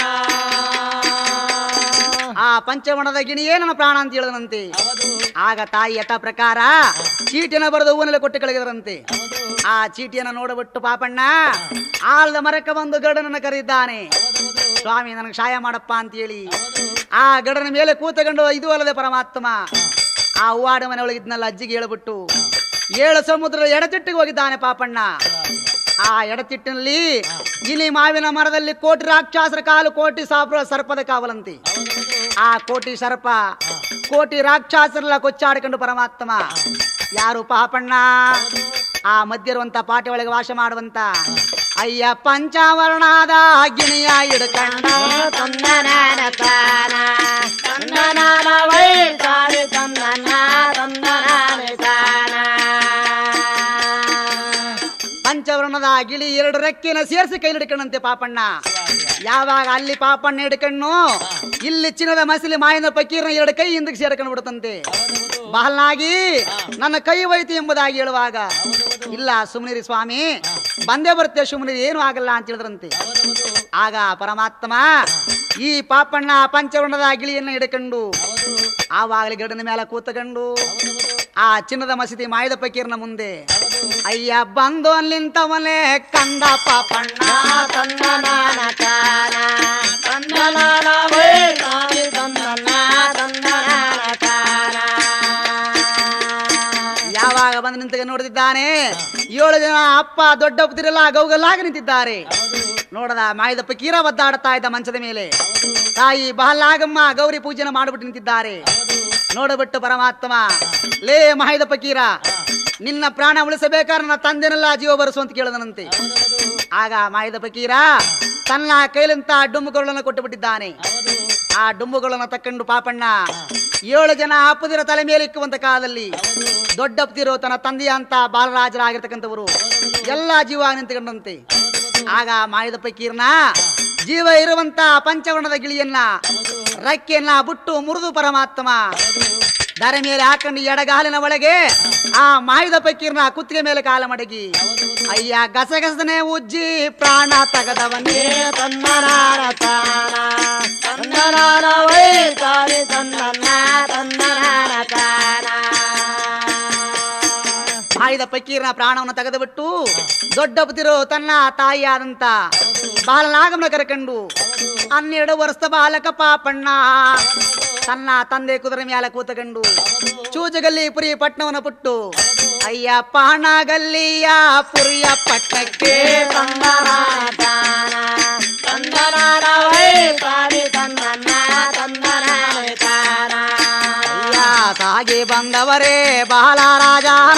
ಆ ಪಂಚವಣದ ಗಿಣಿಯೇ ನನ್ನ ಪ್ರಾಣ ಅಂತ ಹೇಳಿದನಂತೆ ಆಗ ತಾಯಿ ಯಥ ಪ್ರಕಾರ ಚೀಟಿನ ಬರೆದು ಹೂವಿನಲ್ಲಿ ಕೊಟ್ಟು ಕಳಗಿದರಂತೆ ಆ ಚೀಟಿಯನ್ನು ನೋಡಬಿಟ್ಟು ಪಾಪಣ್ಣ ಆಲ್ದ ಮರಕ್ಕೆ ಬಂದು ಗರುಡನನ್ನು ಕರೆದಿದ್ದಾನೆ ಸ್ವಾಮಿ ನನಗೆ ಸಹಾಯ ಮಾಡಪ್ಪ ಅಂತ ಹೇಳಿ ಆ ಗಡನ ಮೇಲೆ ಕೂತಕೊಂಡು ಇದು ಅಲ್ಲದೆ ಪರಮಾತ್ಮ ಆ ಹೂವಾಡ ಮನೆ ಒಳಗಿದ್ನಲ್ಲ ಅಜ್ಜಿಗೆ ಹೇಳ್ಬಿಟ್ಟು ಏಳು ಸಮುದ್ರದ ಎಡತಿಟ್ಟಿಗೆ ಹೋಗಿದ್ದಾನೆ ಪಾಪಣ್ಣ ಆ ಎಡತಿಟ್ಟಿನಲ್ಲಿ ಇಲಿ ಮಾವಿನ ಮರದಲ್ಲಿ ಕೋಟಿ ರಾಕ್ಷಸರ ಕಾಲು ಕೋಟಿ ಸಾಪ್ರ ಸರ್ಪದ ಕಾವಲಂತೆ ಆ ಕೋಟಿ ಸರ್ಪ ಕೋಟಿ ರಾಕ್ಷಸರೆಲ್ಲ ಕೊಚ್ಚಾಡಿಕೊಂಡು ಪರಮಾತ್ಮ ಯಾರು ಪಾಪಣ್ಣ ಆ ಮಧ್ಯ ಇರುವಂತ ಪಾಟಿ ಒಳಗೆ ವಾಸ ಮಾಡುವಂತ ಅಯ್ಯ ಪಂಚಾವರಣಾದ ಗಿಣಿಯ ಹಿಡ್ಕಂಡ ತಂದನಾನ ತಾನ ತಂದನಾನ ವೈ ತಾನೆ ತಂದನ ತಂದನಾನ ತಾನ ಪಂಚವರ್ಣದ ಗಿಳಿ ಎರಡು ರೆಕ್ಕೆನ ಸೇರಿಸಿ ಕೈ ಹಿಡ್ಕೊಂಡಂತೆ ಪಾಪಣ್ಣ ಯಾವಾಗ ಅಲ್ಲಿ ಪಾಪಣ್ಣ ಹಿಡ್ಕಣ್ಣು ಇಲ್ಲಿ ಚಿನ್ನದ ಮಸಲಿ ಮಾಯನ ಪಕೀರ್ನ ಎರಡು ಕೈ ಹಿಂದಕ್ಕೆ ಸೇರ್ಕೊಂಡು ಬಿಡುತ್ತಂತೆ ಬಹಳಾಗಿ ನನ್ನ ಕೈ ಹೋಯ್ತು ಎಂಬುದಾಗಿ ಹೇಳುವಾಗ ಇಲ್ಲ ಸುಮ್ನಿರಿ ಸ್ವಾಮಿ ಬಂದೇ ಬರುತ್ತೆ ಸುಮ್ನಿರಿ ಏನು ಆಗಲ್ಲ ಅಂತ ಹೇಳಿದ್ರಂತೆ ಆಗ ಪರಮಾತ್ಮ ಈ ಪಾಪಣ್ಣ ಪಂಚವರ್ಣದ ಗಿಳಿಯನ್ನ ಹಿಡ್ಕೊಂಡು ಆವಾಗಲೇ ಗಿಡದ ಮೇಲೆ ಕೂತಕೊಂಡು ಆ ಚಿನ್ನದ ಮಸೀದಿ ಮಾಯದ ಪಕೀರ್ನ ಮುಂದೆ ಅಯ್ಯ ಬಂದು ನಿಂತವನೇ ಕಂದ ಪಾಪಣ್ಣ ತಂದನಾನ ಕಾನ ತಂದನಾನ ವೈ ತಾನಿ ತಂದನ ತಂದನಾನ ಕಾನ ಯಾವಾಗ ಬಂದು ನಿಂತ ನೋಡುತ್ತಿದ್ದಾನೆ ಏಳು ಜನ ಅಪ್ಪ ದೊಡ್ಡ ಪುತ್ತಿರೆಲ್ಲ ಗೌಗಲಾಗಿ ನಿಂತಿದ್ದಾರೆ ನೋಡದ ಮಾಯದ ಪಕೀರ ಒದ್ದಾಡುತ್ತಾ ಇದ್ದ ಮಂಚದ ಮೇಲೆ ತಾಯಿ ಬಹಲಾಗಮ್ಮ ಗೌರಿ ಪೂಜೆನ ಮಾಡಿಬಿಟ್ಟು ನಿಂತಿದ್ದಾರೆ ನೋಡಬಿಟ್ಟು ಪರಮಾತ್ಮ ಲೇ ಮಾಯದ ಪಕೀರ ನಿನ್ನ ಪ್ರಾಣ ಉಳಿಸಬೇಕಾದ್ರೆ ನನ್ನ ತಂದೆನೆಲ್ಲ ಜೀವ ಬರೆಸು ಅಂತ ಕೇಳದನಂತೆ ಆಗ ಮಾಯದ ಪಕೀರ ತನ್ನ ಕೈಲಂತ ಡುಂಬುಗಳನ್ನು ಕೊಟ್ಟು ಬಿಟ್ಟಿದ್ದಾನೆ ಆ ಡುಂಬುಗಳನ್ನು ತಕ್ಕೊಂಡು ಪಾಪಣ್ಣ ಏಳು ಜನ ಅಪ್ಪದಿರ ತಲೆ ಮೇಲೆ ಇಕ್ಕುವಂತ ಕಾಲದಲ್ಲಿ ದೊಡ್ಡ ಅಪ್ಪದಿರು ತನ್ನ ತಂದೆಯ ಅಂತ ಬಾಲರಾಜರಾಗಿರ್ತಕ್ಕಂಥವರು ಎಲ್ಲ ಜೀವ ನಿಂತುಕೊಂಡಂತೆ ಆಗ ಮಾಯದ ಪಕೀರ್ನ ಜೀವ ಇರುವಂತ ಪಂಚವರ್ಣದ ಗಿಳಿಯನ್ನ ರಕ್ಕೆಯನ್ನ ಬಿಟ್ಟು ಮುರಿದು ಪರಮಾತ್ಮ ದಾರ ಮೇಲೆ ಹಾಕೊಂಡು ಎಡಗಾಲಿನ ಒಳಗೆ ಆ ಮಾಯುದ ಪಕ್ಕೀರ್ನ ಕುತ್ತಿಗೆ ಮೇಲೆ ಕಾಲ ಮಡಗಿ ಅಯ್ಯ ಗಸಗಸನೆ ಉಜ್ಜಿ ಪ್ರಾಣ ತಗದವನೇ ತಂದನಾನ ಕಾನ ತಂದನಾನ ವೈ ತಾನಿ ತಂದನ ತಂದನಾನ ಕಾನ ಮಾಯಿದ ಪಕ್ಕೀರ್ನ ಪ್ರಾಣವನ್ನು ತೆಗೆದುಬಿಟ್ಟು ದೊಡ್ಡ ಬುದಿರು ತನ್ನ ತಾಯಿಯಾದಂತ ಬಾಲನಾಗಮನ ಕರೆಕಂಡು ಹನ್ನೆರಡು ವರ್ಷದ ಬಾಲಕ ಪಾಪಣ್ಣ ತನ್ನ ತಂದೆ ಕುದುರೆ ಮ್ಯಾಲ ಕೂತಕೊಂಡು ಚೂಜಗಲ್ಲಿ ಪುರಿ ಪಟ್ಟಣವನ್ನು ಪುಟ್ಟು ಅಯ್ಯ ಪಾಣಗಲ್ಲಿಯ ಪುರಿಯ ಪಟ್ಟಣಕ್ಕೆ ತಂದನಾನ ಕಾನ ತಂದನಾನ ವೈ ತಾನಿ ತಂದನ ತಂದನಾನ ಕಾನ ಅಯ್ಯ ಸಾಗಿ ಬಂದವರೇ ಬಾಲರಾಜಾರ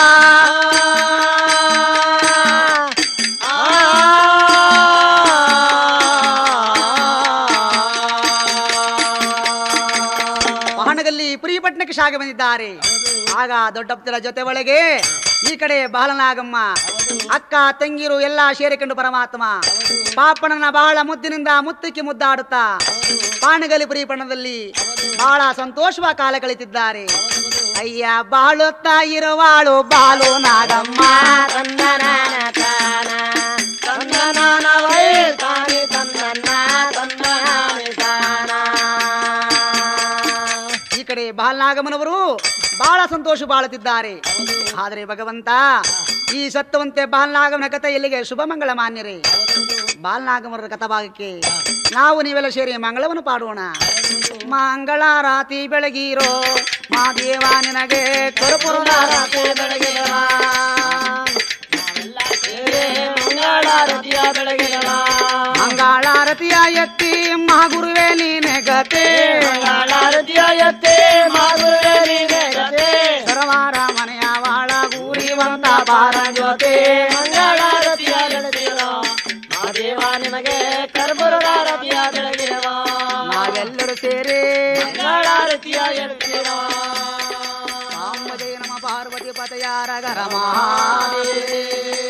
ವಾಹನದಲ್ಲಿ ಪುರಿಪಟ್ಟಣಕ್ಕೆ ಶಾಗ ಬಂದಿದ್ದಾರೆ ಆಗ ದೊಡ್ಡಪ್ಪರ ಜೊತೆ ಒಳಗೆ ಈ ಕಡೆ ಬಾಲನಾಗಮ್ಮ ಅಕ್ಕ ತಂಗಿರು ಎಲ್ಲ ಸೇರಿಕೊಂಡು ಪರಮಾತ್ಮ ಪಾಪಣ್ಣನ ಬಹಳ ಮುದ್ದಿನಿಂದ ಮುತ್ತಕ್ಕೆ ಮುದ್ದಾಡುತ್ತಾ ಪಾಣಗಲಿ ಪುರಿಪಟ್ಟಣದಲ್ಲಿ ಬಹಳ ಸಂತೋಷವಾಗಿ ಕಾಲ ಕಳಿತಿದ್ದಾರೆ ಅಯ್ಯ ಬಾಳುತ್ತಾ ಇರುವಾಳು ಬಾಲು ನಾಗಮ್ಮ ತಂದನಾನ ಕಾನ ತಂದನಾನ ವೈ ತಾನಿ ತಂದನ ತಂದನಾನ ಕಾನ ಈ ಕಡೆ ಬಾಲನಾಗಮನವರು ಬಹಳ ಸಂತೋಷ ಬಾಳುತ್ತಿದ್ದಾರೆ ಆದರೆ ಭಗವಂತ ಈ ಸತ್ತವಂತೆ ಬಾಲನಾಗಮನ ಕಥೆ ಎಲ್ಲಿಗೆ ಶುಭ ಮಂಗಳ ಮಾನ್ಯರೇ ಬಾಲನಾಗಮನರ ಕಥಾಭಾಗಕ್ಕೆ ನಾವು ನೀವೆಲ್ಲ ಸೇರಿ ಮಂಗಳವನ್ನು ಪಾಡೋಣ ಮಂಗಳಾರಾತಿ ಬೆಳಗಿರೋ ಮಾದೇವ ನಿನಗೆ ಕರುಪುರದ ರಾತ್ರಿ ಬೆಳಗಿನ ಮಂಗಳಾರತಿಯ ಬೆಳಗಿನ ಮಂಗಳಾರತಿಯ ಎತ್ತಿ ಮಹಾಗುರುವೇ ನೀನೆ ಗತೆ ಮಂಗಳಾರತಿಯ ಎತ್ತೆ ಮಾಗುರುವೆ ಗತೆ ಸರವಾರ ಮನೆಯ ವಾಳ ಗೂರಿವಂತ ಬಾರ ಜೊತೆ ಮಂಗಳಾರತಿಯ ಬೆಳಗಿನ ಮಾದೇವ ನಿಮಗೆ ಕರ್ಪುರದಾರತಿಯ ಬೆಳಗಿನ ನಾವೆಲ್ಲರೂ ಸೇರಿ ಮಂಗಳಾರತಿಯ ಎತ್ತಿನ ರಾಮ ಜಯ ನಮ ಪಾರ್ವತಿ ಪತಯಾರ ಗರ ಮಹಾದೇವ